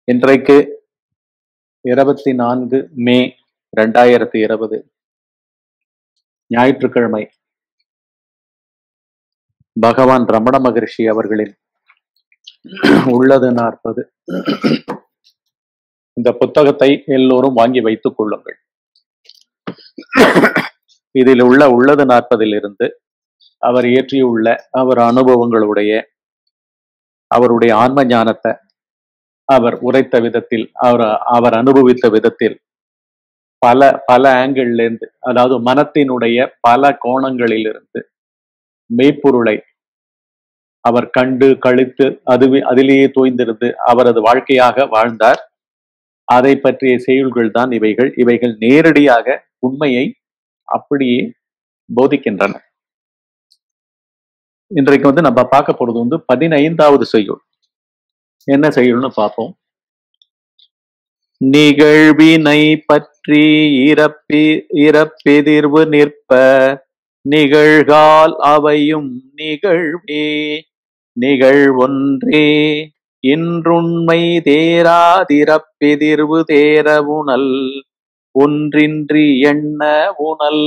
இன்றைக்கு இருபத்தி நான்கு மே ரெண்டாயிரத்தி இருபது ஞாயிற்றுக்கிழமை பகவான் ரமண மகரிஷி அவர்களின் உள்ளது நாற்பது இந்த புத்தகத்தை எல்லோரும் வாங்கி வைத்துக் கொள்ளுங்கள் இதில் உள்ள உள்ளது நாற்பதில் இருந்து அவர் இயற்றியுள்ள அவர் அனுபவங்களுடைய அவருடைய ஆன்ம ஞானத்தை அவர் உரைத்த விதத்தில் அவர் அவர் அனுபவித்த விதத்தில் பல பல ஆங்கிள் இருந்து அதாவது மனத்தினுடைய பல கோணங்களில் இருந்து மெய்ப்பொருளை அவர் கண்டு கழித்து அதுவே அதிலேயே தோய்ந்திருந்து அவரது வாழ்க்கையாக வாழ்ந்தார் அதை பற்றிய செய்யுள்கள் தான் இவைகள் இவைகள் நேரடியாக உண்மையை அப்படியே போதிக்கின்றன இன்றைக்கு வந்து நம்ம பார்க்க போறது வந்து பதினைந்தாவது செய்யுள் என்ன செய்யுள்னு பார்ப்போம் நிகழ்வினை பற்றி இறப்பி இறப்பெதிர்வு நிற்ப நிகழ்கால் அவையும் நிகழ்வே நிகழ்வொன்றே இன்றுண்மை தேராதிறப்பெதிர்வு தேர உணல் ஒன்றின்றி எண்ண உணல்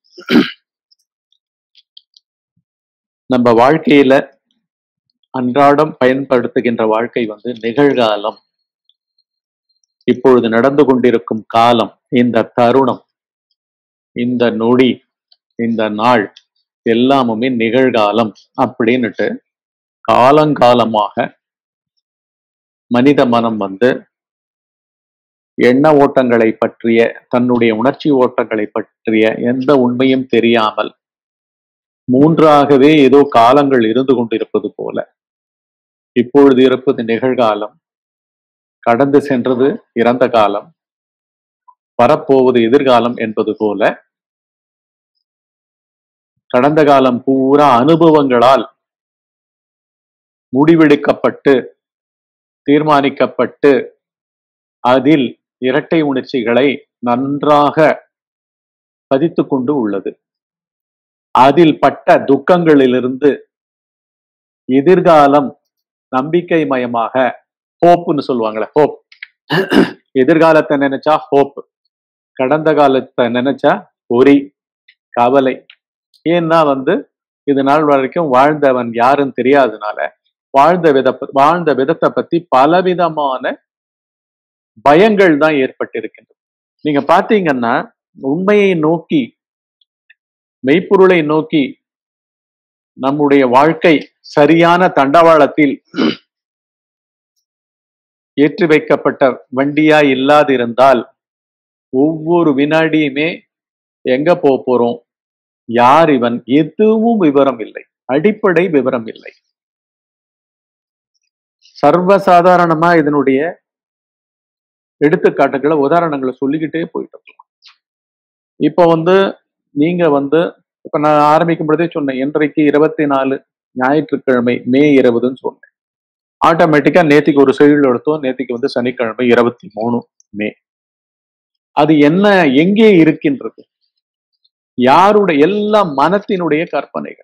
நம்ம வாழ்க்கையில அன்றாடம் பயன்படுத்துகின்ற வாழ்க்கை வந்து நிகழ்காலம் இப்பொழுது நடந்து கொண்டிருக்கும் காலம் இந்த தருணம் இந்த நொடி இந்த நாள் எல்லாமுமே நிகழ்காலம் அப்படின்னுட்டு காலங்காலமாக மனித மனம் வந்து எண்ண ஓட்டங்களை பற்றிய தன்னுடைய உணர்ச்சி ஓட்டங்களை பற்றிய எந்த உண்மையும் தெரியாமல் மூன்றாகவே ஏதோ காலங்கள் இருந்து கொண்டிருப்பது போல இப்பொழுது இருப்பது நிகழ்காலம் கடந்து சென்றது இறந்த காலம் வரப்போவது எதிர்காலம் என்பது போல கடந்த காலம் பூரா அனுபவங்களால் முடிவெடுக்கப்பட்டு தீர்மானிக்கப்பட்டு அதில் இரட்டை உணர்ச்சிகளை நன்றாக பதித்து கொண்டு உள்ளது அதில் பட்ட துக்கங்களிலிருந்து எதிர்காலம் நம்பிக்கை மயமாக ஹோப்னு சொல்லுவாங்களே ஹோப் எதிர்காலத்தை நினைச்சா ஹோப் கடந்த காலத்தை நினைச்சா ஒரி கவலை ஏன்னா வந்து இது நாள் வரைக்கும் வாழ்ந்தவன் யாருன்னு தெரியாதனால வாழ்ந்த வித வாழ்ந்த விதத்தை பத்தி பலவிதமான பயங்கள் தான் ஏற்பட்டிருக்கின்றது நீங்க பாத்தீங்கன்னா உண்மையை நோக்கி மெய்ப்பொருளை நோக்கி நம்முடைய வாழ்க்கை சரியான தண்டவாளத்தில் ஏற்றி வைக்கப்பட்ட வண்டியா இல்லாதிருந்தால் ஒவ்வொரு வினாடியுமே எங்க போக போறோம் யார் இவன் எதுவும் விவரம் இல்லை அடிப்படை விவரம் இல்லை சர்வசாதாரணமா இதனுடைய எடுத்துக்காட்டுகளை உதாரணங்களை சொல்லிக்கிட்டே போயிட்டு இருக்கலாம் இப்போ வந்து நீங்க வந்து இப்ப நான் ஆரம்பிக்கும் பொழுதே சொன்னேன் இன்றைக்கு இருபத்தி நாலு ஞாயிற்றுக்கிழமை மே இருபதுன்னு சொன்னேன் ஆட்டோமேட்டிக்கா நேத்திக்கு ஒரு செய்யுள் எடுத்தோம் நேத்திக்கு வந்து சனிக்கிழமை இருபத்தி மூணு மே அது என்ன எங்கே இருக்கின்றது யாருடைய எல்லா மனத்தினுடைய கற்பனைகள்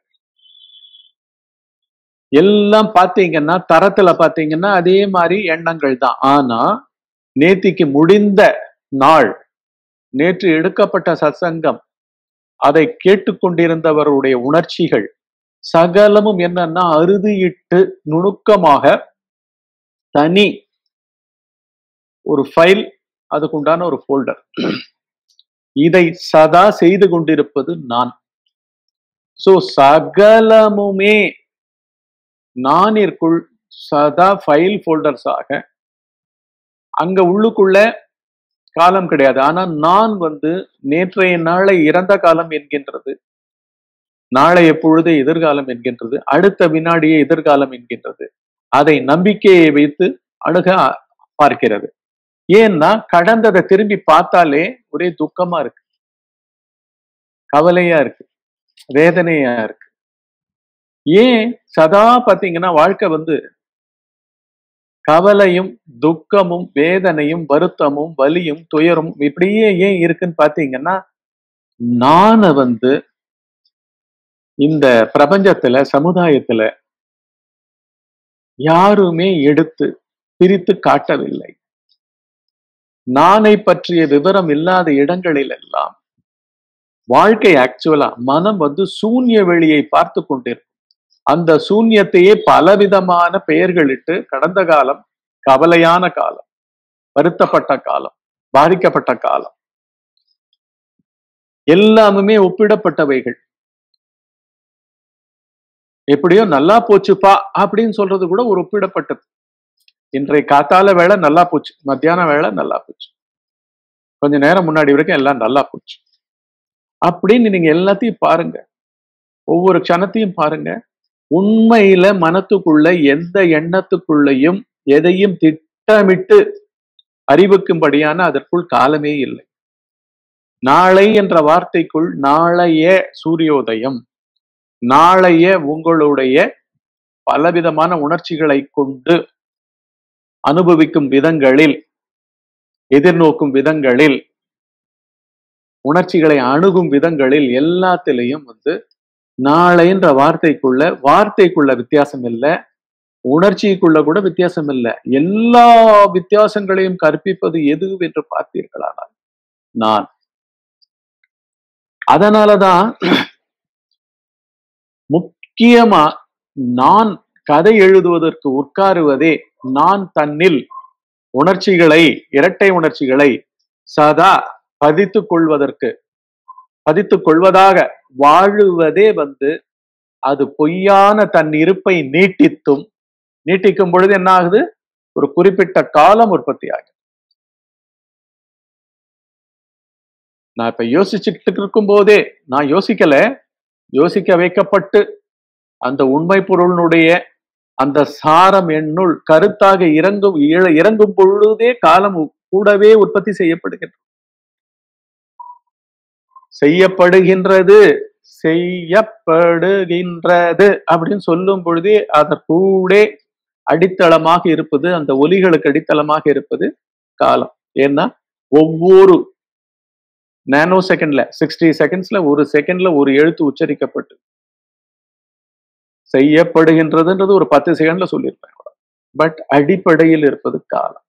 எல்லாம் பாத்தீங்கன்னா தரத்துல பாத்தீங்கன்னா அதே மாதிரி எண்ணங்கள் தான் ஆனா நேத்திக்கு முடிந்த நாள் நேற்று எடுக்கப்பட்ட சத்சங்கம் அதை கேட்டுக்கொண்டிருந்தவருடைய உணர்ச்சிகள் சகலமும் என்னன்னா அறுதியிட்டு நுணுக்கமாக தனி ஒரு ஃபைல் அதுக்குண்டான ஒரு ஃபோல்டர் இதை சதா செய்து கொண்டிருப்பது நான் சோ சகலமுமே நானிற்குள் சதா ஃபைல் ஃபோல்டர்ஸாக அங்க உள்ளுக்குள்ள காலம் கிடையாது ஆனா நான் வந்து நேற்றைய நாளை இறந்த காலம் என்கின்றது நாளை எப்பொழுது எதிர்காலம் என்கின்றது அடுத்த வினாடியே எதிர்காலம் என்கின்றது அதை நம்பிக்கையை வைத்து அணுக பார்க்கிறது ஏன்னா கடந்ததை திரும்பி பார்த்தாலே ஒரே துக்கமா இருக்கு கவலையா இருக்கு வேதனையா இருக்கு ஏன் சதா பாத்தீங்கன்னா வாழ்க்கை வந்து கவலையும் துக்கமும் வேதனையும் வருத்தமும் வலியும் துயரும் இப்படியே ஏன் இருக்குன்னு பாத்தீங்கன்னா நான வந்து இந்த பிரபஞ்சத்துல சமுதாயத்துல யாருமே எடுத்து பிரித்து காட்டவில்லை நானை பற்றிய விவரம் இல்லாத இடங்களில் எல்லாம் வாழ்க்கை ஆக்சுவலா மனம் வந்து சூன்ய வெளியை பார்த்து கொண்டிருக்கும் அந்த சூன்யத்தையே பலவிதமான பெயர்களிட்டு கடந்த காலம் கவலையான காலம் வருத்தப்பட்ட காலம் பாதிக்கப்பட்ட காலம் எல்லாமுமே ஒப்பிடப்பட்டவைகள் எப்படியோ நல்லா போச்சுப்பா அப்படின்னு சொல்றது கூட ஒரு ஒப்பிடப்பட்டது இன்றைய காத்தால வேலை நல்லா போச்சு மத்தியான வேலை நல்லா போச்சு கொஞ்ச நேரம் முன்னாடி வரைக்கும் எல்லாம் நல்லா போச்சு அப்படின்னு நீங்க எல்லாத்தையும் பாருங்க ஒவ்வொரு க்ஷணத்தையும் பாருங்க உண்மையில மனத்துக்குள்ள எந்த எண்ணத்துக்குள்ளேயும் எதையும் திட்டமிட்டு அறிவிக்கும்படியான அதற்குள் காலமே இல்லை நாளை என்ற வார்த்தைக்குள் நாளைய சூரியோதயம் நாளைய உங்களுடைய பலவிதமான உணர்ச்சிகளை கொண்டு அனுபவிக்கும் விதங்களில் எதிர்நோக்கும் விதங்களில் உணர்ச்சிகளை அணுகும் விதங்களில் எல்லாத்திலையும் வந்து நாளைன்ற வார்த்தைக்குள்ள வார்த்தைக்குள்ள வித்தியாசம் இல்லை உணர்ச்சிக்குள்ள கூட வித்தியாசம் இல்லை எல்லா வித்தியாசங்களையும் கற்பிப்பது எது என்று பார்த்தீர்களானால் நான் அதனாலதான் முக்கியமா நான் கதை எழுதுவதற்கு உட்காருவதே நான் தன்னில் உணர்ச்சிகளை இரட்டை உணர்ச்சிகளை சதா பதித்துக் கொள்வதற்கு பதித்துக் கொள்வதாக வாழுவதே வந்து அது பொய்யான தன் இருப்பை நீட்டித்தும் நீட்டிக்கும் பொழுது என்ன ஆகுது ஒரு குறிப்பிட்ட காலம் உற்பத்தி ஆகுது நான் இப்ப யோசிச்சுட்டு இருக்கும் போதே நான் யோசிக்கல யோசிக்க வைக்கப்பட்டு அந்த உண்மை பொருளினுடைய அந்த சாரம் என்னுள் கருத்தாக இறங்கும் இழ- இறங்கும் பொழுதே காலம் கூடவே உற்பத்தி செய்யப்படுகின்றது செய்யப்படுகின்றது செய்யப்படுகின்றது அப்படின்னு சொல்லும் பொழுதே அதற்கூட அடித்தளமாக இருப்பது அந்த ஒலிகளுக்கு அடித்தளமாக இருப்பது காலம் ஏன்னா ஒவ்வொரு நானோ செகண்ட்ல சிக்ஸ்டி செகண்ட்ஸ்ல ஒரு செகண்ட்ல ஒரு எழுத்து உச்சரிக்கப்பட்டு செய்யப்படுகின்றதுன்றது ஒரு பத்து செகண்ட்ல சொல்லியிருப்பேன் பட் அடிப்படையில் இருப்பது காலம்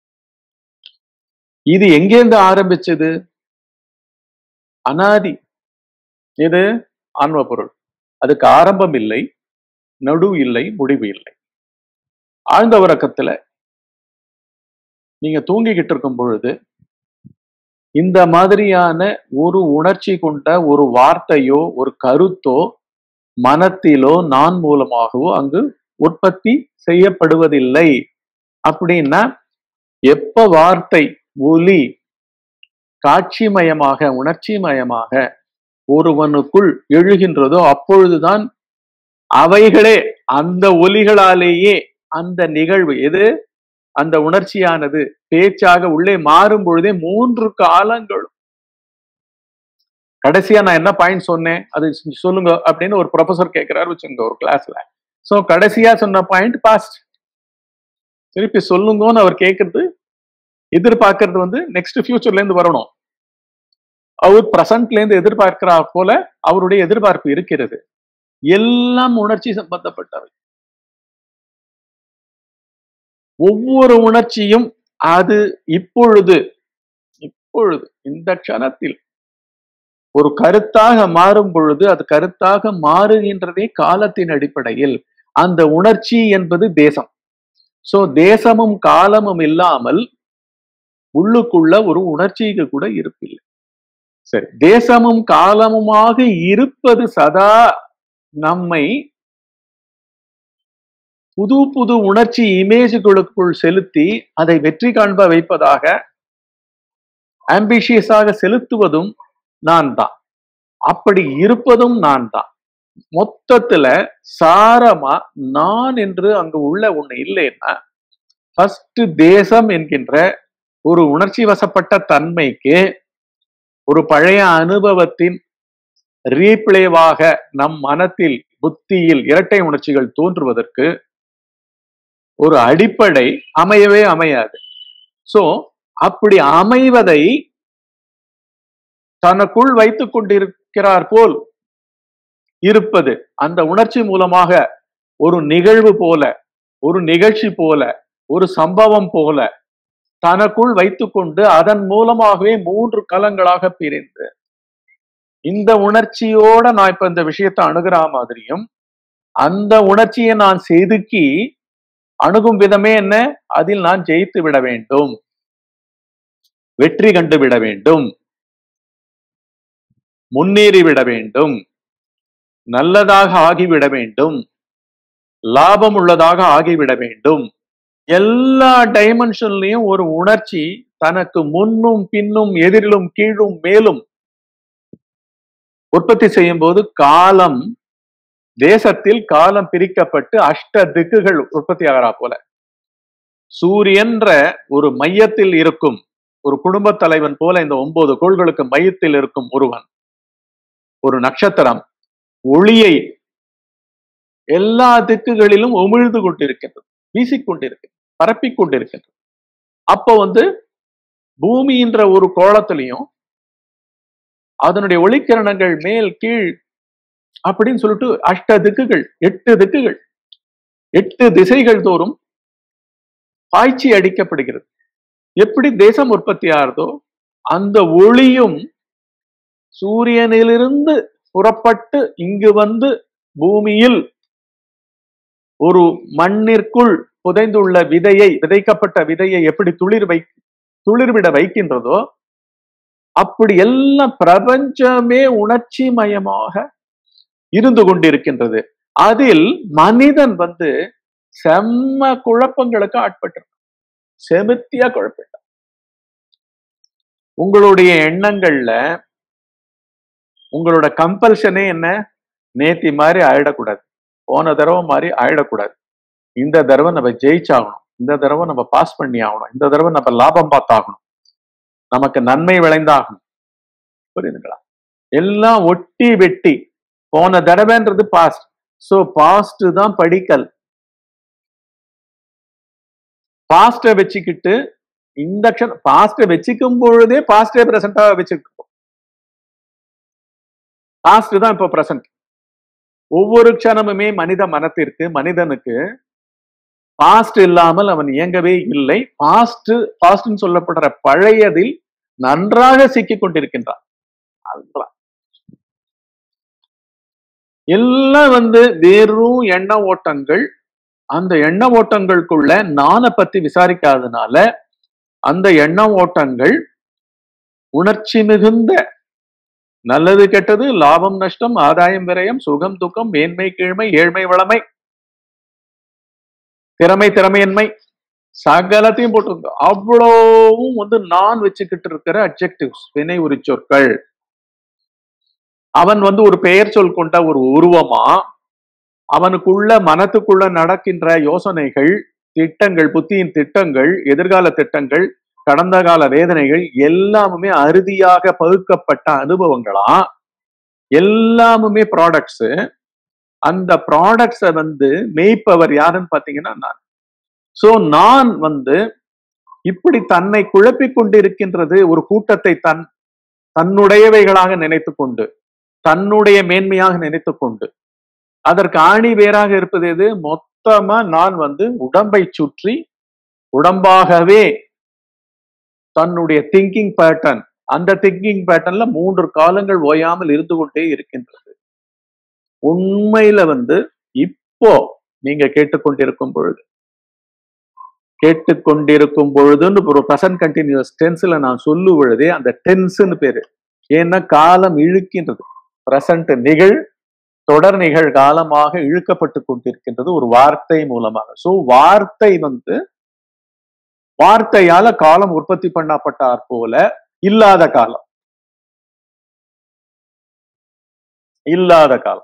இது எங்கேருந்து ஆரம்பிச்சது அனாதி இது ஆன்ம பொருள் அதுக்கு ஆரம்பம் இல்லை நடு இல்லை முடிவு இல்லை ஆழ்ந்த உறக்கத்துல நீங்க தூங்கிக்கிட்டு இருக்கும் பொழுது இந்த மாதிரியான ஒரு உணர்ச்சி கொண்ட ஒரு வார்த்தையோ ஒரு கருத்தோ மனத்திலோ நான் மூலமாகவோ அங்கு உற்பத்தி செய்யப்படுவதில்லை அப்படின்னா எப்ப வார்த்தை ஒலி காட்சிமயமாக உணர்ச்சிமயமாக ஒருவனுக்குள் எழுகின்றதோ அப்பொழுதுதான் அவைகளே அந்த ஒலிகளாலேயே அந்த நிகழ்வு எது அந்த உணர்ச்சியானது பேச்சாக உள்ளே மாறும் பொழுதே மூன்று காலங்களும் கடைசியா நான் என்ன பாயிண்ட் சொன்னேன் அது சொல்லுங்க அப்படின்னு ஒரு ப்ரொஃபசர் கேட்கிறாரு வச்சுங்க ஒரு கிளாஸ்ல சோ கடைசியா சொன்ன பாயிண்ட் பாஸ்ட் திருப்பி சொல்லுங்கன்னு அவர் கேட்கறது எதிர்பார்க்கறது வந்து நெக்ஸ்ட் ஃபியூச்சர்ல இருந்து வரணும் அவர் பிரசன்ட்ல இருந்து எதிர்பார்க்கிறா போல அவருடைய எதிர்பார்ப்பு இருக்கிறது எல்லாம் உணர்ச்சி சம்பந்தப்பட்டவை ஒவ்வொரு உணர்ச்சியும் அது இப்பொழுது இப்பொழுது இந்த க்ஷணத்தில் ஒரு கருத்தாக மாறும் பொழுது அது கருத்தாக மாறுகின்றதே காலத்தின் அடிப்படையில் அந்த உணர்ச்சி என்பது தேசம் சோ தேசமும் காலமும் இல்லாமல் உள்ளுக்குள்ள ஒரு உணர்ச்சிக்கு கூட இருப்பில்லை சரி தேசமும் காலமுமாக இருப்பது சதா நம்மை புது புது உணர்ச்சி இமேஜுகளுக்குள் செலுத்தி அதை வெற்றி காண்ப வைப்பதாக ஆம்பிஷியஸாக செலுத்துவதும் நான் தான் அப்படி இருப்பதும் நான் தான் மொத்தத்துல சாரமா நான் என்று அங்கு உள்ள ஒண்ணு இல்லைன்னா ஃபர்ஸ்ட் தேசம் என்கின்ற ஒரு உணர்ச்சி வசப்பட்ட தன்மைக்கு ஒரு பழைய அனுபவத்தின் ரீப்ளேவாக நம் மனத்தில் புத்தியில் இரட்டை உணர்ச்சிகள் தோன்றுவதற்கு ஒரு அடிப்படை அமையவே அமையாது சோ அப்படி அமைவதை தனக்குள் வைத்துக் கொண்டிருக்கிறார் போல் இருப்பது அந்த உணர்ச்சி மூலமாக ஒரு நிகழ்வு போல ஒரு நிகழ்ச்சி போல ஒரு சம்பவம் போல தனக்குள் வைத்துக்கொண்டு அதன் மூலமாகவே மூன்று கலங்களாக பிரிந்து இந்த உணர்ச்சியோட நான் இப்ப இந்த விஷயத்தை அணுகிற மாதிரியும் அந்த உணர்ச்சியை நான் செதுக்கி அணுகும் விதமே என்ன அதில் நான் ஜெயித்து விட வேண்டும் வெற்றி கண்டு விட வேண்டும் முன்னேறி விட வேண்டும் நல்லதாக ஆகிவிட வேண்டும் லாபம் உள்ளதாக ஆகிவிட வேண்டும் எல்லா டைமென்ஷன்லயும் ஒரு உணர்ச்சி தனக்கு முன்னும் பின்னும் எதிரிலும் கீழும் மேலும் உற்பத்தி செய்யும் போது காலம் தேசத்தில் காலம் பிரிக்கப்பட்டு அஷ்ட திக்குகள் உற்பத்தி ஆகிறா போல சூரியன்ற ஒரு மையத்தில் இருக்கும் ஒரு குடும்ப தலைவன் போல இந்த ஒன்பது கோள்களுக்கு மையத்தில் இருக்கும் ஒருவன் ஒரு நட்சத்திரம் ஒளியை எல்லா திக்குகளிலும் உமிழ்ந்து கொண்டிருக்கின்றது வீசிக்கொண்டிருக்கிறது பரப்பிக் கொண்டிருக்கின்றது அப்போ வந்து பூமின்ற ஒரு கோலத்திலையும் அதனுடைய ஒளிக்கிரணங்கள் மேல் கீழ் அப்படின்னு சொல்லிட்டு அஷ்ட திக்குகள் எட்டு திக்குகள் எட்டு திசைகள் தோறும் பாய்ச்சி அடிக்கப்படுகிறது எப்படி தேசம் உற்பத்தி ஆகுதோ அந்த ஒளியும் சூரியனிலிருந்து புறப்பட்டு இங்கு வந்து பூமியில் ஒரு மண்ணிற்குள் புதைந்துள்ள விதையை விதைக்கப்பட்ட விதையை எப்படி துளிர் வை துளிர்விட வைக்கின்றதோ அப்படி எல்லாம் பிரபஞ்சமே உணர்ச்சி மயமாக இருந்து கொண்டிருக்கின்றது அதில் மனிதன் வந்து செம்ம குழப்பங்களுக்கு ஆட்பட்டு செமித்தியா குழப்பிட்டான் உங்களுடைய எண்ணங்கள்ல உங்களோட கம்பல்ஷனே என்ன நேத்தி மாதிரி ஆயிடக்கூடாது போன தடவை மாதிரி ஆயிடக்கூடாது இந்த தடவை நம்ம ஜெயிச்சாகணும் இந்த தடவை நம்ம பாஸ் பண்ணி ஆகணும் இந்த தடவை நம்ம லாபம் பார்த்தாகணும் நமக்கு நன்மை விளைந்தாகணும் புரியுதுங்களா எல்லாம் ஒட்டி வெட்டி போன தடவைன்றது பாஸ்ட் சோ பாஸ்ட் தான் படிக்கல் பாஸ்ட வச்சுக்கிட்டு இந்த பாஸ்ட வச்சுக்கும் பொழுதே பாஸ்டே பிரசண்டா வச்சுக்கிட்டு பாஸ்ட் தான் இப்போ பிரசன்ட் ஒவ்வொரு க்ஷணமுமே மனித மனத்திற்கு மனிதனுக்கு பாஸ்ட் இல்லாமல் அவன் இயங்கவே இல்லை பாஸ்ட் பாஸ்ட்னு சொல்லப்படுற பழையதில் நன்றாக சிக்கிக் கொண்டிருக்கின்றான் அதுதான் எல்லாம் வந்து வெறும் எண்ண ஓட்டங்கள் அந்த எண்ண ஓட்டங்களுக்குள்ள நானை பத்தி விசாரிக்காதனால அந்த எண்ண ஓட்டங்கள் உணர்ச்சி மிகுந்த நல்லது கெட்டது லாபம் நஷ்டம் ஆதாயம் விரயம் சுகம் துக்கம் மேன்மை கீழ்மை ஏழ்மை வளமை திறமை திறமையின்மை சகலத்தையும் போட்டிருந்தோம் அவ்வளவும் வந்து நான் வச்சுக்கிட்டு இருக்கிற அப்ஜெக்டிவ்ஸ் வினை உரி சொற்கள் அவன் வந்து ஒரு பெயர் சொல் கொண்ட ஒரு உருவமா அவனுக்குள்ள மனத்துக்குள்ள நடக்கின்ற யோசனைகள் திட்டங்கள் புத்தியின் திட்டங்கள் எதிர்கால திட்டங்கள் கடந்த கால வேதனைகள் எல்லாமுமே அறுதியாக பகுக்கப்பட்ட அனுபவங்களா எல்லாமுமே ப்ராடக்ட்ஸ் அந்த ப்ராடக்ட்ஸை வந்து மேய்ப்பவர் யாருன்னு பாத்தீங்கன்னா நான் சோ நான் வந்து இப்படி தன்னை குழப்பிக் கொண்டிருக்கின்றது ஒரு கூட்டத்தை தன் தன்னுடையவைகளாக நினைத்து கொண்டு தன்னுடைய மேன்மையாக நினைத்து கொண்டு அதற்கு ஆணி வேறாக இருப்பது எது மொத்தமா நான் வந்து உடம்பை சுற்றி உடம்பாகவே தன்னுடைய திங்கிங் பேட்டர்ன் அந்த திங்கிங் பேட்டர்ன்ல மூன்று காலங்கள் ஓயாமல் இருந்து கொண்டே இருக்கின்றது உண்மையில வந்து இப்போ நீங்க கேட்டுக்கொண்டிருக்கும் பொழுது கேட்டுக்கொண்டிருக்கும் பொழுதுன்னு ஒரு ப்ரெசன்ட் கண்டினியூஸ் டென்ஸ்ல நான் சொல்லும் பொழுதே அந்த டென்ஸ்னு பேரு ஏன்னா காலம் இழுக்கின்றது பிரசன்ட் நிகழ் தொடர் நிகழ் காலமாக இழுக்கப்பட்டு கொண்டிருக்கின்றது ஒரு வார்த்தை மூலமாக சோ வார்த்தை வந்து வார்த்தையால காலம் உற்பத்தி பண்ணப்பட்டார் போல இல்லாத காலம் இல்லாத காலம்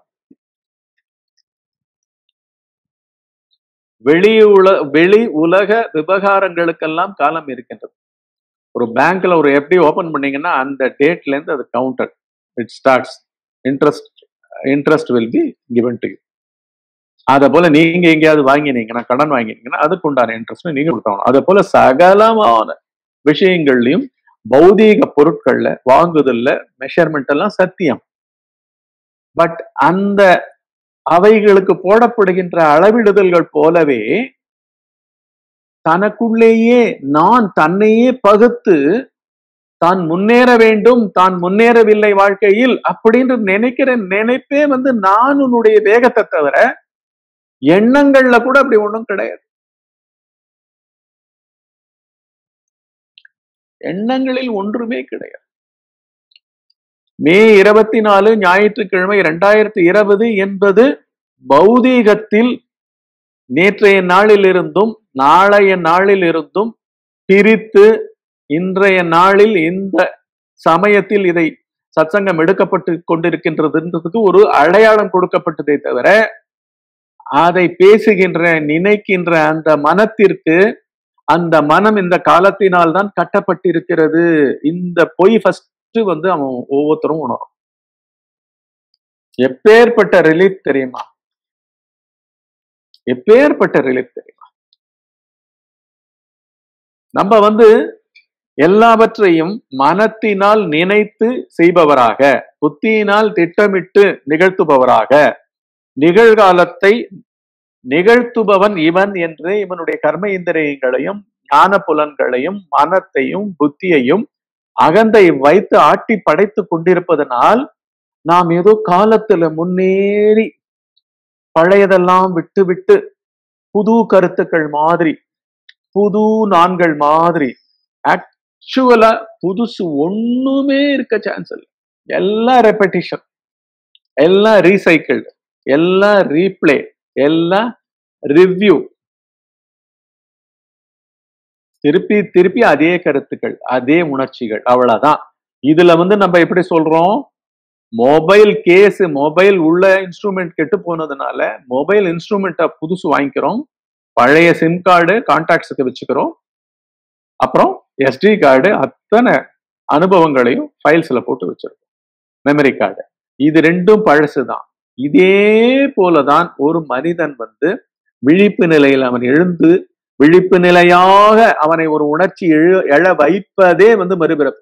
வெளி உல வெளி உலக விவகாரங்களுக்கெல்லாம் காலம் இருக்கின்றது ஒரு பேங்க்ல ஒரு எஃப்டி ஓபன் பண்ணீங்கன்னா அந்த டேட்ல இருந்து அது counter it starts interest interest will be given to you அதை போல நீங்க எங்கேயாவது வாங்கினீங்கன்னா கடன் வாங்கினீங்கன்னா அதுக்கு உண்டான இன்ட்ரெஸ்ட் நீங்க கொடுக்கணும் அதே போல சகலமான விஷயங்கள்லயும் பௌதீக பொருட்கள்ல வாங்குதல்ல மெஷர்மெண்ட் எல்லாம் சத்தியம் பட் அந்த அவைகளுக்கு போடப்படுகின்ற அளவிடுதல்கள் போலவே தனக்குள்ளேயே நான் தன்னையே பகுத்து தான் முன்னேற வேண்டும் தான் முன்னேறவில்லை வாழ்க்கையில் அப்படின்னு நினைக்கிற நினைப்பே வந்து நான் உன்னுடைய வேகத்தை தவிர எண்ணங்கள்ல கூட அப்படி ஒண்ணும் கிடையாது எண்ணங்களில் ஒன்றுமே கிடையாது மே இருபத்தி நாலு ஞாயிற்றுக்கிழமை இரண்டாயிரத்தி இருபது என்பது பௌதீகத்தில் நேற்றைய நாளில் இருந்தும் நாளைய நாளில் இருந்தும் பிரித்து இன்றைய நாளில் இந்த சமயத்தில் இதை சத்சங்கம் எடுக்கப்பட்டு கொண்டிருக்கின்றதுன்றதுக்கு ஒரு அடையாளம் கொடுக்கப்பட்டதே தவிர அதை பேசுகின்ற நினைக்கின்ற அந்த மனத்திற்கு அந்த மனம் இந்த காலத்தினால் தான் கட்டப்பட்டிருக்கிறது இந்த பொய் ஃபர்ஸ்ட் வந்து அவன் ஒவ்வொருத்தரும் உணரும் எப்பேற்பட்ட ரிலீஃப் தெரியுமா எப்பேற்பட்ட ரிலீஃப் தெரியுமா நம்ம வந்து எல்லாவற்றையும் மனத்தினால் நினைத்து செய்பவராக புத்தியினால் திட்டமிட்டு நிகழ்த்துபவராக நிகழ்காலத்தை நிகழ்த்துபவன் இவன் என்று இவனுடைய கர்ம இந்திரியங்களையும் ஞான புலன்களையும் மனத்தையும் புத்தியையும் அகந்தை வைத்து ஆட்டி படைத்து கொண்டிருப்பதனால் நாம் ஏதோ காலத்துல முன்னேறி பழையதெல்லாம் விட்டு விட்டு புது கருத்துக்கள் மாதிரி புது நான்கள் மாதிரி ஆக்சுவலா புதுசு ஒண்ணுமே இருக்க சான்ஸ் இல்லை எல்லாம் ரெப்படிஷன் எல்லாம் ரீசைக்கிள்டு எல்லாம் ரீப்ளே எல்லாம் ரிவ்யூ திருப்பி திருப்பி அதே கருத்துக்கள் அதே உணர்ச்சிகள் அவ்வளவுதான் இதுல வந்து நம்ம எப்படி சொல்றோம் மொபைல் கேஸ் மொபைல் உள்ள இன்ஸ்ட்ருமெண்ட் கெட்டு போனதுனால மொபைல் இன்ஸ்ட்ருமெண்ட்டை புதுசு வாங்கிக்கிறோம் பழைய சிம் கார்டு கான்டாக்ட்ஸுக்கு வச்சுக்கிறோம் அப்புறம் எஸ்டி கார்டு அத்தனை அனுபவங்களையும் ஃபைல்ஸ்ல போட்டு வச்சிருக்கோம் மெமரி கார்டு இது ரெண்டும் பழசு தான் இதே போலதான் ஒரு மனிதன் வந்து விழிப்பு நிலையில் அவன் எழுந்து விழிப்பு நிலையாக அவனை ஒரு உணர்ச்சி எழு எழ வைப்பதே வந்து மறுபிறப்பு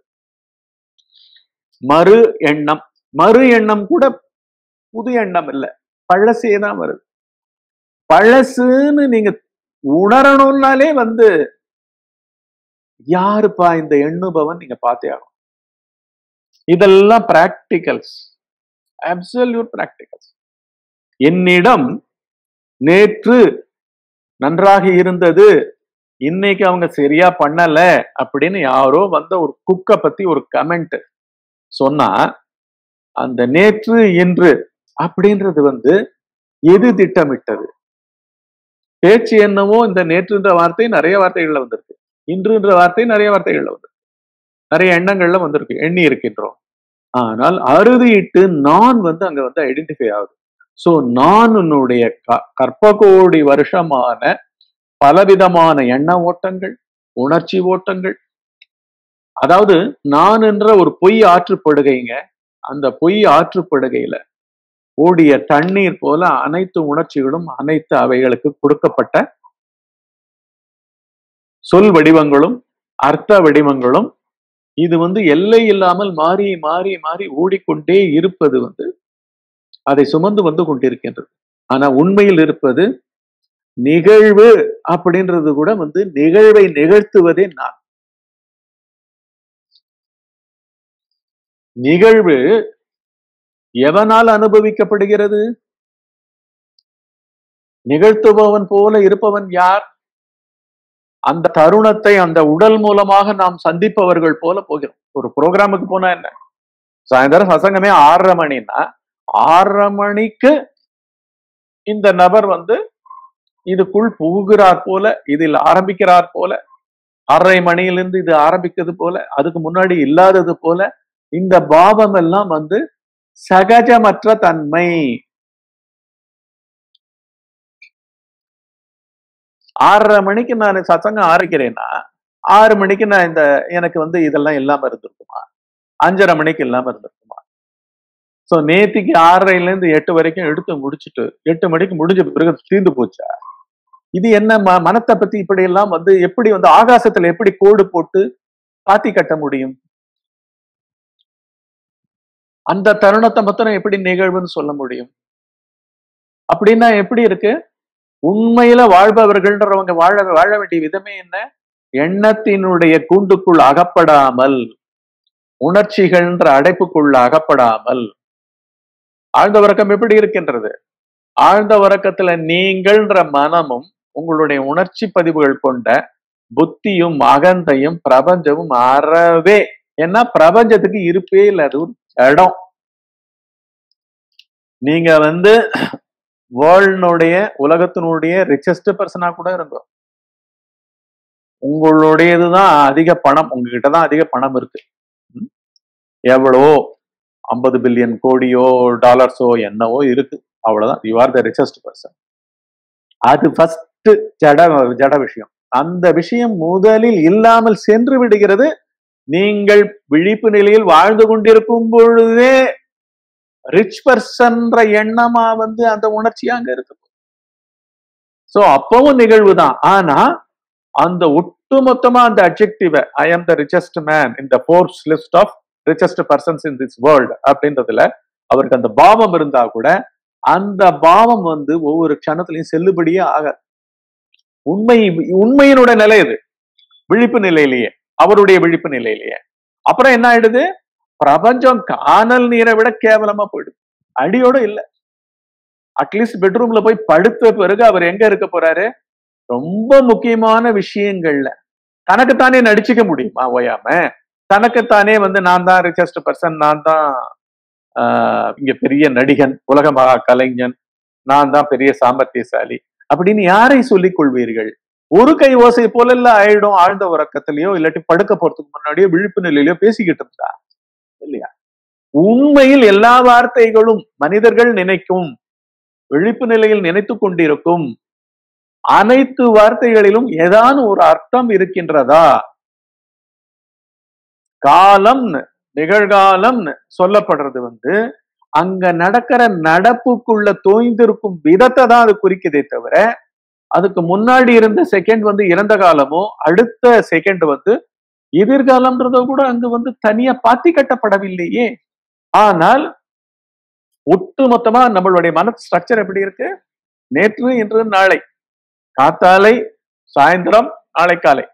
மறு எண்ணம் மறு எண்ணம் கூட புது எண்ணம் இல்லை பழசே தான் வருது பழசுன்னு நீங்க உணரணும்னாலே வந்து யாருப்பா இந்த எண்ணுபவன் நீங்க பார்த்தே ஆகணும் இதெல்லாம் பிராக்டிகல்ஸ் அப்சல்யூட் பிராக்டிகல்ஸ் என்னிடம் நேற்று நன்றாக இருந்தது இன்னைக்கு அவங்க சரியா பண்ணல அப்படின்னு யாரோ வந்த ஒரு குக்க பத்தி ஒரு கமெண்ட் சொன்னா அந்த நேற்று இன்று அப்படின்றது வந்து எது திட்டமிட்டது பேச்சு என்னவோ இந்த நேற்றுன்ற வார்த்தை நிறைய வார்த்தைகள்ல வந்திருக்கு இன்றுன்ற வார்த்தை நிறைய வார்த்தைகள்ல வந்திருக்கு நிறைய எண்ணங்கள்ல வந்திருக்கு எண்ணி இருக்கின்றோம் ஆனால் அறுதியிட்டு நான் வந்து அங்க வந்து ஐடென்டிஃபை ஆகுது சோ நான் உன்னுடைய கற்ப கோடி வருஷமான பலவிதமான எண்ண ஓட்டங்கள் உணர்ச்சி ஓட்டங்கள் அதாவது நான் என்ற ஒரு பொய் ஆற்றுப்படுகைங்க அந்த பொய் ஆற்றுப்படுகையில ஓடிய தண்ணீர் போல அனைத்து உணர்ச்சிகளும் அனைத்து அவைகளுக்கு கொடுக்கப்பட்ட சொல் வடிவங்களும் அர்த்த வடிவங்களும் இது வந்து எல்லை இல்லாமல் மாறி மாறி மாறி ஓடிக்கொண்டே இருப்பது வந்து அதை சுமந்து வந்து கொண்டிருக்கின்றது ஆனா உண்மையில் இருப்பது நிகழ்வு அப்படின்றது கூட வந்து நிகழ்வை நிகழ்த்துவதே நான் நிகழ்வு எவனால் அனுபவிக்கப்படுகிறது நிகழ்த்துபவன் போல இருப்பவன் யார் அந்த தருணத்தை அந்த உடல் மூலமாக நாம் சந்திப்பவர்கள் போல போகிறோம் ஒரு ப்ரோக்ராமுக்கு போனா என்ன சாயந்தரம் சசங்கமே ஆறரை மணின்னா ஆறரை மணிக்கு இந்த நபர் வந்து இதுக்குள் புகுகிறார் போல இதில் ஆரம்பிக்கிறார் போல அரை மணியிலிருந்து இது ஆரம்பிக்கிறது போல அதுக்கு முன்னாடி இல்லாதது போல இந்த பாவம் எல்லாம் வந்து சகஜமற்ற தன்மை ஆறரை மணிக்கு நான் சத்தங்கம் ஆரம்பிக்கிறேன்னா ஆறு மணிக்கு நான் இந்த எனக்கு வந்து இதெல்லாம் இல்லாம இருந்திருக்குமா அஞ்சரை மணிக்கு இல்லாம இருந்திருக்குமா சோ நேத்திக்கு ஆறரைல இருந்து எட்டு வரைக்கும் எடுத்து முடிச்சுட்டு எட்டு மணிக்கு முடிஞ்ச பிறகு தீர்ந்து போச்சா இது என்ன ம மனத்தை பத்தி இப்படி எல்லாம் வந்து எப்படி வந்து ஆகாசத்துல எப்படி கோடு போட்டு பாத்தி கட்ட முடியும் அந்த தருணத்தை மாத்திரம் எப்படி நிகழ்வுன்னு சொல்ல முடியும் அப்படின்னா எப்படி இருக்கு உண்மையில வாழ்பவர்கள்ன்றவங்க வாழ வாழ வேண்டிய விதமே என்ன எண்ணத்தினுடைய கூண்டுக்குள் அகப்படாமல் உணர்ச்சிகள்ன்ற அடைப்புக்குள்ள அகப்படாமல் ஆழ்ந்த உறக்கம் எப்படி இருக்கின்றது ஆழ்ந்த உறக்கத்துல நீங்கள்ன்ற மனமும் உங்களுடைய உணர்ச்சி பதிவுகள் கொண்ட புத்தியும் அகந்தையும் பிரபஞ்சமும் அறவே ஏன்னா பிரபஞ்சத்துக்கு இருப்பே இல்லை அது ஒரு இடம் நீங்க வந்து வேர்ல்டுனுடைய உலகத்தினுடைய ரிச்சஸ்ட் பர்சனா கூட இருக்கும் உங்களுடையதுதான் அதிக பணம் உங்ககிட்ட தான் அதிக பணம் இருக்கு ம்? எவ்வளவோ ஐம்பது பில்லியன் கோடியோ டாலர்ஸோ என்னவோ இருக்கு அவ்வளவுதான் you are the richest person அது ஃபர்ஸ்ட் ஜட ஜட விஷயம் அந்த விஷயம் முதலில் இல்லாமல் சென்று விடுகிறது நீங்கள் விழிப்பு நிலையில் வாழ்ந்து கொண்டிருக்கும் பொழுதே ரிச் பர்சன்ற எண்ணமா வந்து அந்த உணர்ச்சி அங்க இருக்கு சோ அப்பவும் நிகழ்வு தான் ஆனா அந்த ஒட்டுமொத்தமா அந்த அப்ஜெக்டிவ I am the richest man in the Forbes list of richest persons in this world அப்படின்றதுல அவருக்கு அந்த பாவம் இருந்தா கூட அந்த பாவம் வந்து ஒவ்வொரு க்ஷணத்திலையும் செல்லுபடியே ஆகாது உண்மை உண்மையினோட நிலை இது விழிப்பு நிலையிலேயே அவருடைய விழிப்பு நிலையிலேயே அப்புறம் என்ன ஆயிடுது பிரபஞ்சம் காணல் நீரை விட கேவலமா போயிடுது அடியோட இல்ல அட்லீஸ்ட் பெட்ரூம்ல போய் படுத்த பிறகு அவர் எங்க இருக்க போறாரு ரொம்ப முக்கியமான விஷயங்கள்ல தனக்குத்தானே நடிச்சுக்க முடியுமா ஓயாம தனக்குத்தானே வந்து நான் தான் ரிச்சஸ்ட் பர்சன் நான் தான் ஆஹ், இங்க பெரிய நடிகன் உலக மகா கலைஞன் நான் தான் பெரிய சாமர்த்தியசாலி அப்படின்னு யாரை சொல்லிக் கொள்வீர்கள் ஒரு கை ஓசை போல இல்ல ஆயிடும் ஆழ்ந்த உறக்கத்திலயோ இல்லாட்டி படுக்க போறதுக்கு முன்னாடியோ விழிப்பு நிலையிலயோ பேசிக்கிட்டு இருந்தா இல்லையா உண்மையில் எல்லா வார்த்தைகளும் மனிதர்கள் நினைக்கும் விழிப்பு நிலையில் நினைத்து கொண்டிருக்கும் அனைத்து வார்த்தைகளிலும் ஏதான ஒரு அர்த்தம் இருக்கின்றதா காலம்னு நிகழ்காலம்னு சொல்லப்படுறது வந்து அங்க நடக்கிற நடப்புக்குள்ள தோய்ந்திருக்கும் விதத்தை தான் அது குறிக்குதே தவிர அதுக்கு முன்னாடி இருந்த செகண்ட் வந்து இறந்த காலமோ அடுத்த செகண்ட் வந்து எதிர்காலம்ன்றத கூட அங்கு வந்து தனியா பாத்தி கட்டப்படவில்லையே ஆனால் ஒட்டு மொத்தமா நம்மளுடைய மன ஸ்ட்ரக்சர் எப்படி இருக்கு நேற்று இன்று நாளை காத்தாலை சாயந்தரம் நாளை காலை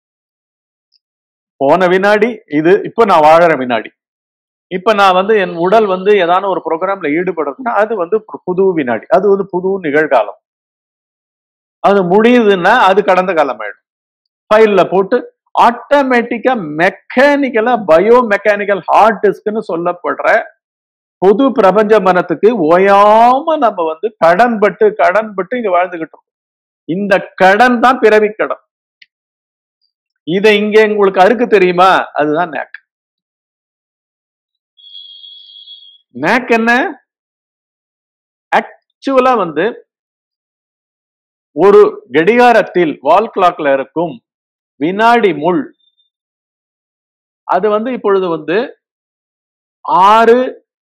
போன வினாடி இது இப்ப நான் வாழற வினாடி இப்ப நான் வந்து என் உடல் வந்து ஏதான ஒரு ப்ரோக்ராம்ல ஈடுபடுறதுன்னா அது வந்து ஒரு புது வினாடி அது வந்து புது நிகழ்காலம் அது முடியுதுன்னா அது கடந்த காலம் ஆயிடும் ஃபைல்ல போட்டு ஆட்டோமேட்டிக்கா மெக்கானிக்கலா பயோ மெக்கானிக்கல் ஹார்ட் டிஸ்க்னு சொல்லப்படுற பொது பிரபஞ்ச மனத்துக்கு ஓயாம நம்ம வந்து கடன் பட்டு கடன் பட்டு இங்க வாழ்ந்துகிட்டு இருக்கோம் இந்த கடன் தான் பிறவி கடன் இதை இங்க உங்களுக்கு அறுக்கு தெரியுமா அதுதான் நேக் நேக் என்ன ஆக்சுவலா வந்து ஒரு கடிகாரத்தில் வால் கிளாக்ல இருக்கும் வினாடி முள் அது வந்து இப்பொழுது வந்து ஆறு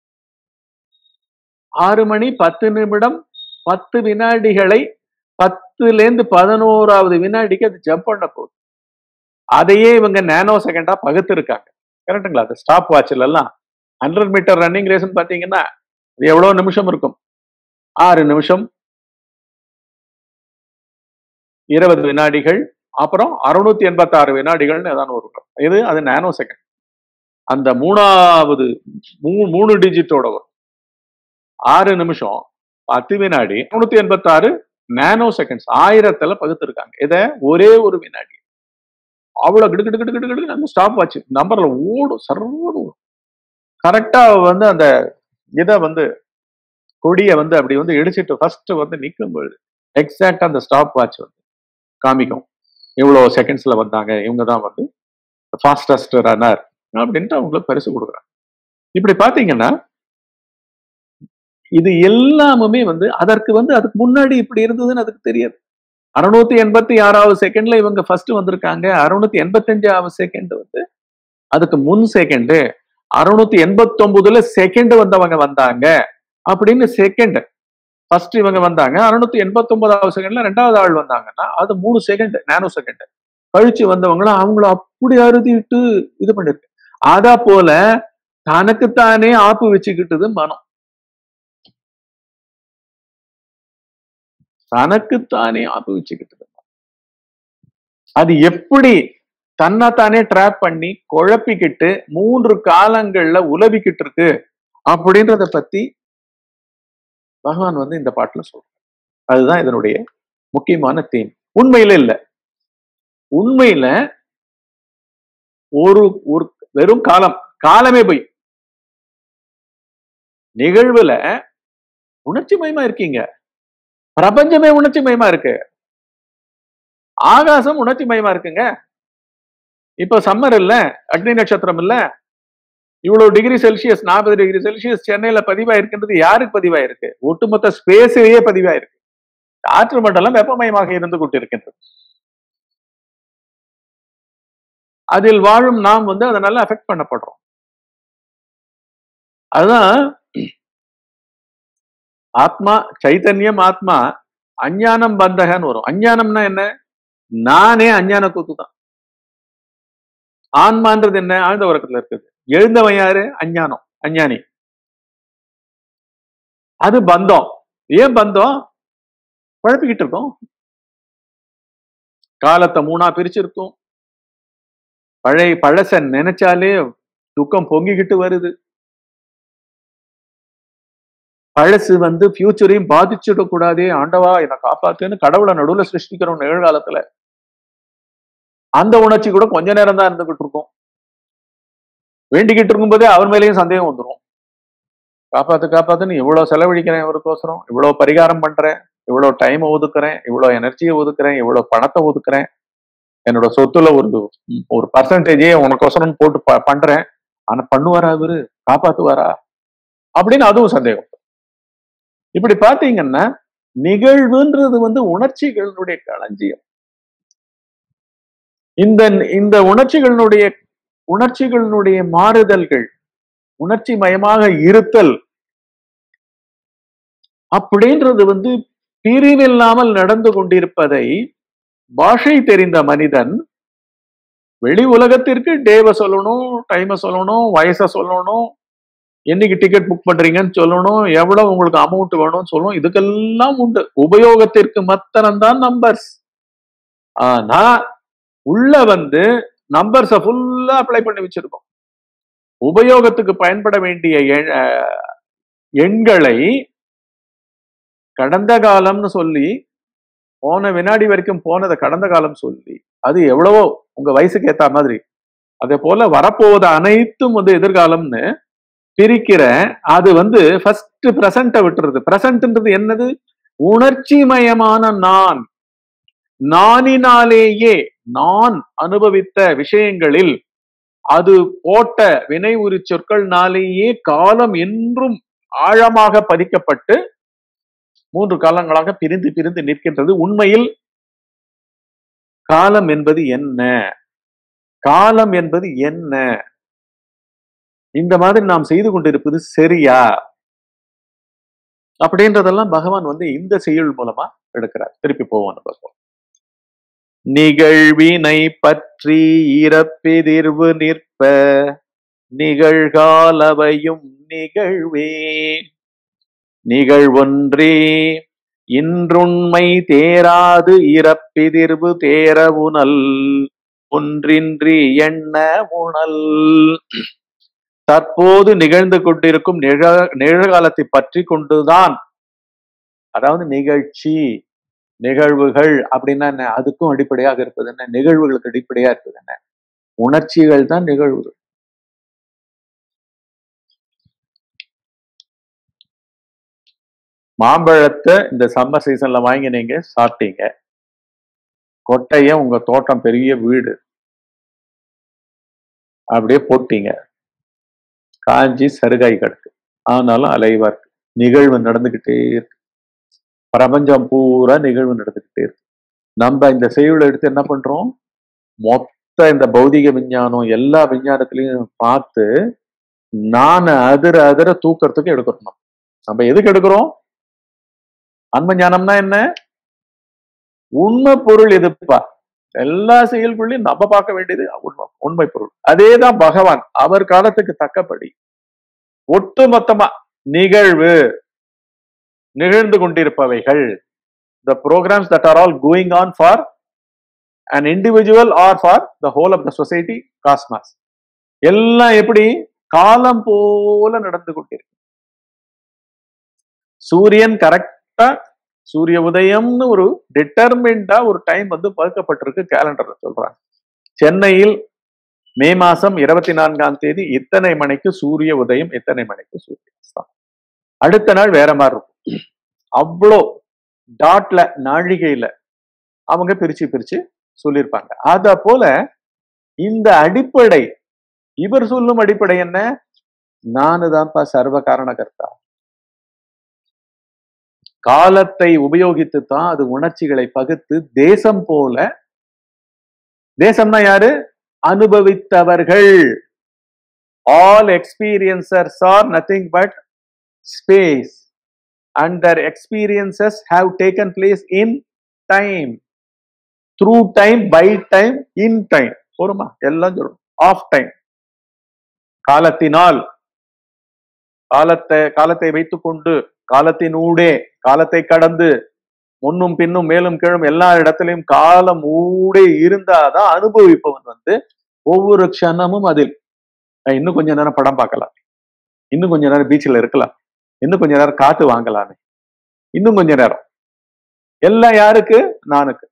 ஆறு மணி பத்து நிமிடம் பத்து வினாடிகளை பத்துல இருந்து பதினோராவது வினாடிக்கு அது ஜம்ப் பண்ண போகுது அதையே இவங்க நேனோ செகண்டா பகுத்து இருக்காங்க கரெக்டுங்களா அது ஸ்டாப் வாட்ச்ல எல்லாம் ஹண்ட்ரட் மீட்டர் ரன்னிங் ரேஸ்ன்னு பாத்தீங்கன்னா அது எவ்வளவு நிமிஷம் இருக்கும் ஆறு நிமிஷம் இருபது வினாடிகள் அப்புறம் அறுநூத்தி எண்பத்தி ஆறு வினாடிகள்னு ஏதாவது ஒரு வரும். இது அது நேனோ செகண்ட் அந்த மூணாவது மூ- மூணு டிஜிட்டோட வரும் ஆறு நிமிஷம் பத்து வினாடி முன்னூத்தி எண்பத்தி ஆறு நேனோ செகண்ட்ஸ் ஆயிரத்துல பகுத்திருக்காங்க இதை ஒரே ஒரு வினாடி அவ்வளவு கிடு கிடு கிடு கிடு கிடு அந்த ஸ்டாப் வாட்ச் நம்பர்ல ஓடும் சர்வடு கரெக்டா வந்து அந்த இதை வந்து கொடியை வந்து அப்படி வந்து இடிச்சிட்டு ஃபர்ஸ்ட் வந்து நிற்கும் பொழுது எக்ஸாக்டா அந்த ஸ்டாப் வாட்ச் வந்து காமிக்கும் இவ்வளோ செகண்ட்ஸ்ல வந்தாங்க இவங்க தான் வந்து ஃபாஸ்டஸ்ட் ரன்னர் அப்படின்ட்டு அவங்களுக்கு பரிசு கொடுக்குறாங்க இப்படி பாத்தீங்கன்னா இது எல்லாமுமே வந்து அதற்கு வந்து அதுக்கு முன்னாடி இப்படி இருந்ததுன்னு அதுக்கு தெரியாது அறுநூத்தி எண்பத்தி ஆறாவது செகண்ட்ல இவங்க ஃபர்ஸ்ட் வந்திருக்காங்க அறுநூத்தி எண்பத்தஞ்சாவது செகண்ட் வந்து அதுக்கு முன் செகண்ட் அறுநூத்தி எண்பத்தி ஒன்பதுல செகண்ட் வந்தவங்க வந்தாங்க அப்படின்னு செகண்ட் ஃபர்ஸ்ட் இவங்க வந்தாங்க அறுநூத்தி எண்பத்தி ஒன்பதாவது செகண்ட்ல ரெண்டாவது ஆள் வந்தாங்கன்னா அது மூணு செகண்ட் நானோ செகண்ட் கழிச்சு வந்தவங்களும் அவங்கள அப்படி அறுதிட்டு இது பண்ணிருக்கு அதா போல தனக்குத்தானே ஆப்பு வச்சுக்கிட்டது மனம் தனக்குத்தானே அனுபவிச்சுக்கிட்டு இருந்தான் அது எப்படி தன்னைத்தானே ட்ராப் பண்ணி குழப்பிக்கிட்டு மூன்று காலங்கள்ல உலவிக்கிட்டு இருக்கு அப்படின்றத பத்தி பகவான் வந்து இந்த பாட்டுல சொல்றார் அதுதான் இதனுடைய முக்கியமான தீம் உண்மையில இல்ல உண்மையில ஒரு ஒரு வெறும் காலம் காலமே போய் நிகழ்வுல உணர்ச்சி மயமா இருக்கீங்க பிரபஞ்சமே உணர்ச்சி மயமா இருக்கு ஆகாசம் உணர்ச்சி மயமா இருக்குங்க இப்ப சம்மர் இல்ல அக்னி நட்சத்திரம் இல்ல இவ்வளவு டிகிரி செல்சியஸ் நாற்பது டிகிரி செல்சியஸ் சென்னையில பதிவாயிருக்கின்றது யாருக்கு பதிவாயிருக்கு ஒட்டுமொத்த ஸ்பேஸிலேயே பதிவாயிருக்கு காற்று மண்டலம் வெப்பமயமாக இருந்து கொண்டிருக்கின்றது அதில் வாழும் நாம் வந்து அதனால அஃபெக்ட் பண்ணப்படுறோம் அதுதான் ஆத்மா சைத்தன்யம் ஆத்மா அஞ்ஞானம் பந்தகன்னு வரும் அஞ்ஞானம்னா என்ன நானே அஞ்ஞான கூத்து தான் ஆன்மான்றது என்ன ஆழ்ந்த உறக்கத்துல இருக்குது எழுந்தவன் யாரு அஞ்ஞானம் அஞ்ஞானி அது பந்தம் ஏன் பந்தம் குழப்பிக்கிட்டு இருக்கோம் காலத்தை மூணா பிரிச்சிருக்கும் பழைய பழச நினைச்சாலே துக்கம் பொங்கிக்கிட்டு வருது பழசு வந்து ஃபியூச்சரையும் பாதிச்சுடக் கூடாதே ஆண்டவா என்னை காப்பாத்துன்னு கடவுளை நடுவுல சிருஷ்டிக்கிறோம் நிகழ்காலத்துல அந்த உணர்ச்சி கூட கொஞ்ச நேரம் தான் இருந்துகிட்டு இருக்கும் வேண்டிக்கிட்டு இருக்கும்போதே அவர் மேலேயும் சந்தேகம் வந்துடும் காப்பாத்து காப்பாத்துன்னு இவ்வளவு செலவழிக்கிறேன் இவருக்கோசரம் இவ்வளவு பரிகாரம் பண்றேன் இவ்வளவு டைம் ஒதுக்குறேன் இவ்வளவு எனர்ஜியை ஒதுக்குறேன் இவ்வளவு பணத்தை ஒதுக்குறேன் என்னோட சொத்துல ஒரு ஒரு பர்சன்டேஜே உனக்கோசரம் போட்டு ப- பண்றேன் ஆனா பண்ணுவாரா இவரு காப்பாத்துவாரா அப்படின்னு அதுவும் சந்தேகம் இப்படி பாத்தீங்கன்னா நிகழ்வுன்றது வந்து உணர்ச்சிகளுடைய களஞ்சியம் இந்த இந்த உணர்ச்சிகளினுடைய உணர்ச்சிகளினுடைய மாறுதல்கள் உணர்ச்சி மயமாக இருத்தல் அப்படின்றது வந்து பிரிவில்லாமல் நடந்து கொண்டிருப்பதை பாஷை தெரிந்த மனிதன் வெளி உலகத்திற்கு டேவை சொல்லணும் டைமை சொல்லணும் வயசை சொல்லணும் என்னைக்கு டிக்கெட் புக் பண்றீங்கன்னு சொல்லணும் எவ்வளவு உங்களுக்கு அமௌண்ட் வேணும்னு சொல்லணும் இதுக்கெல்லாம் உண்டு உபயோகத்திற்கு மாத்திரம்தான் நம்பர்ஸ் ஆனா உள்ள வந்து நம்பர்ஸை ஃபுல்லா அப்ளை பண்ணி வச்சிருக்கோம் உபயோகத்துக்கு பயன்பட வேண்டிய எண்- அஹ், எண்களை கடந்த காலம்னு சொல்லி போன வினாடி வரைக்கும் போனதை கடந்த காலம் சொல்லி அது எவ்வளவோ உங்க வயசுக்கு ஏத்த மாதிரி அதே போல வரப்போவது அனைத்தும் வந்து எதிர்காலம்னு பிரிக்கிற அது வந்து ஃபர்ஸ்ட் பிரசன்ட விட்டுறது பிரசன்ட்ன்றது என்னது உணர்ச்சிமயமான நான் நானினாலேயே நான் அனுபவித்த விஷயங்களில் அது போட்ட வினை உரி சொற்கள்னாலேயே காலம் என்றும் ஆழமாக பதிக்கப்பட்டு மூன்று காலங்களாக பிரிந்து பிரிந்து நிற்கின்றது உண்மையில் காலம் என்பது என்ன காலம் என்பது என்ன இந்த மாதிரி நாம் செய்து கொண்டிருப்பது சரியா அப்படின்றதெல்லாம் பகவான் வந்து இந்த செயல் மூலமா எடுக்கிறார் திருப்பி போவோம் நம்ம நிகழ்வினை பற்றி இறப்பெதிர்வு நிற்ப நிகழ்காலவையும் நிகழ்வே நிகழ்வொன்றே இன்றுண்மை தேராது இறப்பெதிர்வு தேரவுணல் ஒன்றின்றி எண்ண உணல் தற்போது நிகழ்ந்து கொண்டிருக்கும் நிழ நிகழ்காலத்தை பற்றி கொண்டுதான் அதாவது நிகழ்ச்சி நிகழ்வுகள் அப்படின்னா என்ன அதுக்கும் அடிப்படையாக இருப்பது என்ன நிகழ்வுகளுக்கு அடிப்படையா இருப்பது என்ன உணர்ச்சிகள் தான் நிகழ்வுகள் மாம்பழத்தை இந்த சம்மர் சீசன்ல வாங்கி நீங்க சாப்பிட்டீங்க கொட்டைய உங்க தோட்டம் பெரிய வீடு அப்படியே போட்டீங்க காஞ்சி சருகாய் கிடக்கு ஆனாலும் அலைவா இருக்கு நிகழ்வு நடந்துகிட்டே இருக்கு பிரபஞ்சம் பூரா நிகழ்வு நடந்துகிட்டே இருக்கு நம்ம இந்த செய்யுளை எடுத்து என்ன பண்றோம் மொத்த இந்த பௌதிக விஞ்ஞானம் எல்லா விஞ்ஞானத்திலையும் பார்த்து நான் அதிர அதிர தூக்கறதுக்கு எடுக்கிறோம் நம்ம நம்ம எதுக்கு எடுக்கிறோம் அன்ப ஞானம்னா என்ன உண்மை பொருள் எதுப்பா எல்லா செயல்களையும் நம்ம பார்க்க வேண்டியது உண்மை உண்மை பொருள் அதேதான் பகவான் அவர் காலத்துக்கு தக்கபடி ஒட்டு மொத்தமா நிகழ்வு நிகழ்ந்து கொண்டிருப்பவைகள் the programs that are all going on for an individual or for the whole of the society cosmos எல்லாம் எப்படி காலம் போல நடந்து கொண்டிருக்கு சூரியன் கரெக்டா சூரிய உதயம்னு ஒரு டிட்டர்மின்டா ஒரு டைம் வந்து வகுக்கப்பட்டிருக்கு கேலண்டர்ல சொல்றாங்க சென்னையில் மே மாசம் இருபத்தி நான்காம் தேதி இத்தனை மணிக்கு சூரிய உதயம் இத்தனை மணிக்கு சூரிய அஸ்தமனம் அடுத்த நாள் வேற மாதிரி இருக்கும் அவ்வளோ டாட்ல நாழிகையில அவங்க பிரிச்சு பிரிச்சு சொல்லியிருப்பாங்க அத போல இந்த அடிப்படை இவர் சொல்லும் அடிப்படை என்ன நானு தான்ப்பா சர்வ காரணகர்த்தா காலத்தை உபயோகித்து தான் அது உணர்ச்சிகளை பகுத்து தேசம் போல தேசம்னா யாரு அனுபவித்தவர்கள் all experiencers are nothing but space and their experiences have taken place in time through time by time in time போருமா எல்லாம் சொல்லணும் ஆஃப் டைம் காலத்தினால் காலத்தை காலத்தை வைத்துக்கொண்டு காலத்தினூடே காலத்தை கடந்து முன்னும் பின்னும் மேலும் கீழும் எல்லா இடத்துலயும் காலம் ஊடே இருந்தாதான் அனுபவிப்பவன் வந்து ஒவ்வொரு க்ஷணமும் அதில் அஹ் இன்னும் கொஞ்ச நேரம் படம் பார்க்கலாம் இன்னும் கொஞ்ச நேரம் பீச்சில் இருக்கலாம் இன்னும் கொஞ்ச நேரம் காத்து வாங்கலாமே இன்னும் கொஞ்ச நேரம் எல்லாம் யாருக்கு நானுக்கு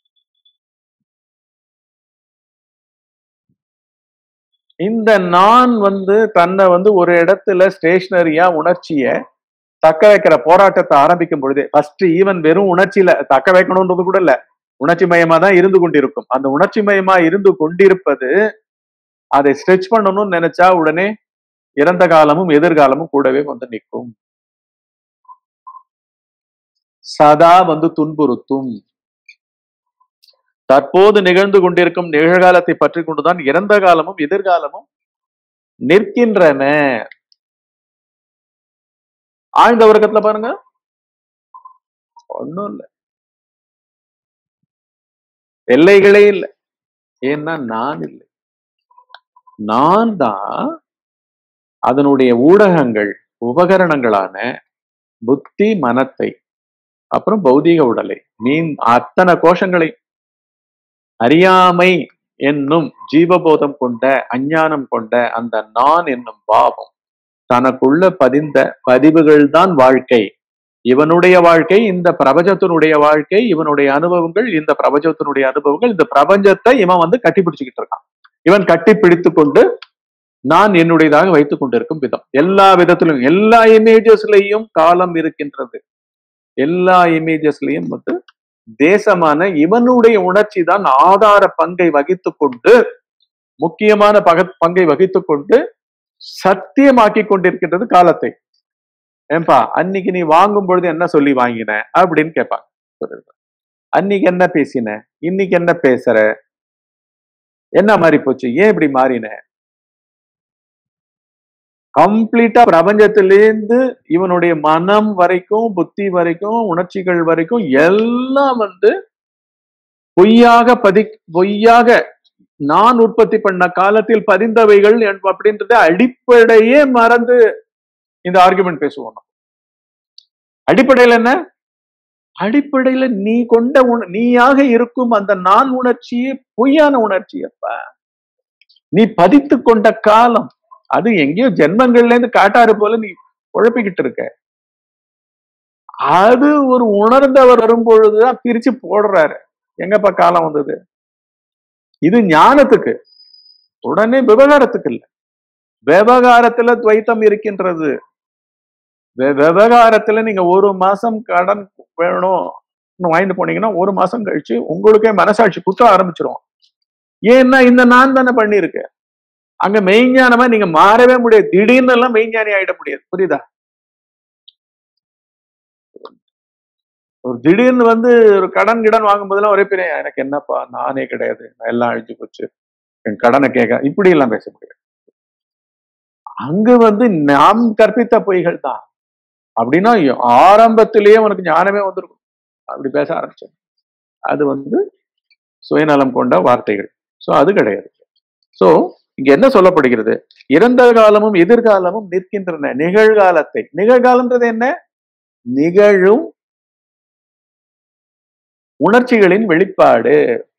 இந்த நான் வந்து தன்னை வந்து ஒரு இடத்துல ஸ்டேஷனரியா உணர்ச்சிய தக்க வைக்கிற போராட்டத்தை ஆரம்பிக்கும் பொழுதே ஃபர்ஸ்ட் ஈவன் வெறும் உணர்ச்சியில தக்க வைக்கணும்ன்றது கூட இல்ல உணர்ச்சி மயமா தான் இருந்து கொண்டிருக்கும் அந்த உணர்ச்சி மயமா இருந்து கொண்டிருப்பது அதை ஸ்ட்ரெச் பண்ணணும்னு நினைச்சா உடனே இறந்த காலமும் எதிர்காலமும் கூடவே வந்து நிற்கும் சதா வந்து துன்புறுத்தும் தற்போது நிகழ்ந்து கொண்டிருக்கும் நிகழ்காலத்தை பற்றி கொண்டுதான் இறந்த காலமும் எதிர்காலமும் நிற்கின்றன ஆழ்ந்த வர்க்கத்துல பாருங்க ஒண்ணும் இல்ல எல்லைகளே இல்லை ஏன்னா நான் இல்லை நான் தான் அதனுடைய ஊடகங்கள் உபகரணங்களான புத்தி மனத்தை அப்புறம் பௌதீக உடலை மீன் அத்தனை கோஷங்களை அறியாமை என்னும் ஜீவபோதம் கொண்ட அஞ்ஞானம் கொண்ட அந்த நான் என்னும் பாவம் தனக்குள்ள பதிந்த பதிவுகள் தான் வாழ்க்கை இவனுடைய வாழ்க்கை இந்த பிரபஞ்சத்தினுடைய வாழ்க்கை இவனுடைய அனுபவங்கள் இந்த பிரபஞ்சத்தினுடைய அனுபவங்கள் இந்த பிரபஞ்சத்தை இவன் வந்து கட்டி பிடிச்சுக்கிட்டு இருக்கான் இவன் கட்டி பிடித்து கொண்டு நான் என்னுடையதாக வைத்துக் கொண்டிருக்கும் விதம் எல்லா விதத்திலும் எல்லா இமேஜஸ்லயும் காலம் இருக்கின்றது எல்லா இமேஜஸ்லயும் வந்து தேசமான இவனுடைய உணர்ச்சி தான் ஆதார பங்கை வகித்து கொண்டு முக்கியமான பக பங்கை வகித்து கொண்டு சத்தியமாக்கி கொண்டிருக்கின்றது காலத்தை ஏன்பா அன்னைக்கு நீ வாங்கும் பொழுது என்ன சொல்லி வாங்கின அப்படின்னு கேட்பாங்க அன்னைக்கு என்ன பேசின இன்னைக்கு என்ன பேசுற என்ன மாறி போச்சு ஏன் இப்படி மாறின கம்ப்ளீட்டா பிரபஞ்சத்திலேருந்து இவனுடைய மனம் வரைக்கும் புத்தி வரைக்கும் உணர்ச்சிகள் வரைக்கும் எல்லாம் வந்து பொய்யாக பதி பொய்யாக நான் உற்பத்தி பண்ண காலத்தில் பதிந்தவைகள் அப்படின்றத அடிப்படையே மறந்து இந்த ஆர்குமெண்ட் பேசுவோம் நம்ம. அடிப்படையில் என்ன அடிப்படையில நீ கொண்ட உண நீயாக இருக்கும் அந்த நான் உணர்ச்சியே பொய்யான உணர்ச்சி அப்ப நீ பதித்து கொண்ட காலம் அது எங்கேயோ ஜென்மங்கள்ல இருந்து காட்டாறு போல நீ குழப்பிக்கிட்டு இருக்க அது ஒரு உணர்ந்தவர் வரும் பொழுதுதான் பிரிச்சு போடுறாரு எங்கப்பா காலம் வந்தது இது ஞானத்துக்கு உடனே விவகாரத்துக்கு இல்ல விவகாரத்துல துவைத்தம் இருக்கின்றது வி- விவகாரத்துல நீங்க ஒரு மாசம் கடன் வேணும் வாங்கிட்டு போனீங்கன்னா ஒரு மாசம் கழிச்சு உங்களுக்கே மனசாட்சி குத்த ஆரம்பிச்சிரும் ஏன்னா இந்த நான் தானே பண்ணிருக்கேன் அங்க மெய்ஞானமா நீங்க மாறவே முடியாது திடீர்னு எல்லாம் மெய்ஞானி ஆயிட முடியாது புரியுதா ஒரு திடீர்னு வந்து ஒரு கடன் கிடன் வாங்கும் போதெல்லாம் ஒரே பெரிய எனக்கு என்னப்பா நானே கிடையாது நான் எல்லாம் அழிஞ்சு போச்சு என் கடனை கேட்க இப்படி எல்லாம் பேச முடியாது அங்கு வந்து நாம் கற்பித்த பொய்கள் தான் அப்படின்னா ஆரம்பத்திலேயே உனக்கு ஞானமே வந்திருக்கும் அப்படி பேச ஆரம்பிச்சேன் அது வந்து சுயநலம் கொண்ட வார்த்தைகள் சோ அது கிடையாது சோ இங்க என்ன சொல்லப்படுகிறது இறந்த காலமும் எதிர்காலமும் நிற்கின்றன நிகழ்காலத்தை நிகழ்காலம்ன்றது என்ன நிகழும் உணர்ச்சிகளின் வெளிப்பாடு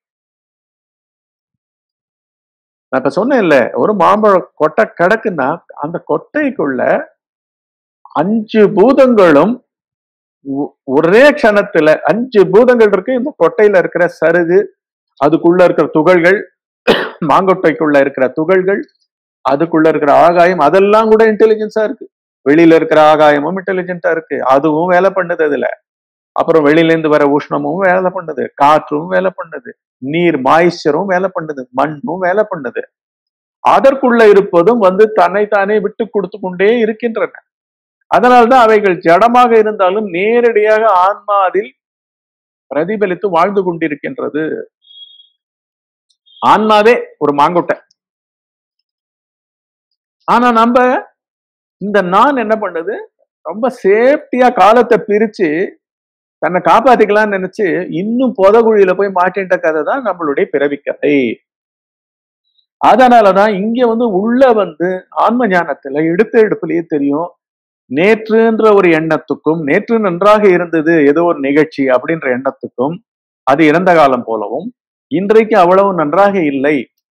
நான் இப்ப சொன்னேன்ல ஒரு மாம்பழம் கொட்டை கிடக்குன்னா அந்த கொட்டைக்குள்ள அஞ்சு பூதங்களும் ஒ- ஒரே க்ஷணத்துல அஞ்சு பூதங்கள் இருக்கு இந்த கொட்டையில இருக்கிற சருகு அதுக்குள்ள இருக்கிற துகள்கள் மாங்கொட்டைக்குள்ள இருக்கிற துகள்கள் அதுக்குள்ள இருக்கிற ஆகாயம் அதெல்லாம் கூட இன்டெலிஜென்ஸா இருக்கு வெளியில இருக்கிற ஆகாயமும் இன்டெலிஜென்ட்டா இருக்கு அதுவும் வேலை பண்ணுது அதுல அப்புறம் வெளியில இருந்து வர உஷ்ணமும் வேலை பண்ணுது காற்றும் வேலை பண்ணுது நீர் மாய்ச்சரும் வேலை பண்ணுது மண்ணும் வேலை பண்ணுது அதற்குள்ள இருப்பதும் வந்து தன்னைத்தானே விட்டு கொடுத்து கொண்டே இருக்கின்றன அதனால்தான் அவைகள் ஜடமாக இருந்தாலும் நேரடியாக ஆன்மா அதில் பிரதிபலித்து வாழ்ந்து கொண்டிருக்கின்றது ஆன்மாவே ஒரு மாங்கொட்டை ஆனா நம்ம இந்த நான் என்ன பண்ணுது ரொம்ப சேஃப்டியா காலத்தை பிரிச்சு தன்னை காப்பாத்திக்கலாம்னு நினைச்சு இன்னும் புதகுழியில போய் மாட்டின்ற கதை தான் நம்மளுடைய பிறவி கதை அதனாலதான் இங்க வந்து உள்ள வந்து ஆன்ம ஞானத்துல எடுத்த எடுப்புலயே தெரியும் நேற்றுன்ற ஒரு எண்ணத்துக்கும் நேற்று நன்றாக இருந்தது ஏதோ ஒரு நிகழ்ச்சி அப்படின்ற எண்ணத்துக்கும் அது இறந்த காலம் போலவும் இன்றைக்கு அவ்வளவு நன்றாக இல்லை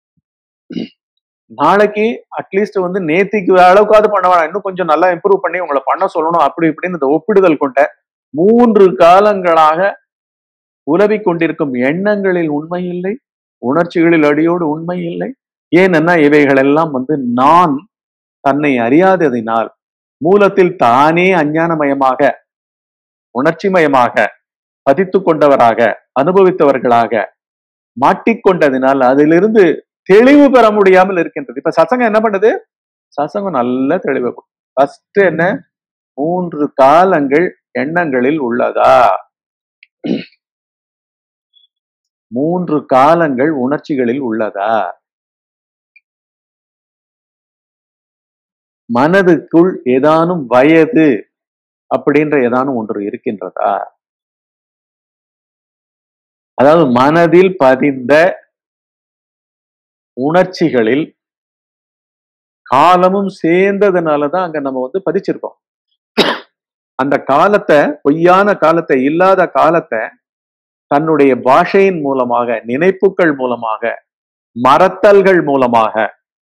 நாளைக்கு அட்லீஸ்ட் வந்து நேத்திக்கு அளவுக்காவது பண்ண வேணாம் இன்னும் கொஞ்சம் நல்லா இம்ப்ரூவ் பண்ணி உங்களை பண்ண சொல்லணும் அப்படி இப்படின்னு இந்த ஒப்பிடுதல் கொண்ட மூன்று காலங்களாக உலவிக் கொண்டிருக்கும் எண்ணங்களில் உண்மை இல்லை உணர்ச்சிகளில் அடியோடு உண்மை இல்லை ஏனென்னா இவைகள் எல்லாம் வந்து நான் தன்னை அறியாததினால் மூலத்தில் தானே அஞ்ஞானமயமாக உணர்ச்சிமயமாக பதித்து கொண்டவராக அனுபவித்தவர்களாக மாட்டிக்கொண்டதினால் அதிலிருந்து தெளிவு பெற முடியாமல் இருக்கின்றது இப்ப சசங்கம் என்ன பண்ணுது சசங்கம் நல்ல தெளிவு ஃபர்ஸ்ட் என்ன மூன்று காலங்கள் எண்ணங்களில் உள்ளதா மூன்று காலங்கள் உணர்ச்சிகளில் உள்ளதா மனதுக்குள் ஏதானும் வயது அப்படின்ற ஏதானும் ஒன்று இருக்கின்றதா அதாவது மனதில் பதிந்த உணர்ச்சிகளில் காலமும் சேர்ந்ததுனாலதான் அங்க நம்ம வந்து பதிச்சிருக்கோம் அந்த காலத்தை பொய்யான காலத்தை இல்லாத காலத்தை தன்னுடைய பாஷையின் மூலமாக நினைப்புகள் மூலமாக மறத்தல்கள் மூலமாக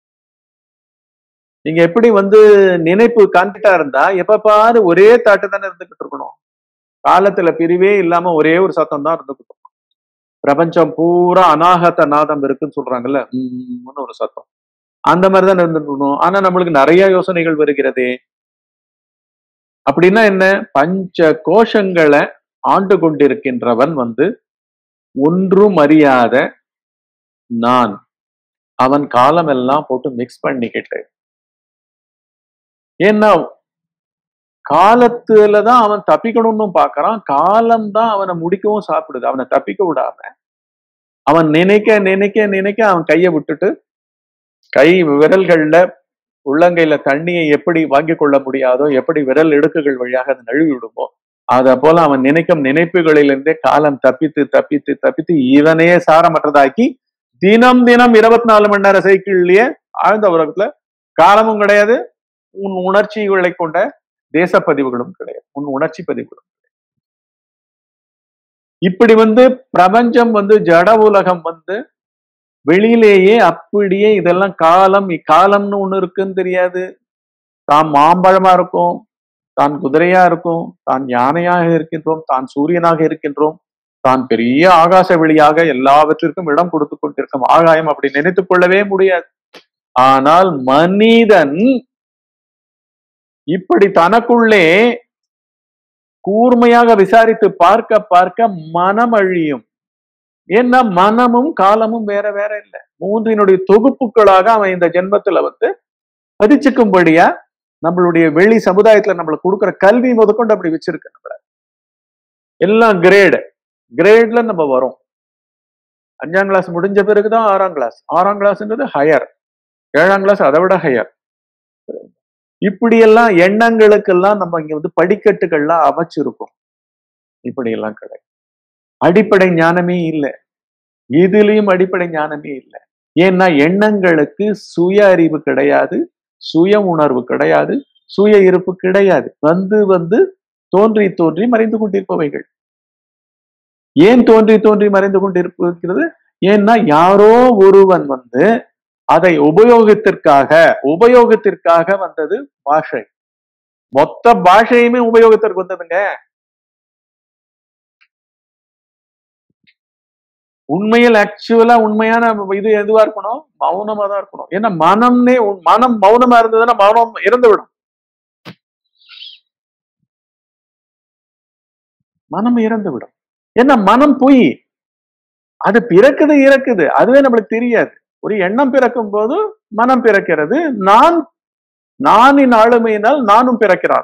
நீங்க எப்படி வந்து நினைப்பு கான்பிட்டா இருந்தா எப்ப பாரு ஒரே தாட்டு தானே இருந்துகிட்டு இருக்கணும் காலத்துல பிரிவே இல்லாம ஒரே ஒரு சத்தம் தான் இருந்துகிட்டு இருக்கணும் பிரபஞ்சம் பூரா அநாகத நாதம் இருக்குன்னு சொல்றாங்கல்ல உம்னு ஒரு சத்தம் அந்த மாதிரி தான் இருந்துட்டு இருக்கணும் ஆனா நம்மளுக்கு நிறைய யோசனைகள் வருகிறதே அப்படின்னா என்ன பஞ்ச கோஷங்களை ஆண்டு கொண்டிருக்கின்றவன் வந்து ஒன்றும் அறியாத நான் அவன் காலம் எல்லாம் போட்டு மிக்ஸ் பண்ணிக்கிட்டு ஏன்னா காலத்துலதான் அவன் தப்பிக்கணும்னு பாக்குறான் காலம் தான் அவனை முடிக்கவும் சாப்பிடுது அவனை தப்பிக்க விடாம அவன் நினைக்க நினைக்க நினைக்க அவன் கையை விட்டுட்டு கை விரல்கள்ல உள்ளங்கையில தண்ணியை எப்படி வாங்கி கொள்ள முடியாதோ எப்படி விரல் இடுக்குகள் வழியாக அது நழுவி விடுமோ அத போல அவன் நினைக்கும் நினைப்புகளிலிருந்தே காலம் தப்பித்து தப்பித்து தப்பித்து இவனையே சாரமற்றதாக்கி தினம் தினம் இருபத்தி நாலு மணி நேர சைக்கிள்லயே ஆழ்ந்த உலகத்துல காலமும் கிடையாது உன் உணர்ச்சிகளை கொண்ட தேசப்பதிவுகளும் கிடையாது உன் உணர்ச்சி பதிவுகளும் இப்படி வந்து பிரபஞ்சம் வந்து ஜட உலகம் வந்து வெளியிலேயே அப்படியே இதெல்லாம் காலம் காலம்னு ஒண்ணு இருக்குன்னு தெரியாது தான் மாம்பழமா இருக்கும் தான் குதிரையா இருக்கும் தான் யானையாக இருக்கின்றோம் தான் சூரியனாக இருக்கின்றோம் தான் பெரிய ஆகாச வெளியாக எல்லாவற்றிற்கும் இடம் கொடுத்து கொண்டிருக்கும் ஆகாயம் அப்படி நினைத்துக் கொள்ளவே முடியாது ஆனால் மனிதன் இப்படி தனக்குள்ளே கூர்மையாக விசாரித்து பார்க்க பார்க்க மனம் அழியும் ஏன்னா மனமும் காலமும் வேற வேற இல்லை மூன்றினுடைய தொகுப்புகளாக அவன் இந்த ஜென்மத்துல வந்து பதிச்சுக்கும்படியா நம்மளுடைய வெளி சமுதாயத்துல நம்மளுக்கு கொடுக்குற கல்வி முதற்கொண்டு அப்படி வச்சிருக்கு நம்மள எல்லாம் கிரேடு கிரேட்ல நம்ம வரோம் அஞ்சாம் கிளாஸ் முடிஞ்ச பிறகுதான் ஆறாம் கிளாஸ் ஆறாம் கிளாஸ்ன்றது ஹையர் ஏழாம் கிளாஸ் அதை விட ஹையர் இப்படியெல்லாம் எண்ணங்களுக்கெல்லாம் நம்ம இங்க வந்து படிக்கட்டுகள்லாம் அமைச்சிருக்கோம் இப்படியெல்லாம் கிடையாது அடிப்படை ஞானமே இல்லை எதுலயும் அடிப்படை ஞானமே இல்லை ஏன்னா எண்ணங்களுக்கு சுய அறிவு கிடையாது சுய உணர்வு கிடையாது சுய இருப்பு கிடையாது வந்து வந்து தோன்றி தோன்றி மறைந்து கொண்டிருப்பவைகள் ஏன் தோன்றி தோன்றி மறைந்து கொண்டிருக்கிறது ஏன்னா யாரோ ஒருவன் வந்து அதை உபயோகத்திற்காக உபயோகத்திற்காக வந்தது பாஷை மொத்த பாஷையுமே உபயோகத்திற்கு வந்ததுங்க உண்மையில் ஆக்சுவலா உண்மையான இது எதுவா இருக்கணும் மௌனமா தான் இருக்கணும் ஏன்னா மனம்னே உன் மனம் மௌனமா இருந்ததுன்னா மௌனம் இறந்து விடும் மனம் இறந்து விடும் ஏன்னா மனம் பொய் அது பிறக்குது இறக்குது அதுவே நம்மளுக்கு தெரியாது ஒரு எண்ணம் பிறக்கும் போது மனம் பிறக்கிறது நான் நானின் ஆளுமையினால் நானும் பிறக்கிறான்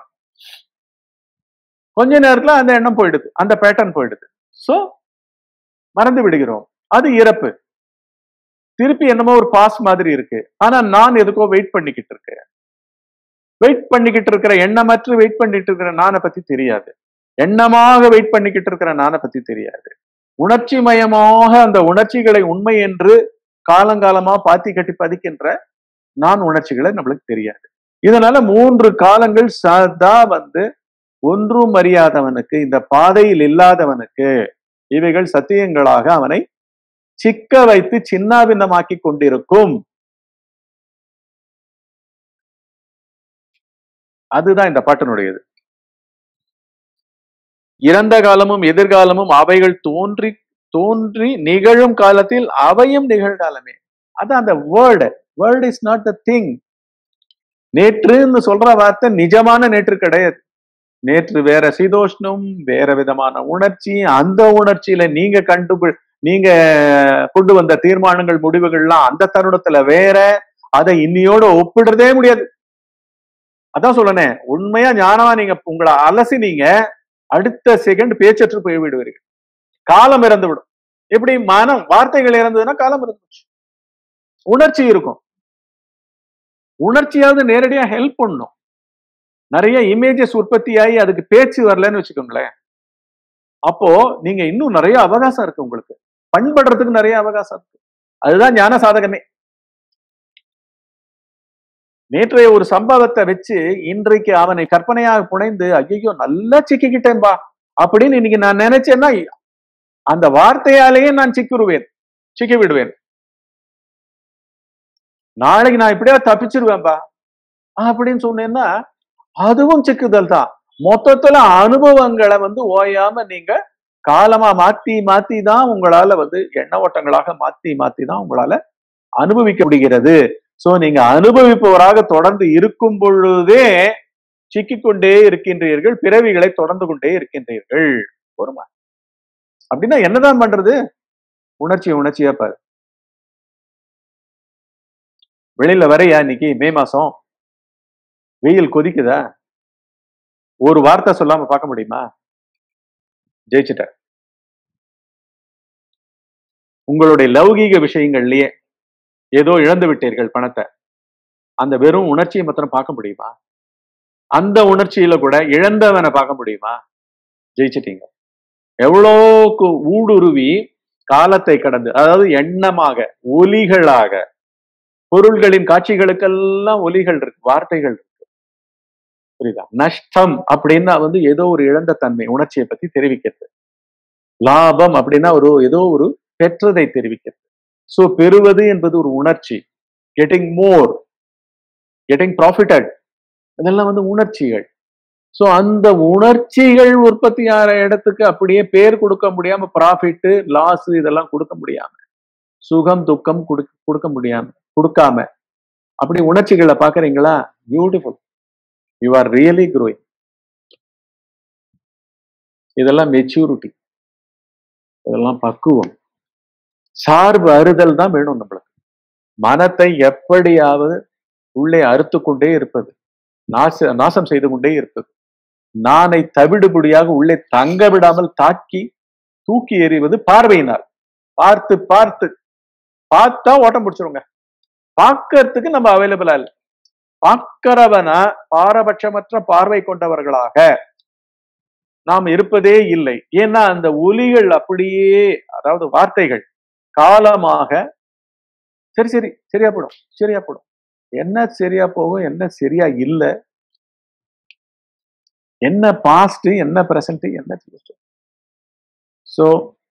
கொஞ்ச நேரத்துல அந்த எண்ணம் போயிடுது அந்த பேட்டர்ன் போயிடுது சோ மறந்து விடுகிறோம் அது இறப்பு திருப்பி என்னமோ ஒரு பாஸ் மாதிரி இருக்கு ஆனா நான் எதுக்கோ வெயிட் பண்ணிக்கிட்டு இருக்கேன் வெயிட் பண்ணிக்கிட்டு இருக்கிற எண்ணமற்று வெயிட் பண்ணிட்டு இருக்கிற நானை பத்தி தெரியாது எண்ணமாக வெயிட் பண்ணிக்கிட்டு இருக்கிற நானை பத்தி தெரியாது உணர்ச்சி மயமாக அந்த உணர்ச்சிகளை உண்மை என்று காலங்காலமா பாத்தி கட்டி பதிக்கின்ற நான் உணர்ச்சிகளை நம்மளுக்கு தெரியாது இதனால மூன்று காலங்கள் சதா வந்து ஒன்றும் அறியாதவனுக்கு இந்த பாதையில் இல்லாதவனுக்கு இவைகள் சத்தியங்களாக அவனை சிக்க வைத்து சின்னாபின்னமாக்கி கொண்டிருக்கும் அதுதான் இந்த பாட்டினுடையது இறந்த காலமும் எதிர்காலமும் அவைகள் தோன்றி தோன்றி நிகழும் காலத்தில் அவையும் நிகழ்காலமே அது அந்த word word is not the thing நேற்றுன்னு சொல்ற வார்த்தை நிஜமான நேற்று கிடையாது நேற்று வேற சீதோஷ்ணம் வேற விதமான உணர்ச்சி அந்த உணர்ச்சியில நீங்க கண்டு நீங்க கொண்டு வந்த தீர்மானங்கள் முடிவுகள்லாம் அந்த தருணத்துல வேற அதை இன்னியோட ஒப்பிடுறதே முடியாது அதான் சொல்லனே உண்மையா ஞானமா நீங்க உங்களை அலசி நீங்க அடுத்த செகண்ட் பேச்சற்று போய் விடுவீர்கள் காலம் இறந்து விடும் எப்படி மனம் வார்த்தைகள் இறந்ததுன்னா காலம் இறந்து போச்சு உணர்ச்சி இருக்கும் உணர்ச்சியாவது நேரடியா ஹெல்ப் பண்ணும் நிறைய இமேஜஸ் உற்பத்தி ஆகி அதுக்கு பேச்சு வரலன்னு வச்சுக்கோங்களேன் அப்போ நீங்க இன்னும் நிறைய அவகாசம் இருக்கு உங்களுக்கு பண்படுறதுக்கு நிறைய அவகாசம் இருக்கு அதுதான் ஞான சாதகமே நேற்றைய ஒரு சம்பவத்தை வச்சு இன்றைக்கு அவனை கற்பனையாக புனைந்து ஐயோ நல்லா சிக்கிக்கிட்டேன்பா அப்படின்னு இன்னைக்கு நான் நினைச்சேன்னா அந்த வார்த்தையாலேயே நான் சிக்கிடுவேன் சிக்கி விடுவேன் நாளைக்கு நான் இப்படியா தப்பிச்சிருவேன்பா அப்படின்னு சொன்னேன்னா அதுவும் சிக்குதல் தான் மொத்தத்துல அனுபவங்களை வந்து ஓயாம நீங்க காலமா மாத்தி மாத்தி தான் உங்களால வந்து எண்ண ஓட்டங்களாக மாத்தி மாத்தி தான் உங்களால அனுபவிக்க முடிகிறது சோ நீங்க அனுபவிப்பவராக தொடர்ந்து இருக்கும் பொழுதே சிக்கிக்கொண்டே இருக்கின்றீர்கள் பிறவிகளை தொடர்ந்து கொண்டே இருக்கின்றீர்கள் ஒருமா அப்படின்னா என்னதான் பண்றது உணர்ச்சி உணர்ச்சியா பாரு வெளியில வரையா இன்னைக்கு மே மாசம் வெயில் கொதிக்குதா ஒரு வார்த்தை சொல்லாம பார்க்க முடியுமா ஜெயிச்சுட்ட உங்களுடைய லௌகீக விஷயங்கள்லயே ஏதோ இழந்து விட்டீர்கள் பணத்தை அந்த வெறும் உணர்ச்சியை மாத்திரம் பார்க்க முடியுமா அந்த உணர்ச்சியில கூட இழந்தவனை பார்க்க முடியுமா ஜெயிச்சிட்டீங்க எவ்வளோக்கு ஊடுருவி காலத்தை கடந்து அதாவது எண்ணமாக ஒலிகளாக பொருள்களின் காட்சிகளுக்கெல்லாம் ஒலிகள் இருக்கு வார்த்தைகள் இருக்கு புரியுதா நஷ்டம் அப்படின்னா வந்து ஏதோ ஒரு இழந்த தன்மை உணர்ச்சியை பத்தி தெரிவிக்கிறது லாபம் அப்படின்னா ஒரு ஏதோ ஒரு பெற்றதை தெரிவிக்கிறது சோ பெறுவது என்பது ஒரு உணர்ச்சி கெட்டிங் மோர் கெட்டிங் ப்ராஃபிட்டட் இதெல்லாம் வந்து உணர்ச்சிகள் சோ அந்த உணர்ச்சிகள் உற்பத்தி ஆகிற இடத்துக்கு அப்படியே பேர் கொடுக்க முடியாம ப்ராஃபிட் லாஸ் இதெல்லாம் கொடுக்க முடியாம சுகம் துக்கம் கொடுக்க கொடுக்க முடியாம கொடுக்காம அப்படி உணர்ச்சிகளை பாக்குறீங்களா beautiful you are really growing இதெல்லாம் மெச்சூரிட்டி இதெல்லாம் பக்குவம் சார்பு அறுதல் தான் வேணும் நம்மளுக்கு மனத்தை எப்படியாவது உள்ளே அறுத்து கொண்டே இருப்பது நாச நாசம் செய்து கொண்டே இருப்பது நானை தவிடுபடியாக உள்ளே தங்க விடாமல் தாக்கி தூக்கி எறிவது பார்வையினால் பார்த்து பார்த்து பார்த்தா ஓட்டம் பிடிச்சிருங்க பார்க்கறதுக்கு நம்ம அவைலபிளா இல்லை பார்க்கிறவனா பாரபட்சமற்ற பார்வை கொண்டவர்களாக நாம் இருப்பதே இல்லை ஏன்னா அந்த ஒலிகள் அப்படியே அதாவது வார்த்தைகள் காலமாக சரி சரி சரியா போடும் சரியா போடும் என்ன சரியா போகும் என்ன சரியா இல்ல என்ன பாஸ்ட் என்ன பிரசன்ட் என்ன ஃபியூச்சர் ஸோ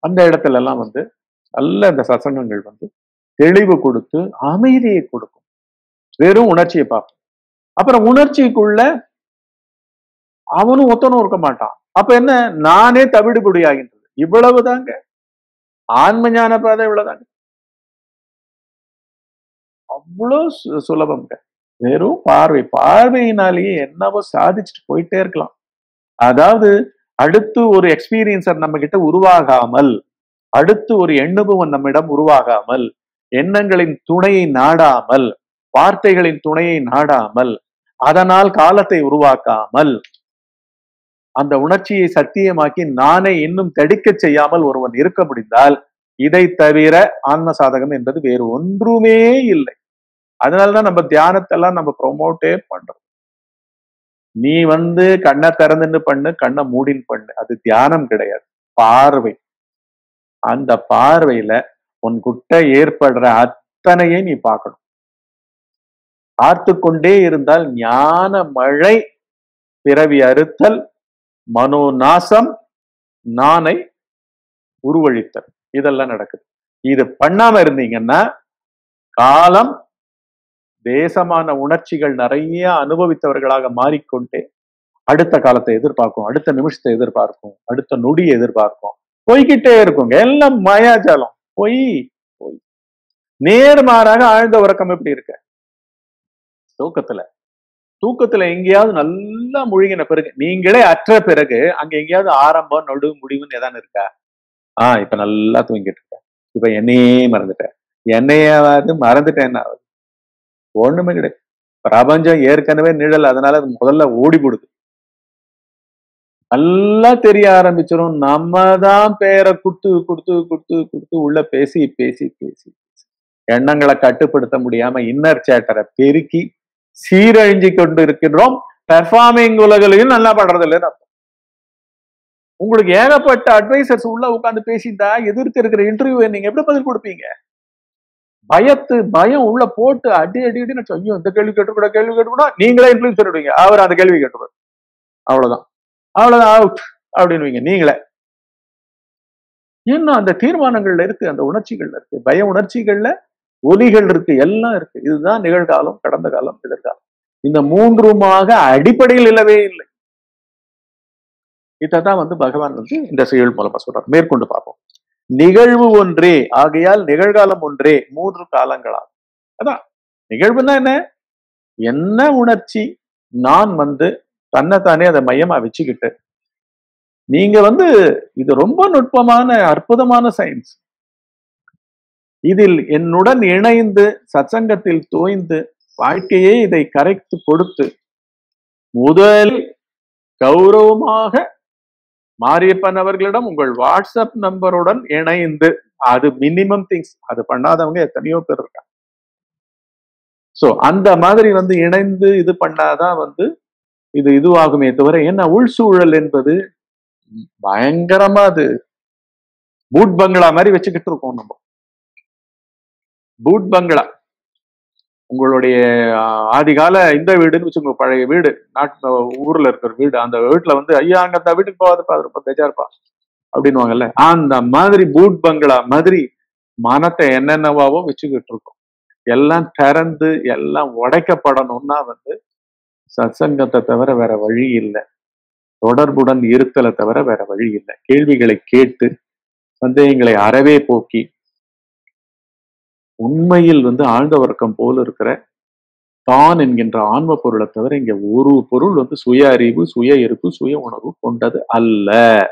அந்த இடத்துல எல்லாம் வந்து நல்ல இந்த சசங்கங்கள் வந்து தெளிவு கொடுத்து அமைதியை கொடுக்கும் வெறும் உணர்ச்சியை பார்ப்போம் அப்புறம் உணர்ச்சிக்குள்ள அவனும் ஒத்தனும் இருக்க மாட்டான் அப்ப என்ன நானே தவிடுபடி ஆகின்றது இவ்வளவுதாங்க ஆன்ம ஞான பாதை இவ்வளவுதாங்க அவ்வளவு சு- சுலபம்ங்க வெறும் பார்வை பார்வையினாலேயே என்னவோ சாதிச்சுட்டு போயிட்டே இருக்கலாம் அதாவது அடுத்து ஒரு எக்ஸ்பீரியன்ஸர் நம்ம கிட்ட உருவாகாமல் அடுத்து ஒரு எண்ணுபவன் நம்மிடம் உருவாகாமல் எண்ணங்களின் துணையை நாடாமல் வார்த்தைகளின் துணையை நாடாமல் அதனால் காலத்தை உருவாக்காமல் அந்த உணர்ச்சியை சத்தியமாக்கி நானே இன்னும் தடிக்கச் செய்யாமல் ஒருவன் இருக்க முடிந்தால் இதை தவிர ஆன்ம சாதகம் என்பது வேறு ஒன்றுமே இல்லை அதனாலதான் நம்ம தியானத்தெல்லாம் நம்ம ப்ரொமோட்டே பண்றோம் நீ வந்து கண்ணை திறந்துன்னு பண்ணு கண்ணை மூடின்னு பண்ணு அது தியானம் கிடையாது பார்வை அந்த பார்வையில உன்கிட்ட ஏற்படுற அத்தனையை நீ பார்க்கணும் பார்த்து கொண்டே இருந்தால் ஞான மழை பிறவி அறுத்தல் மனோநாசம் நானை உருவழித்தல் இதெல்லாம் நடக்குது இது பண்ணாம இருந்தீங்கன்னா காலம் தேசமான உணர்ச்சிகள் நிறைய அனுபவித்தவர்களாக மாறிக்கொண்டே அடுத்த காலத்தை எதிர்பார்க்கும் அடுத்த நிமிஷத்தை எதிர்பார்க்கும் அடுத்த நொடியை எதிர்பார்க்கும் போய்கிட்டே இருக்குங்க எல்லாம் மாயாஜாலம் பொய் பொய் நேர்மாறாக ஆழ்ந்த உறக்கம் எப்படி இருக்கு தூக்கத்துல தூக்கத்துல எங்கேயாவது நல்லா முழுகின பிறகு நீங்களே அற்ற பிறகு அங்க எங்கேயாவது ஆரம்பம் நடு முடிவுன்னு ஏதாவது இருக்கா ஆஹ் இப்ப நல்லா தூங்கிட்டு இருக்கேன் இப்ப என்னையே மறந்துட்டேன் என்னையாவது மறந்துட்டேன் ஆகுது ஒண்ணுமே கிடையாது பிரபஞ்சம் ஏற்கனவே நிழல் அதனால அது முதல்ல ஓடி போடுது நல்லா தெரிய ஆரம்பிச்சிடும் நம்ம தான் பேரை குடுத்து குடுத்து குடுத்து குடுத்து உள்ள பேசி பேசி பேசி பேசி. எண்ணங்களை கட்டுப்படுத்த முடியாம இன்னர் சேட்டரை பெருக்கி சீரழிஞ்சு கொண்டு இருக்கின்றோம் பெர்ஃபார்மிங் உலகிலையும் நல்லா பண்றது இல்லைன்னு அர்த்தம். உங்களுக்கு ஏகப்பட்ட அட்வைசர்ஸ் உள்ள உட்கார்ந்து பேசிட்டா எதிர்த்து இருக்கிற இன்டர்வியூ நீங்க எப்படி பதில் கொடுப்பீங்க பயத்து பயம் உள்ள போட்டு அடி அடி அடின்னு ஐயோ இந்த கேள்வி கேட்டுக்கூட கேள்வி கேட்டுக்கூட நீங்களே இன்ஃபுளுன்ஸ் சொல்லிடுவீங்க அவர் அந்த கேள்வி கேட்டுருவார் அவ்வளவுதான் அவ்வளவுதான் அவுட் அப்படின்னுவீங்க நீங்களே இன்னும் அந்த தீர்மானங்கள்ல இருக்கு அந்த உணர்ச்சிகள்ல இருக்கு பய உணர்ச்சிகள்ல ஒலிகள் இருக்கு எல்லாம் இருக்கு இதுதான் நிகழ்காலம் கடந்த காலம் எதிர்காலம் இந்த மூன்றுமாக அடிப்படையில் இல்லவே இல்லை இதான் வந்து பகவான் வந்து இந்த செயல் மூலமா சொல்றார் மேற்கொண்டு பார்ப்போம் நிகழ்வு ஒன்றே ஆகையால் நிகழ்காலம் ஒன்றே மூன்று காலங்களாகும் அதான் நிகழ்வுன்னா என்ன என்ன உணர்ச்சி நான் வந்து தன்னைத்தானே அதை மையமா வச்சுக்கிட்டு நீங்க வந்து இது ரொம்ப நுட்பமான அற்புதமான சயின்ஸ் இதில் என்னுடன் இணைந்து சத்சங்கத்தில் தோய்ந்து வாழ்க்கையே இதை கரைத்து கொடுத்து முதல் கௌரவமாக மாரியப்பன் அவர்களிடம் உங்கள் வாட்ஸ்அப் நம்பருடன் இணைந்து அது மினிமம் திங்ஸ் அது பண்ணாதவங்க எத்தனையோ பேர் இருக்காங்க சோ அந்த மாதிரி வந்து இணைந்து இது பண்ணாதான் வந்து இது இதுவாகுமே தவிர ஏன்னா உள்சூழல் என்பது பயங்கரமா அது பூட் பங்களா மாதிரி வச்சுக்கிட்டு இருக்கோம் நம்ம பூட் பங்களா உங்களுடைய ஆஹ், ஆதிகால இந்த வீடுன்னு வச்சுக்கோங்க பழைய வீடு நாட்டு ஊர்ல இருக்கிற வீடு அந்த வீட்டுல வந்து ஐயா அங்க அந்த வீட்டுக்கு போகாதப்பா அது ரொம்ப பெஜார்ப்பா அப்படின்னுவாங்கல்ல அந்த மாதிரி பூட் பங்களா மாதிரி மனத்தை என்னென்னவாவோ வச்சுக்கிட்டு இருக்கோம் எல்லாம் திறந்து எல்லாம் உடைக்கப்படணும்னா வந்து சத்சங்கத்தை தவிர வேற வழி இல்லை தொடர்புடன் இருத்தலை தவிர வேற வழி இல்லை கேள்விகளை கேட்டு சந்தேகங்களை அறவே போக்கி உண்மையில் வந்து ஆழ்ந்த உறக்கம் போல இருக்கிற தான் என்கின்ற ஆன்ம பொருளை தவிர இங்க ஒரு பொருள் வந்து சுய அறிவு சுய இருப்பு சுய உணர்வு கொண்டது அல்ல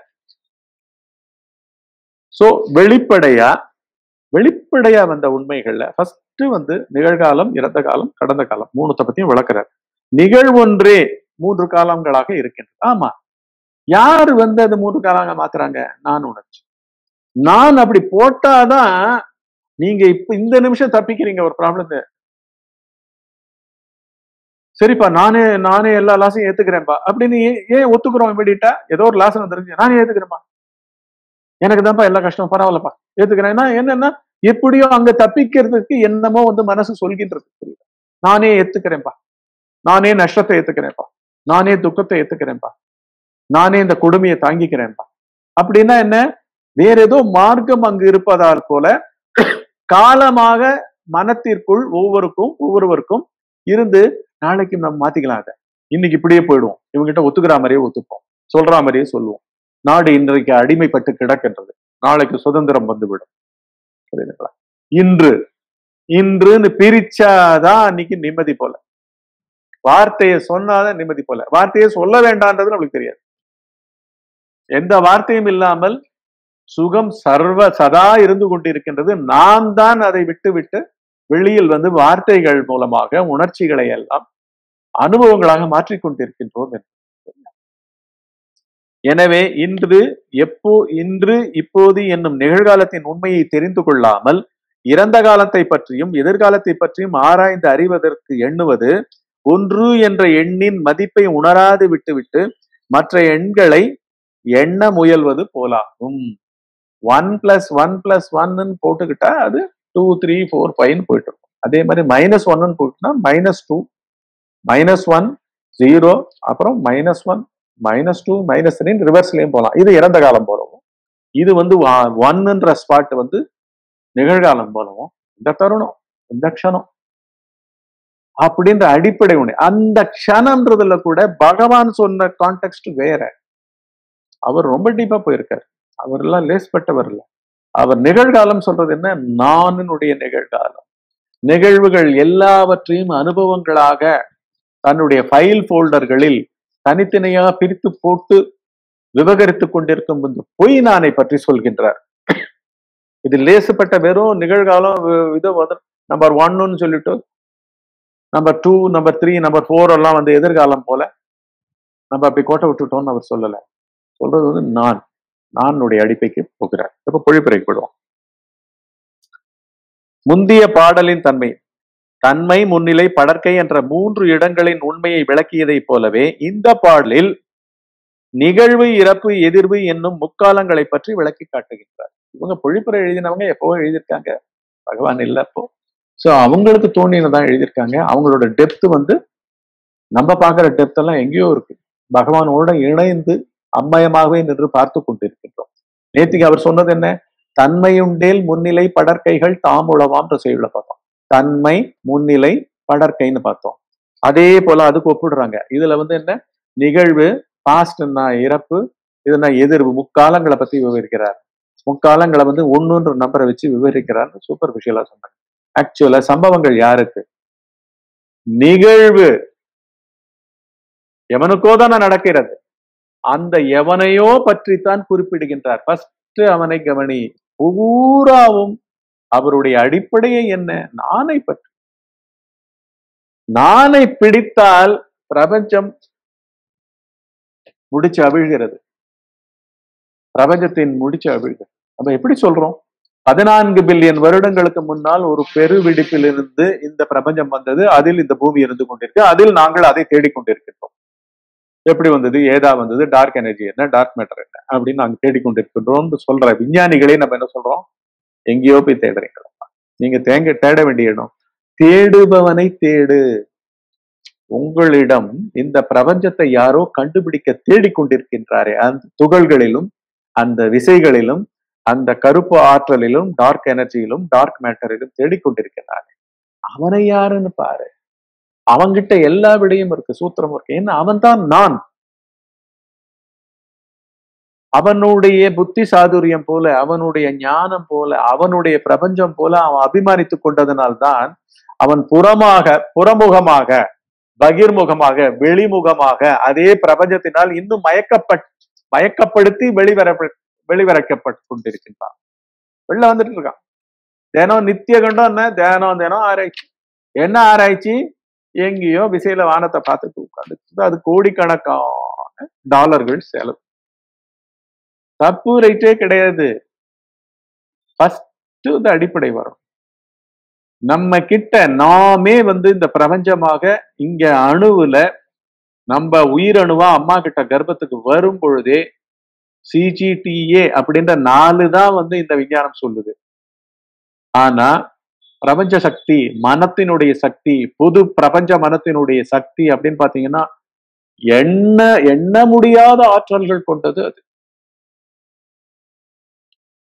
சோ வெளிப்படையா வெளிப்படையா வந்த உண்மைகள்ல ஃபர்ஸ்ட் வந்து நிகழ்காலம் இறந்த காலம் கடந்த காலம் மூணுத்தை பத்தியும் விளக்குறார் நிகழ்வொன்றே மூன்று காலங்களாக இருக்கின்றது ஆமா யார் வந்து அது மூன்று காலங்க மாத்துறாங்க நான் உணர்ச்சி நான் அப்படி போட்டாதான் நீங்க இப்ப இந்த நிமிஷம் தப்பிக்கிறீங்க ஒரு ப்ராப்ளத்தை சரிப்பா நானே நானே எல்லா லாஸையும் ஏத்துக்கிறேன்ப்பா அப்படின்னு ஏன் ஏன் ஒத்துக்கிறோம் இமீடியட்டா ஏதோ ஒரு லாஸ் வந்துருச்சு நானே ஏத்துக்கிறேன்ப்பா எனக்கு தான்ப்பா எல்லா கஷ்டம் பரவாயில்லப்பா ஏத்துக்கிறேன்னா என்னன்னா எப்படியோ அங்க தப்பிக்கிறதுக்கு என்னமோ வந்து மனசு சொல்கின்றது புரியுதா நானே ஏத்துக்கிறேன்ப்பா நானே நஷ்டத்தை ஏத்துக்கிறேன்ப்பா நானே துக்கத்தை ஏத்துக்கிறேன்ப்பா நானே இந்த கொடுமையை தாங்கிக்கிறேன்ப்பா அப்படின்னா என்ன வேற ஏதோ மார்க்கம் அங்கு இருப்பதால் போல காலமாக மனத்திற்குள் ஒவ்வொருக்கும் ஒவ்வொருவருக்கும் இருந்து நாளைக்கு நம்ம மாத்திக்கலாம் அதை இன்னைக்கு இப்படியே போயிடுவோம் இவங்ககிட்ட ஒத்துக்கிற மாதிரியே ஒத்துப்போம் சொல்ற மாதிரியே சொல்லுவோம் நாடு இன்றைக்கு அடிமைப்பட்டு கிடக்கின்றது நாளைக்கு சுதந்திரம் வந்துவிடும் புரியுதுங்களா இன்று இன்றுன்னு பிரிச்சாதான் அன்னைக்கு நிம்மதி போல வார்த்தையை சொன்னாதான் நிம்மதி போல வார்த்தையை சொல்ல வேண்டான்றது நம்மளுக்கு தெரியாது எந்த வார்த்தையும் இல்லாமல் சுகம் சர்வ சதா இருந்து கொண்டிருக்கின்றது நாம் தான் அதை விட்டு விட்டு வெளியில் வந்து வார்த்தைகள் மூலமாக உணர்ச்சிகளை எல்லாம் அனுபவங்களாக மாற்றிக்கொண்டிருக்கின்றோம் என்று எனவே இன்று எப்போ இன்று இப்போது என்னும் நிகழ்காலத்தின் உண்மையை தெரிந்து கொள்ளாமல் இறந்த காலத்தை பற்றியும் எதிர்காலத்தை பற்றியும் ஆராய்ந்து அறிவதற்கு எண்ணுவது ஒன்று என்ற எண்ணின் மதிப்பை உணராது விட்டுவிட்டு மற்ற எண்களை எண்ண முயல்வது போலாகும் ஒன் பிளஸ் ஒன் பிளஸ் ஒன்னு போட்டுக்கிட்டா அது டூ த்ரீ ஃபோர் ஃபைவ்னு போயிட்டு இருக்கும் அதே மாதிரி மைனஸ் ஒன்னு போட்டுனா minus two minus one zero அப்புறம் minus one minus two minus த்ரீன்னு ரிவர்ஸ்லயும் போகலாம் இது இறந்த காலம் போலவும் இது வந்து ஒன்னுன்ற ஸ்பாட் வந்து நிகழ்காலம் போலவும் இந்த தருணம் இந்த க்ஷணம் அப்படின்ற அடிப்படை உணை அந்த க்ஷணம்ன்றதுல கூட பகவான் சொன்ன கான்டெக்ட் வேற அவர் ரொம்ப டீப்பா போயிருக்காரு அவர் எல்லாம் லேஸ்பட்டவர் இல்லை அவர் நிகழ்காலம் சொல்றது என்ன நானுடைய நிகழ்காலம் நிகழ்வுகள் எல்லாவற்றையும் அனுபவங்களாக தன்னுடைய ஃபைல் ஃபோல்டர்களில் தனித்தனியாக பிரித்து போட்டு விவகரித்துக் கொண்டிருக்கும் இந்த பொய் நானை பற்றி சொல்கின்றார் இது லேசுப்பட்ட வெறும் நிகழ்காலம் இது நம்பர் ஒன்னு சொல்லிட்டு number two number three number four எல்லாம் வந்து எதிர்காலம் போல நம்ம அப்படி கோட்டை விட்டுட்டோம்னு அவர் சொல்லல சொல்றது வந்து நான் நானுடைய அடிப்பைக்கு போகிறார் இப்ப பொழிப்புரைக்கு போடுவோம் முந்திய பாடலின் தன்மை தன்மை முன்னிலை படற்கை என்ற மூன்று இடங்களின் உண்மையை விளக்கியதைப் போலவே இந்த பாடலில் நிகழ்வு இறப்பு எதிர்வு என்னும் முக்காலங்களை பற்றி விளக்கி காட்டுகின்றார் இவங்க பொழிப்புரை எழுதினவங்க எப்பவோ எழுதியிருக்காங்க பகவான் இல்ல அப்போ சோ அவங்களுக்கு தோணினதான் எழுதியிருக்காங்க அவங்களோட டெப்த் வந்து நம்ம பார்க்குற டெப்த் எல்லாம் எங்கேயோ இருக்கு பகவானோட இணைந்து அம்மயமாகவே நின்று பார்த்து கொண்டிருக்கின்றோம் நேத்திக்கு அவர் சொன்னது என்ன தன்மையுண்டேல் முன்னிலை படற்கைகள் தாம் உழவாம் செய்யுள்ள பார்த்தோம் தன்மை முன்னிலை படற்கைன்னு பார்த்தோம் அதே போல அதுக்கு ஒப்பிடுறாங்க இதுல வந்து என்ன நிகழ்வு பாஸ்ட்னா இறப்பு இதுனா எதிர்வு முக்காலங்களை பத்தி விவரிக்கிறார் முக்காலங்களை வந்து ஒன்னுன்ற நம்பரை வச்சு விவரிக்கிறார் சூப்பர் விஷயலா சொன்னாங்க ஆக்சுவலா சம்பவங்கள் யாருக்கு நிகழ்வு எவனுக்கோ தானே நடக்கிறது அந்த எவனையோ பற்றித்தான் குறிப்பிடுகின்றார் ஃபர்ஸ்ட் அவனை கவனி பூராவும் அவருடைய அடிப்படையை என்ன நானை பற்றி நானை பிடித்தால் பிரபஞ்சம் முடிச்சு அவிழ்கிறது பிரபஞ்சத்தின் முடிச்சு அவிழ்கிறது நம்ம எப்படி சொல்றோம் பதினான்கு பில்லியன் வருடங்களுக்கு முன்னால் ஒரு பெரு வெடிப்பிலிருந்து இந்த பிரபஞ்சம் வந்தது அதில் இந்த பூமி இருந்து கொண்டிருக்கு அதில் நாங்கள் அதை தேடிக்கொண்டிருக்கின்றோம் எப்படி வந்தது ஏதா வந்தது டார்க் எனர்ஜி என்ன டார்க் மேட்டர் என்ன அப்படின்னு நாங்க தேடிக்கொண்டிருக்கின்றோம் சொல்ற விஞ்ஞானிகளே நம்ம என்ன சொல்றோம் எங்கேயோ போய் தேடுறீங்களா நீங்க தேங்க தேட வேண்டிய இடம் தேடுபவனை தேடு உங்களிடம் இந்த பிரபஞ்சத்தை யாரோ கண்டுபிடிக்க தேடிக்கொண்டிருக்கின்றாரே அந்த துகள்களிலும் அந்த விசைகளிலும் அந்த கருப்பு ஆற்றலிலும் டார்க் எனர்ஜியிலும் டார்க் மேட்டரிலும் தேடிக்கொண்டிருக்கிறானே அவனை யாருன்னு பாரு அவன்கிட்ட எல்லா விடையும் இருக்கு சூத்திரம் இருக்கு ஏன்னா அவன் தான் நான் அவனுடைய புத்தி சாதுரியம் போல அவனுடைய ஞானம் போல அவனுடைய பிரபஞ்சம் போல அவன் அபிமானித்துக் கொண்டதனால்தான் அவன் புறமாக புறமுகமாக பகிர்முகமாக வெளிமுகமாக அதே பிரபஞ்சத்தினால் இன்னும் மயக்கப்பட் மயக்கப்படுத்தி வெளிவர வெளிவரைக்கப்பட்டு கொண்டிருக்கின்றான் வெளில வந்துட்டு இருக்கான் தினம் நித்திய கண்டம் என்ன தினம் தினம் ஆராய்ச்சி என்ன ஆராய்ச்சி எங்கேயோ விசையில வானத்தை பார்த்துட்டு உட்காந்து அது கோடிக்கணக்கான டாலர்கள் செலவு தப்பு ரைட்டே கிடையாது ஃபர்ஸ்ட் இந்த அடிப்படை வரும் நம்ம கிட்ட நாமே வந்து இந்த பிரபஞ்சமாக இங்க அணுவுல நம்ம உயிரணுவா அம்மா கிட்ட கர்ப்பத்துக்கு வரும் பொழுதே சிஜிடிஏ அப்படின்ற நாலு தான் வந்து இந்த விஞ்ஞானம் சொல்லுது ஆனா பிரபஞ்ச சக்தி மனத்தினுடைய சக்தி பொது பிரபஞ்ச மனத்தினுடைய சக்தி அப்படின்னு பாத்தீங்கன்னா எண்ண எண்ண முடியாத ஆற்றல்கள் கொண்டது அது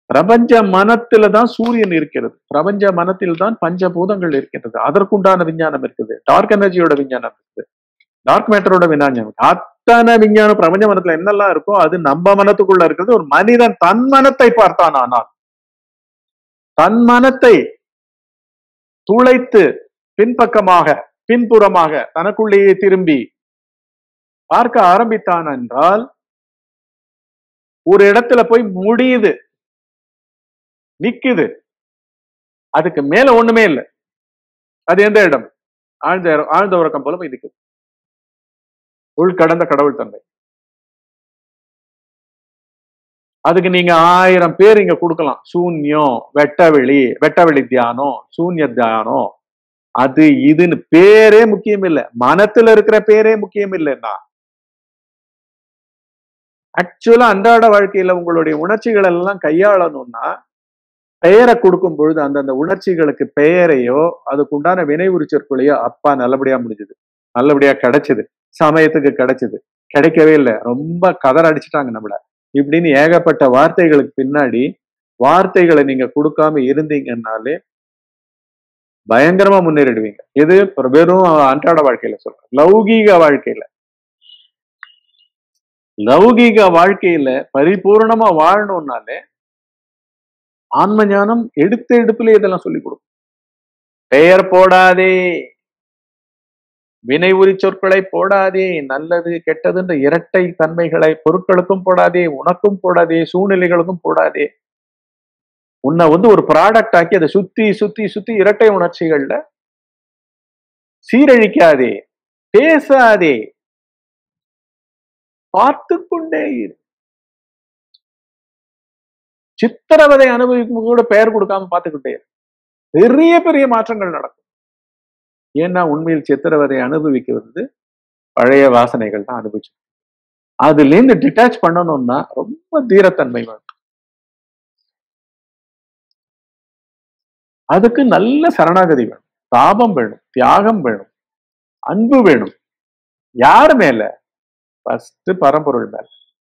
பிரபஞ்ச மனத்துல தான் சூரியன் இருக்கிறது பிரபஞ்ச மனத்தில் தான் பஞ்சபூதங்கள் இருக்கின்றது அதற்குண்டான விஞ்ஞானம் இருக்குது டார்க் எனர்ஜியோட விஞ்ஞானம் இருக்குது டார்க் மேட்டரோட விஞ்ஞானம் இருக்கு. அத்தனை விஞ்ஞானம் பிரபஞ்ச மனத்துல என்னெல்லாம் இருக்கோ அது நம்ம மனத்துக்குள்ள இருக்கிறது ஒரு மனிதன் தன் மனத்தை பார்த்தான் ஆனால் தன் மனத்தை துளைத்து பின்பக்கமாக பின்புறமாக தனக்குள்ளேயே திரும்பி பார்க்க ஆரம்பித்தான் என்றால் ஒரு இடத்துல போய் முடியுது நிக்குது அதுக்கு மேல ஒண்ணுமே இல்லை அது எந்த இடம் ஆழ்ந்த ஆழ்ந்த உறக்கம் போல போய் நிக்குது உள்கடந்த கடவுள் தன்மை அதுக்கு நீங்க ஆயிரம் பேர் இங்க கொடுக்கலாம் சூன்யம் வெட்டவெளி வெட்டவெளி தியானம் சூன்ய தியானம் அது இதுன்னு பேரே முக்கியம் இல்லை மனத்துல இருக்கிற பேரே முக்கியம் இல்லைன்னா ஆக்சுவலா அன்றாட வாழ்க்கையில உங்களுடைய உணர்ச்சிகள் எல்லாம் கையாளணும்னா பெயரை கொடுக்கும் பொழுது அந்தந்த உணர்ச்சிகளுக்கு பெயரையோ அதுக்கு உண்டான வினை உரிச்சொற்களையோ அப்பா நல்லபடியா முடிஞ்சது நல்லபடியா கிடைச்சது சமயத்துக்கு கிடைச்சது கிடைக்கவே இல்லை ரொம்ப கதற அடிச்சுட்டாங்க நம்மள இப்படின்னு ஏகப்பட்ட வார்த்தைகளுக்கு பின்னாடி வார்த்தைகளை நீங்க கொடுக்காம இருந்தீங்கன்னாலே பயங்கரமா முன்னேறிடுவீங்க இது வெறும் அன்றாட வாழ்க்கையில சொல்றேன் லௌகீக வாழ்க்கையில லௌகீக வாழ்க்கையில பரிபூர்ணமா வாழணும்னாலே ஆன்ம ஞானம் எடுத்த எடுப்புல இதெல்லாம் சொல்லிக் கொடுக்கும் பெயர் போடாதே வினை உரி சொற்களை போடாதே நல்லது கெட்டதுன்ற இரட்டை தன்மைகளை பொருட்களுக்கும் போடாதே உனக்கும் போடாதே சூழ்நிலைகளுக்கும் போடாதே உன்னை வந்து ஒரு ப்ராடக்ட் ஆக்கி அதை சுத்தி சுத்தி சுத்தி இரட்டை உணர்ச்சிகள்ல சீரழிக்காதே பேசாதே பார்த்து கொண்டே இரு சித்திரவதை அனுபவிக்கும் கூட பெயர் கொடுக்காம பார்த்துக்கிட்டே இரு பெரிய பெரிய மாற்றங்கள் நடக்கும் ஏன்னா உண்மையில் சித்திரவதை அனுபவிக்க வந்து பழைய வாசனைகள் தான் அனுபவிச்சு அதுல இருந்து டிட்டாச் பண்ணணும்னா ரொம்ப தீரத்தன்மை வேணும் அதுக்கு நல்ல சரணாகதி வேணும் தாபம் வேணும் தியாகம் வேணும் அன்பு வேணும் யாரு மேல ஃபர்ஸ்ட் பரம்பொருள் மேல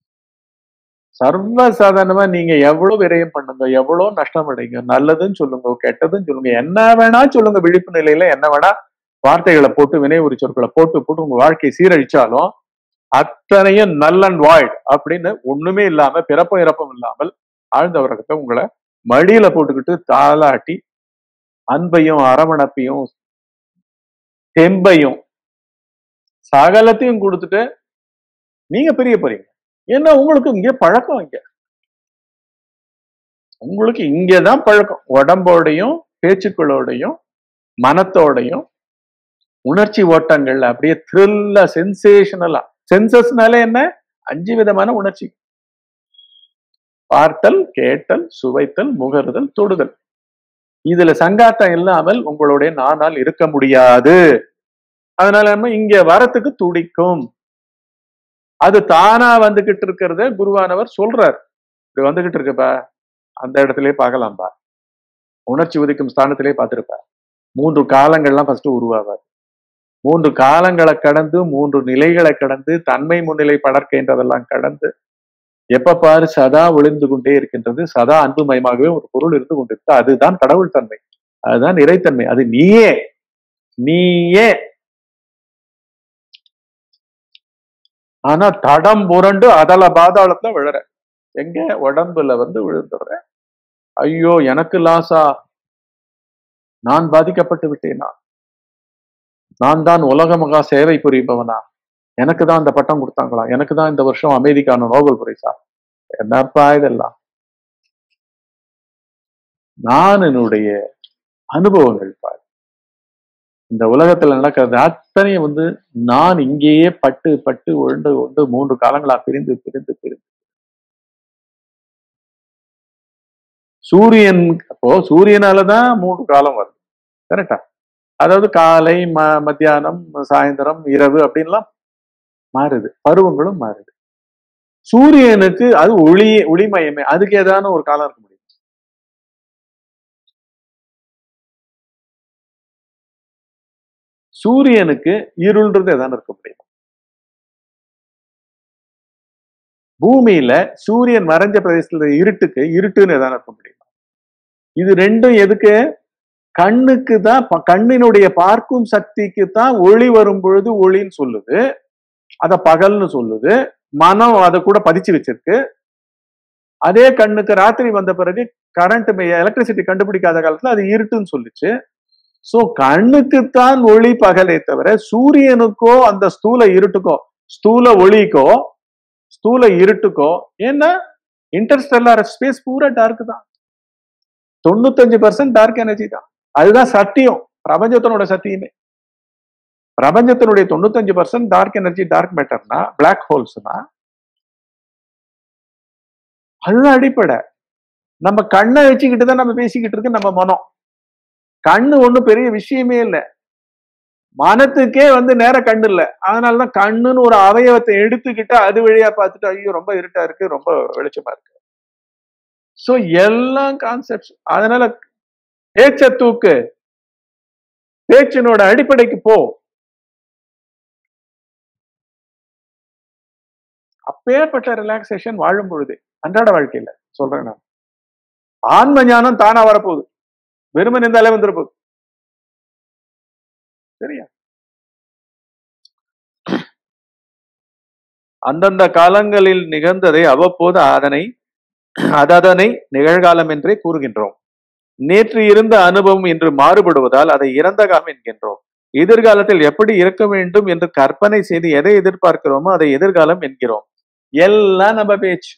சர்வ சாதாரணமா நீங்க எவ்வளவு விரயம் பண்ணுங்க எவ்வளவு நஷ்டம் அடைங்க நல்லதுன்னு சொல்லுங்க கெட்டதுன்னு சொல்லுங்க என்ன வேணா சொல்லுங்க விழிப்பு நிலையில என்ன வேணா வார்த்தைகளை போட்டு வினை உரி சொற்களை போட்டு போட்டு உங்க வாழ்க்கையை சீரழிச்சாலும் அத்தனையும் நல் அண்ட் வாய்ட் அப்படின்னு ஒண்ணுமே இல்லாம பிறப்பும் இறப்பும் இல்லாமல் ஆழ்ந்த உறக்கத்தை உங்களை மடியில போட்டுக்கிட்டு தாளாட்டி அன்பையும் அரவணைப்பையும் தெம்பையும் சகலத்தையும் கொடுத்துட்டு நீங்க பெரிய போறீங்க ஏன்னா உங்களுக்கு இங்க பழக்கம் இங்க உங்களுக்கு இங்கதான் பழக்கம் உடம்போடையும் பேச்சுக்களோடையும் மனத்தோடையும் உணர்ச்சி ஓட்டங்கள்ல அப்படியே த்ரில்லா சென்சேஷனலா சென்சஸ்னால என்ன அஞ்சு விதமான உணர்ச்சி பார்த்தல் கேட்டல் சுவைத்தல் முகருதல் தொடுதல் இதுல சங்காட்டம் இல்லாமல் உங்களுடைய நானால் இருக்க முடியாது அதனால நம்ம இங்க வரத்துக்கு துடிக்கும் அது தானா வந்துகிட்டு இருக்கிறத குருவானவர் சொல்றார் இப்படி வந்துகிட்டு இருக்குப்பா அந்த இடத்துலயே பார்க்கலாம்பா உணர்ச்சி உதிக்கும் ஸ்தானத்திலே பார்த்திருப்பா மூன்று காலங்கள்லாம் ஃபர்ஸ்ட் உருவாவார் மூன்று காலங்களை கடந்து மூன்று நிலைகளை கடந்து தன்மை முன்னிலை படர்க்கின்றதெல்லாம் கடந்து எப்ப பாரு சதா ஒளிந்து கொண்டே இருக்கின்றது சதா அன்புமயமாகவே ஒரு பொருள் இருந்து கொண்டிருக்கு அதுதான் கடவுள் தன்மை அதுதான் இறைத்தன்மை அது நீயே நீயே ஆனா தடம் புரண்டு அதல பாதாளத்துல விழற எங்க உடம்புல வந்து விழுந்துடுற ஐயோ எனக்கு லாசா நான் பாதிக்கப்பட்டு விட்டேனா நான் தான் உலக மகா சேவை புரிபவனா எனக்கு தான் இந்த பட்டம் கொடுத்தாங்களா எனக்கு தான் இந்த வருஷம் அமைதிக்கான நோபல் பரிசா என்னப்பா இதெல்லாம் நான் என்னுடைய அனுபவங்கள் பாரு இந்த உலகத்துல நடக்கிறது அத்தனையும் வந்து நான் இங்கேயே பட்டு பட்டு உண்டு உண்டு மூன்று காலங்களா பிரிந்து பிரிந்து பிரிந்து சூரியன் அப்போ சூரியனாலதான் மூன்று காலம் வருது கரெக்டா அதாவது காலை ம மத்தியானம் சாயந்தரம் இரவு அப்படின்லாம் மாறுது பருவங்களும் மாறுது சூரியனுக்கு அது ஒளி ஒளிமயமே அதுக்கு ஏதான ஒரு காலம் இருக்க முடியும் சூரியனுக்கு இருள்ன்றது எதான இருக்க முடியும் பூமியில சூரியன் மறைஞ்ச பிரதேசத்துல இருட்டுக்கு இருட்டுன்னு எதாவது இருக்க முடியுமா இது ரெண்டும் எதுக்கு கண்ணுக்கு தான் ப- கண்ணினுடைய பார்க்கும் சக்திக்கு தான் ஒளி வரும் பொழுது ஒளின்னு சொல்லுது அத பகல்னு சொல்லுது மனம் அதை கூட பதிச்சு வச்சிருக்கு அதே கண்ணுக்கு ராத்திரி வந்த பிறகு கரண்ட் எலக்ட்ரிசிட்டி கண்டுபிடிக்காத காலத்துல அது இருட்டுன்னு சொல்லுச்சு சோ கண்ணுக்குத்தான் ஒளி பகலே தவிர சூரியனுக்கோ அந்த ஸ்தூல இருட்டுக்கோ ஸ்தூல ஒளிக்கோ ஸ்தூல இருட்டுக்கோ ஏன்னா இன்டர்ஸ்டெல்லார் ஸ்பேஸ் பூரா டார்க் தான் தொண்ணூத்தஞ்சு பர்சன்ட் டார்க் எனர்ஜி தான் அதுதான் சத்தியம் பிரபஞ்சத்தினோட சத்தியமே பிரபஞ்சத்தினுடைய தொண்ணூத்தஞ்சு பர்சன்ட் டார்க் எனர்ஜி டார்க் மேட்டர்னா பிளாக் ஹோல்ஸ்னா அதுதான் அடிப்படை நம்ம கண்ணை வச்சுக்கிட்டு தான் நம்ம பேசிக்கிட்டு இருக்கு நம்ம மனம் கண்ணு ஒண்ணும் பெரிய விஷயமே இல்லை மனத்துக்கே வந்து நேர கண்ணு இல்லை அதனாலதான் கண்ணுன்னு ஒரு அவயவத்தை எடுத்துக்கிட்டு அது வழியா பார்த்துட்டு ஐயோ ரொம்ப இருட்டா இருக்கு ரொம்ப வெளிச்சமா இருக்கு சோ எல்லாம் கான்செப்ட் அதனால பேச்ச தூக்கு பேச்சினோட அடிப்படைக்கு போ அப்பேற்பட்ட ரிலாக்ஸேஷன் வாழும் பொழுது அன்றாட வாழ்க்கையில சொல்றேன் நான் ஆன்ம ஞானம் தானா வரப்போகுது வெறுமன் இருந்தாலே வந்துட போகுது சரியா அந்தந்த காலங்களில் நிகழ்ந்ததை அவ்வப்போது அதனை அததனை நிகழ்காலம் என்றே கூறுகின்றோம் நேற்று இருந்த அனுபவம் இன்று மாறுபடுவதால் அதை இறந்த காலம் என்கின்றோம் எதிர்காலத்தில் எப்படி இருக்க வேண்டும் என்று கற்பனை செய்து எதை எதிர்பார்க்கிறோமோ அதை எதிர்காலம் என்கிறோம் எல்லாம் நம்ம பேச்சு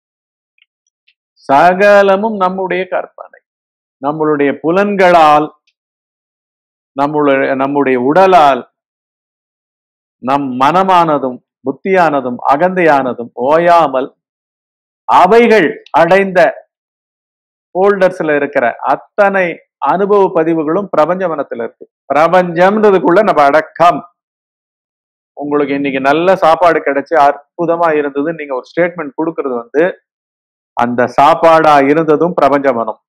சகலமும் நம்முடைய கற்பனை நம்மளுடைய புலன்களால் நம்மளுடைய நம்முடைய உடலால் நம் மனமானதும் புத்தியானதும் அகந்தையானதும் ஓயாமல் அவைகள் அடைந்த ஃபோல்டர்ஸ்ல இருக்கிற அத்தனை அனுபவ பதிவுகளும் பிரபஞ்ச மனத்துல இருக்கு பிரபஞ்சம்ன்றதுக்குள்ள நம்ம அடக்கம் உங்களுக்கு இன்னைக்கு நல்ல சாப்பாடு கிடைச்சு அற்புதமா இருந்தது நீங்க ஒரு ஸ்டேட்மெண்ட் கொடுக்கறது வந்து அந்த சாப்பாடா இருந்ததும் பிரபஞ்ச மனம்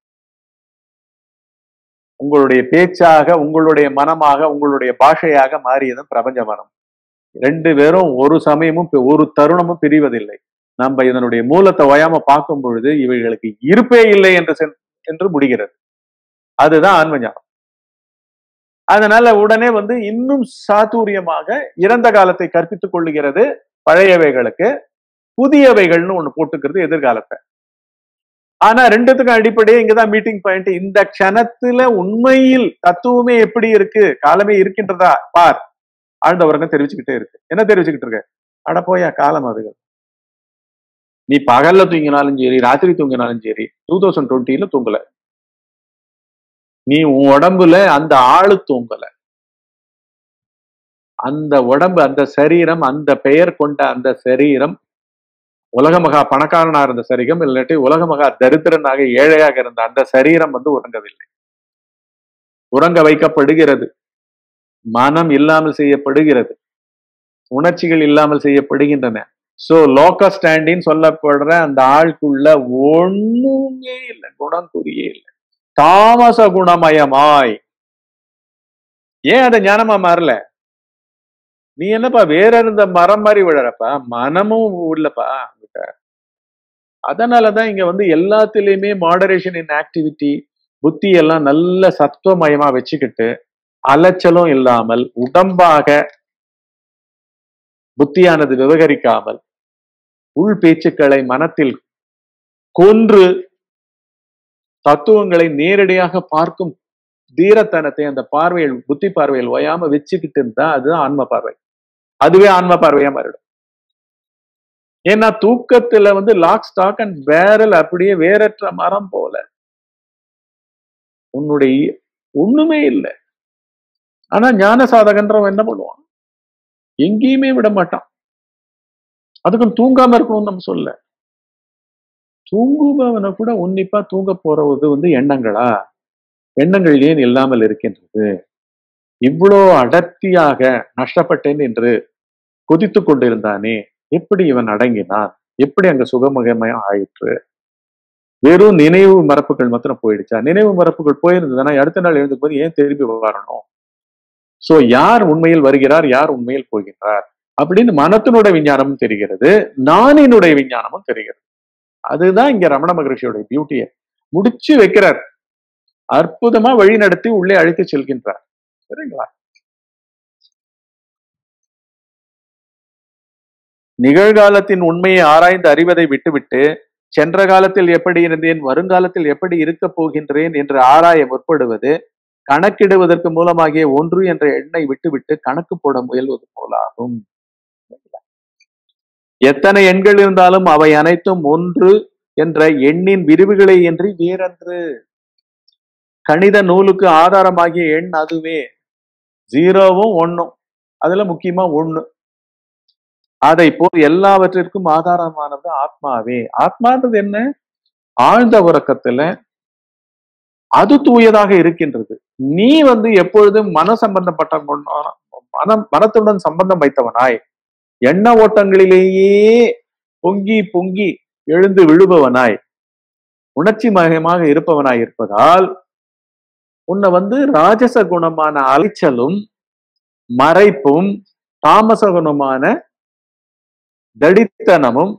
உங்களுடைய பேச்சாக உங்களுடைய மனமாக உங்களுடைய பாஷையாக மாறியதும் பிரபஞ்ச மனம் ரெண்டு பேரும் ஒரு சமயமும் பி- ஒரு தருணமும் பிரிவதில்லை நம்ம இதனுடைய மூலத்தை ஓயாம பார்க்கும் பொழுது இவைகளுக்கு இருப்பே இல்லை என்று சென்- என்று முடிகிறது அதுதான் ஆன்ம ஞானம் அதனால உடனே வந்து இன்னும் சாதுரியமாக இறந்த காலத்தை கற்பித்துக் கொள்ளுகிறது பழையவைகளுக்கு புதியவைகள்னு ஒண்ணு போட்டுக்கிறது எதிர்காலத்தை ஆனா ரெண்டுத்துக்கும் அடிப்படையே இங்கதான் மீட்டிங் பாயிண்ட் இந்த க்ஷணத்துல உண்மையில் தத்துவமே எப்படி இருக்கு காலமே இருக்கின்றதா பார் ஆழ்ந்த உறக்கம் தெரிவிச்சுக்கிட்டே இருக்கு என்ன தெரிவிச்சுக்கிட்டு இருக்க அட போயா காலம் அதுகள் நீ பகல்ல தூங்கினாலும் சரி ராத்திரி தூங்கினாலும் சரி டூ தௌசண்ட் டுவெண்ட்டில தூங்கல நீ உன் உடம்புல அந்த ஆளு தூங்கல அந்த உடம்பு அந்த சரீரம் அந்த பெயர் கொண்ட அந்த சரீரம் உலக மகா பணக்காரனா இருந்த சரீரம் இல்லாட்டி உலக மகா தரித்திரனாக ஏழையாக இருந்த அந்த சரீரம் வந்து உறங்கவில்லை உறங்க வைக்கப்படுகிறது மனம் இல்லாமல் செய்யப்படுகிறது உணர்ச்சிகள் இல்லாமல் செய்யப்படுகின்றன சோ லோக ஸ்டாண்டின்னு சொல்லப்படுற அந்த ஆளுக்குள்ள ஒண்ணுமே இல்லை குணம் குறியே இல்லை தாமச குணமயமாய் ஏன் அதை ஞானமா மாறல நீ என்னப்பா வேற இருந்த மரம் மாதிரி விழறப்பா மனமும் இல்லப்பா உன்கிட்ட. அதனாலதான் இங்க வந்து எல்லாத்துலயுமே மாடரேஷன் இன் ஆக்டிவிட்டி புத்தி எல்லாம் நல்ல சத்துவமயமா வச்சுக்கிட்டு அலைச்சலும் இல்லாமல் உடம்பாக புத்தியானது விவகரிக்காமல் உள் பேச்சுக்களை மனத்தில் கொன்று தத்துவங்களை நேரடியாக பார்க்கும் தீரத்தனத்தை அந்த பார்வையில் புத்தி பார்வையில் ஓயாம வச்சுக்கிட்டு இருந்தா அதுதான் ஆன்ம பார்வை அதுவே ஆன்ம பார்வையா மாறிடும் ஏன்னா தூக்கத்துல வந்து லாக் ஸ்டாக் அண்ட் பேரல் அப்படியே வேறற்ற மரம் போல உன்னுடைய ஒண்ணுமே இல்லை ஆனா ஞான சாதகன்றவன் என்ன பண்ணுவான் எங்கேயுமே விட மாட்டான் அதுக்கும் தூங்காம இருக்கணும்னு நம்ம சொல்ல தூங்குபவனை கூட உன்னிப்பா தூங்க போறது வந்து எண்ணங்களா எண்ணங்கள் ஏன் இல்லாமல் இருக்கின்றது இவ்வளோ அடர்த்தியாக நஷ்டப்பட்டேன் என்று கொதித்து கொண்டிருந்தானே எப்படி இவன் அடங்கினான் எப்படி அங்க சுகமுகமயம் ஆயிற்று வெறும் நினைவு மரப்புகள் மாத்திரம் போயிடுச்சா நினைவு மரப்புகள் போயிருந்ததுன்னா அடுத்த நாள் எழுந்தும் போது ஏன் திரும்பி வரணும் சோ யார் உண்மையில் வருகிறார் யார் உண்மையில் போகின்றார் அப்படின்னு மனத்தினுடைய விஞ்ஞானமும் தெரிகிறது நானினுடைய விஞ்ஞானமும் தெரிகிறது அதுதான் இங்க ரமண மகரிஷியோட பியூட்டியை முடிச்சு வைக்கிறார் அற்புதமா வழி நடத்தி உள்ளே அழைத்து செல்கின்றார் சரிங்களா நிகழ்காலத்தின் உண்மையை ஆராய்ந்து அறிவதை விட்டுவிட்டு சென்ற காலத்தில் எப்படி இருந்தேன் வருங்காலத்தில் எப்படி இருக்கப் போகின்றேன் என்று ஆராய முற்படுவது கணக்கிடுவதற்கு மூலமாகிய ஒன்று என்ற எண்ணை விட்டுவிட்டு கணக்கு போட முயல்வது போலாகும் எத்தனை எண்கள் இருந்தாலும் அவை அனைத்தும் ஒன்று என்ற எண்ணின் விரிவுகளை என்று வேறன்று கணித நூலுக்கு ஆதாரமாகிய எண் அதுவே ஜீரோவும் ஒன்னும் அதுல முக்கியமா ஒண்ணு அதை போல் எல்லாவற்றிற்கும் ஆதாரமானது ஆத்மாவே ஆத்மான்றது என்ன ஆழ்ந்த உறக்கத்துல அது தூயதாக இருக்கின்றது நீ வந்து எப்பொழுதும் மன சம்பந்தப்பட்ட கொண்ட- மனம் மனத்துடன் சம்பந்தம் வைத்தவனாய் எண்ண ஓட்டங்களிலேயே பொங்கி பொங்கி எழுந்து விழுபவனாய் உணர்ச்சி மயமாக இருப்பவனாய் இருப்பதால் உன்னை வந்து ராஜச குணமான அலைச்சலும் மறைப்பும் தாமச குணமான தடித்தனமும்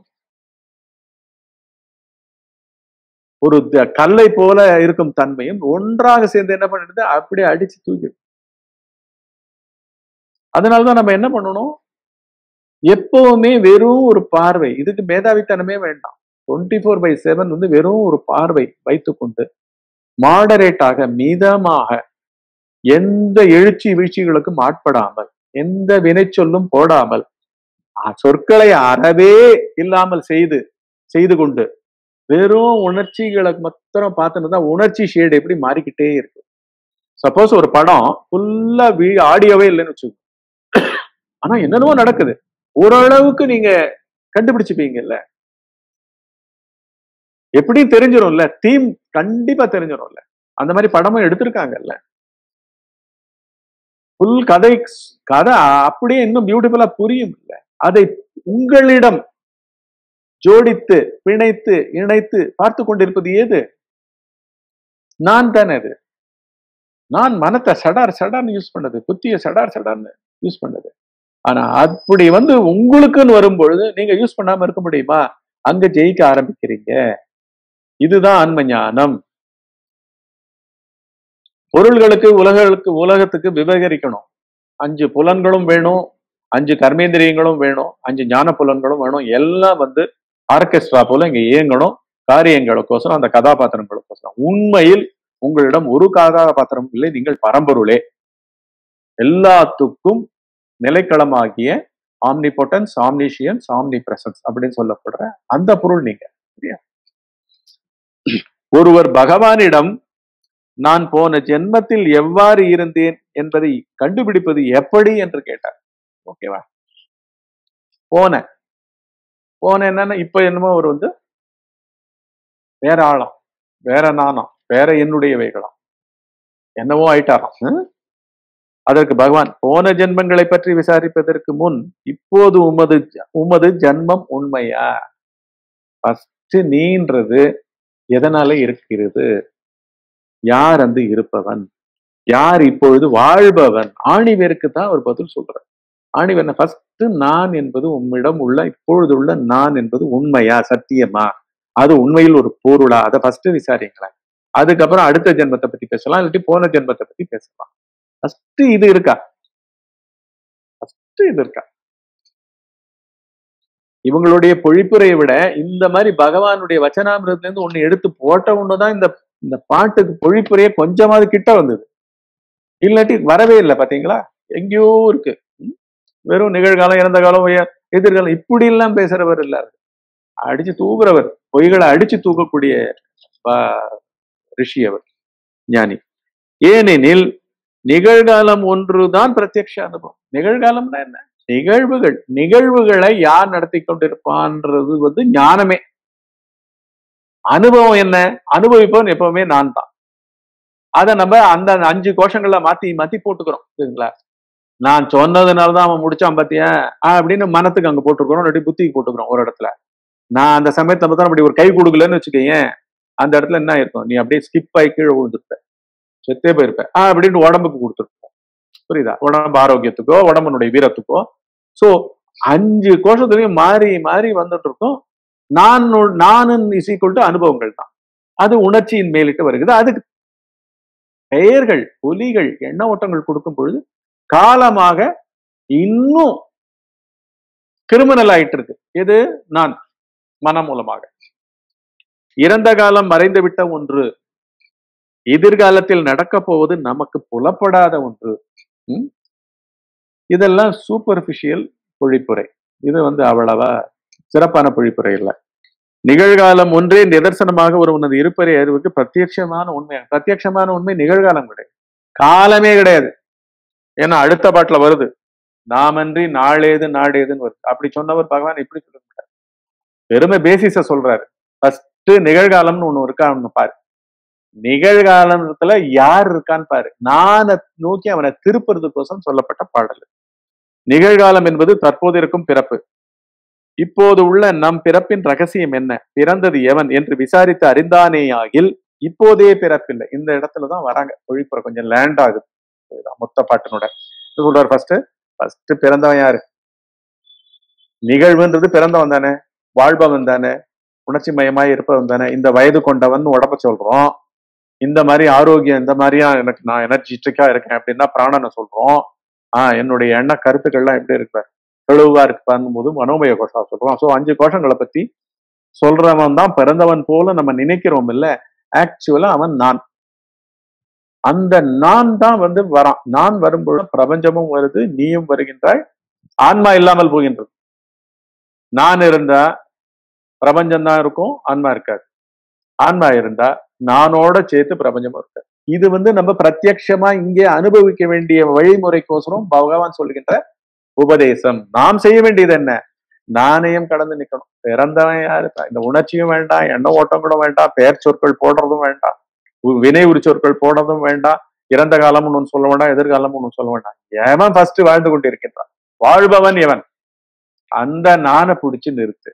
ஒரு த- கல்லை போல இருக்கும் தன்மையும் ஒன்றாக சேர்ந்து என்ன பண்ணிடுது அப்படியே அடிச்சு தூக்கி அதனாலதான் நம்ம என்ன பண்ணணும் எப்பவுமே வெறும் ஒரு பார்வை இதுக்கு மேதாவித்தனமே வேண்டாம் டுவெண்ட்டி ஃபோர் பை செவன் வந்து வெறும் ஒரு பார்வை வைத்துக்கொண்டு மாடரேட்டாக மிதமாக எந்த எழுச்சி வீழ்ச்சிகளுக்கும் ஆட்படாமல் எந்த வினைச்சொல்லும் போடாமல் அஹ், சொற்களை அறவே இல்லாமல் செய்து செய்து கொண்டு வெறும் உணர்ச்சிகளை மாத்திரம் பார்த்துட்டு தான் உணர்ச்சி ஷேடு எப்படி மாறிக்கிட்டே இருக்கு சப்போஸ் ஒரு படம் ஃபுல்லா வீ ஆடியோவே இல்லைன்னு வச்சுக்கோங்க ஆனா என்னென்னவோ நடக்குது ஓரளவுக்கு நீங்க கண்டுபிடிச்சுப்பீங்கல்ல எப்படியும் தெரிஞ்சிரும்ல தீம் கண்டிப்பா தெரிஞ்சிரும்ல அந்த மாதிரி படமும் எடுத்திருக்காங்கல்ல ஃபுல் கதை கதை அப்படியே இன்னும் பியூட்டிஃபுல்லா புரியும் இல்ல அதை உங்களிடம் ஜோடித்து பிணைத்து இணைத்து பார்த்து கொண்டிருப்பது ஏது நான் தானே அது நான் மனத்தை சடார் சடார்னு யூஸ் பண்ணது புத்திய சடார் சடார்னு யூஸ் பண்ணது ஆனா அப்படி வந்து உங்களுக்குன்னு வரும்பொழுது நீங்க யூஸ் பண்ணாம இருக்க முடியுமா அங்க ஜெயிக்க ஆரம்பிக்கிறீங்க இதுதான் ஆன்ம ஞானம் பொருள்களுக்கு உலகளுக்கு உலகத்துக்கு விவகரிக்கணும் அஞ்சு புலன்களும் வேணும் அஞ்சு கர்மேந்திரியங்களும் வேணும் அஞ்சு ஞான புலன்களும் வேணும் எல்லாம் வந்து ஆர்கெஸ்ட்ரா போல இங்க இயங்கணும் காரியங்களுக்கோசரம் அந்த கதாபாத்திரங்களுக்கோசரம் உண்மையில் உங்களிடம் ஒரு கதாபாத்திரம் இல்லை நீங்கள் பரம்பொருளே எல்லாத்துக்கும் நிலைக்களமாகிய ஆம்னிபொட்டன்ஸ் ஆம்னிஷியன்ஸ் ஆம்னி பிரசன்ஸ் அப்படின்னு சொல்லப்படுற அந்த பொருள் நீங்க சரியா ஒருவர் பகவானிடம் நான் போன ஜென்மத்தில் எவ்வாறு இருந்தேன் என்பதை கண்டுபிடிப்பது எப்படி என்று கேட்டார் ஓகேவா போன போன என்னன்னா இப்ப என்னமோ ஒரு வந்து வேற ஆழம் வேற நாணம் வேற என்னுடையவைகளாம் என்னவோ ஆயிட்டாராம் ஹம்? அதற்கு பகவான் போன ஜென்மங்களை பற்றி விசாரிப்பதற்கு முன் இப்போது உமது உமது ஜென்மம் உண்மையா ஃபர்ஸ்ட் நீன்றது எதனால இருக்கிறது யார் அந்த இருப்பவன் யார் இப்பொழுது வாழ்பவன் ஆணிவேருக்கு தான் அவர் பதில் சொல்றார் ஆணிவேர் ஃபர்ஸ்ட் நான் என்பது உம்மிடம் உள்ள இப்பொழுது உள்ள நான் என்பது உண்மையா சத்தியமா அது உண்மையில் ஒரு பொருளா அதை ஃபர்ஸ்ட் விசாரிங்களேன் அதுக்கப்புறம் அடுத்த ஜென்மத்தை பத்தி பேசலாம் இல்லாட்டி போன ஜென்மத்தை பத்தி பேசலாம் ஃபர்ஸ்ட் இது இருக்கா ஃபர்ஸ்ட் இது இருக்கா இவங்களுடைய பொழிப்புரையை விட இந்த மாதிரி பகவானுடைய வச்சனாமிரத்துல இருந்து ஒண்ணு எடுத்து போட்ட ஒண்ணுதான் இந்த இந்த பாட்டுக்கு பொழிப்புரையே கொஞ்சமாவது கிட்ட வந்தது இல்லாட்டி வரவே இல்லை பாத்தீங்களா எங்கேயோ இருக்கு ம்? வெறும் நிகழ்காலம் இறந்த காலம் உய- எதிர்காலம் இப்படி எல்லாம் பேசுறவர் இல்ல அவர். அடிச்சு தூக்குறவர் பொய்களை அடிச்சு தூக்கக்கூடிய ப- ரிஷி அவர் ஞானி ஏனெனில் நிகழ்காலம் ஒன்றுதான் பிரத்யக்ஷ அனுபவம் நிகழ்காலம்னா என்ன நிகழ்வுகள் நிகழ்வுகளை யார் நடத்தி கொண்டிருப்பான்றது வந்து ஞானமே அனுபவம் என்ன அனுபவிப்பவன் எப்பவுமே நான் தான் அதை நம்ம அந்த அஞ்சு கோஷங்கள்ல மாத்தி மாத்தி போட்டுக்கிறோம் சரிங்களா நான் சொன்னதுனாலதான் அவன் முடிச்சான் பாத்தியா ஆஹ் அப்படின்னு மனத்துக்கு அங்க போட்டுருக்கிறோம் இல்லாட்டி புத்திக்கு போட்டுக்கிறோம் ஒரு இடத்துல நான் அந்த சமயத்துல பார்த்தா அப்படி ஒரு கை கொடுக்கலன்னு வச்சுக்கோயேன் அந்த இடத்துல என்ன இருக்கும் நீ அப்படியே ஸ்கிப் ஆகி கீழே விழுந்துருப்ப செத்தே போயிருப்ப ஆஹ் அப்படின்னு உடம்புக்கு கொடுத்துருப்போம் புரியுதா உடம்பு ஆரோக்கியத்துக்கோ உடம்புனுடைய வீரத்துக்கோ சோ அஞ்சு கோஷத்துலயும் மாறி மாறி வந்துட்டு இருக்கும் நான் நானும் இசைக்குள் அனுபவங்கள் தான் அது உணர்ச்சியின் மேலிட்டு வருகிறது அதுக்கு பெயர்கள் ஒலிகள் எண்ண ஓட்டங்கள் கொடுக்கும் பொழுது காலமாக இன்னும் கிரிமினல் ஆயிட்டு இருக்கு எது நான் மனம் மூலமாக இறந்த காலம் மறைந்து விட்ட ஒன்று எதிர்காலத்தில் நடக்க போவது நமக்கு புலப்படாத ஒன்று ம்? இதெல்லாம் சூப்பர்ஃபிஷியல் பொழிப்புரை இது வந்து அவ்வளவா சிறப்பான பொழிப்புரை இல்லை நிகழ்காலம் ஒன்றே நிதர்சனமாக ஒருவனது இருப்பறை அறிவுக்கு பிரத்யட்சமான உண்மை பிரத்யட்சமான உண்மை நிகழ்காலம் கிடையாது காலமே கிடையாது ஏன்னா அடுத்த பாட்டுல வருது நாமன்றி நாளேது நாடேதுன்னு வருது அப்படி சொன்னவர் பகவான் இப்படி சொல்ல மாட்டார் பெருமை பேசிஸ சொல்றாரு ஃபர்ஸ்ட் நிகழ்காலம்னு ஒண்ணு இருக்கா அவனு பாரு நிகழ்காலத்துல யார் இருக்கான்னு பாரு நானை நோக்கி அவனை திருப்புறதுக்கோசம் சொல்லப்பட்ட பாடல் நிகழ்காலம் என்பது தற்போது இருக்கும் பிறப்பு இப்போது உள்ள நம் பிறப்பின் ரகசியம் என்ன பிறந்தது எவன் என்று விசாரித்து அறிந்தானேயாகில் இப்போதே பிறப்பில்லை இந்த இடத்துலதான் வராங்க பொழிப்புற கொஞ்சம் லேண்ட் ஆகுது இதுதான் மொத்த பாட்டினோட என்ன சொல்றாரு ஃபர்ஸ்ட் ஃபர்ஸ்ட் பிறந்தவன் யாரு நிகழ்வுன்றது பிறந்தவன் தானே வாழ்பவன் தானே உணர்ச்சி மயமாய் இருப்பவன் தானே இந்த வயது கொண்டவன் உடம்ப சொல்றோம் இந்த மாதிரி ஆரோக்கியம் இந்த மாதிரியா எனக்கு நான் எனர்ஜிட்டிக்கா இருக்கேன் அப்படின்னா பிராணனை சொல்றோம் ஆஹ் என்னுடைய எண்ண கருத்துக்கள்லாம் எப்படி இருக்கு தெளிவா இருக்கு பண்ணும்போது மனோமய கோஷம் சொல்றோம் ஸோ அஞ்சு கோஷங்களை பத்தி சொல்றவன் தான் பிறந்தவன் போல நம்ம நினைக்கிறோம் இல்ல ஆக்சுவலா அவன் நான் அந்த நான் தான் வந்து வரான் நான் வரும்பொழுது பிரபஞ்சமும் வருது நீயும் வருகின்றாய் ஆன்மா இல்லாமல் போகின்றது நான் இருந்தா பிரபஞ்சம் தான் இருக்கும் ஆன்மா இருக்காது ஆன்மா இருந்தா நானோட சேர்த்து பிரபஞ்சமும் இருக்காது இது வந்து நம்ம பிரத்யட்சமா இங்கே அனுபவிக்க வேண்டிய வழிமுறைக்கோசரம் பகவான் சொல்கின்ற உபதேசம் நாம் செய்ய வேண்டியது என்ன நாணயம் கடந்து நிக்கணும் பிறந்தவன் யாரு இந்த உணர்ச்சியும் வேண்டாம் எண்ண ஓட்டம் கூட வேண்டாம் பெயர் சொற்கள் போடுறதும் வேண்டாம் உ- வினை உரி சொற்கள் போடுறதும் வேண்டாம் இறந்த காலம்னு ஒன்று சொல்ல வேண்டாம் எதிர்காலம்னு ஒன்று சொல்ல வேண்டாம் எவன் ஃபர்ஸ்ட் வாழ்ந்து கொண்டிருக்கின்றான் வாழ்பவன் எவன் அந்த நானை பிடிச்சு நிறுத்து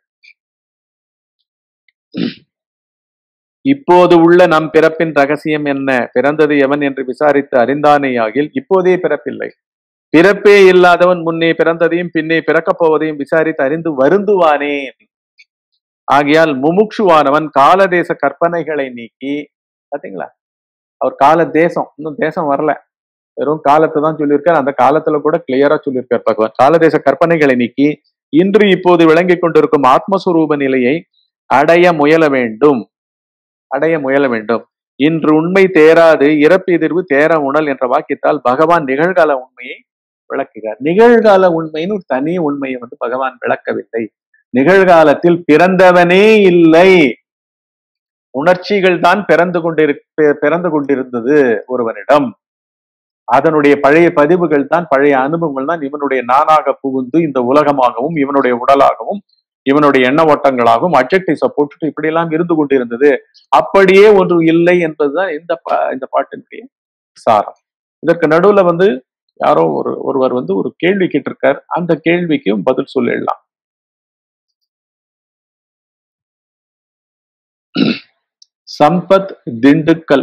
இப்போது உள்ள நம் பிறப்பின் ரகசியம் என்ன பிறந்தது எவன் என்று விசாரித்து அறிந்தானேயாகில் இப்போதே பிறப்பில்லை பிறப்பே இல்லாதவன் முன்னே பிறந்ததையும் பின்னே பிறக்கப் போவதையும் விசாரித்து அறிந்து வருந்துவானே ஆகையால் முமுட்சுவானவன் காலதேச கற்பனைகளை நீக்கி பாத்தீங்களா அவர் கால தேசம் இன்னும் தேசம் வரல வெறும் காலத்தை தான் சொல்லியிருக்கார் அந்த காலத்துல கூட கிளியரா சொல்லியிருக்கார் பகவான் காலதேச கற்பனைகளை நீக்கி இன்று இப்போது விளங்கிக் கொண்டிருக்கும் ஆத்மஸ்வரூப நிலையை அடைய முயல வேண்டும் அடைய முயல வேண்டும் இன்று உண்மை தேராது இறப்பு எதிர்வு தேர உணல் என்ற வாக்கியத்தால் பகவான் நிகழ்கால உண்மையை விளக்குகிறார் நிகழ்கால உண்மைன்னு ஒரு தனி உண்மையை வந்து பகவான் விளக்கவில்லை நிகழ்காலத்தில் பிறந்தவனே இல்லை உணர்ச்சிகள் தான் பிறந்து கொண்டிரு பி- பிறந்து கொண்டிருந்தது ஒருவனிடம் அதனுடைய பழைய பதிவுகள் தான் பழைய அனுபவங்கள் தான் இவனுடைய நானாக புகுந்து இந்த உலகமாகவும் இவனுடைய உடலாகவும் இவனுடைய எண்ண ஓட்டங்களாகவும் அப்ஜெக்டிவ்ஸை போட்டுட்டு இப்படி எல்லாம் இருந்து கொண்டிருந்தது அப்படியே ஒன்று இல்லை என்பதுதான் இந்த பா- இந்த பாட்டினுடைய சாரம் இதற்கு நடுவுல வந்து யாரோ ஒரு ஒருவர் வந்து ஒரு கேள்வி கேட்டிருக்கார் அந்த கேள்விக்கும் பதில் சொல்லிடலாம் சம்பத் திண்டுக்கல்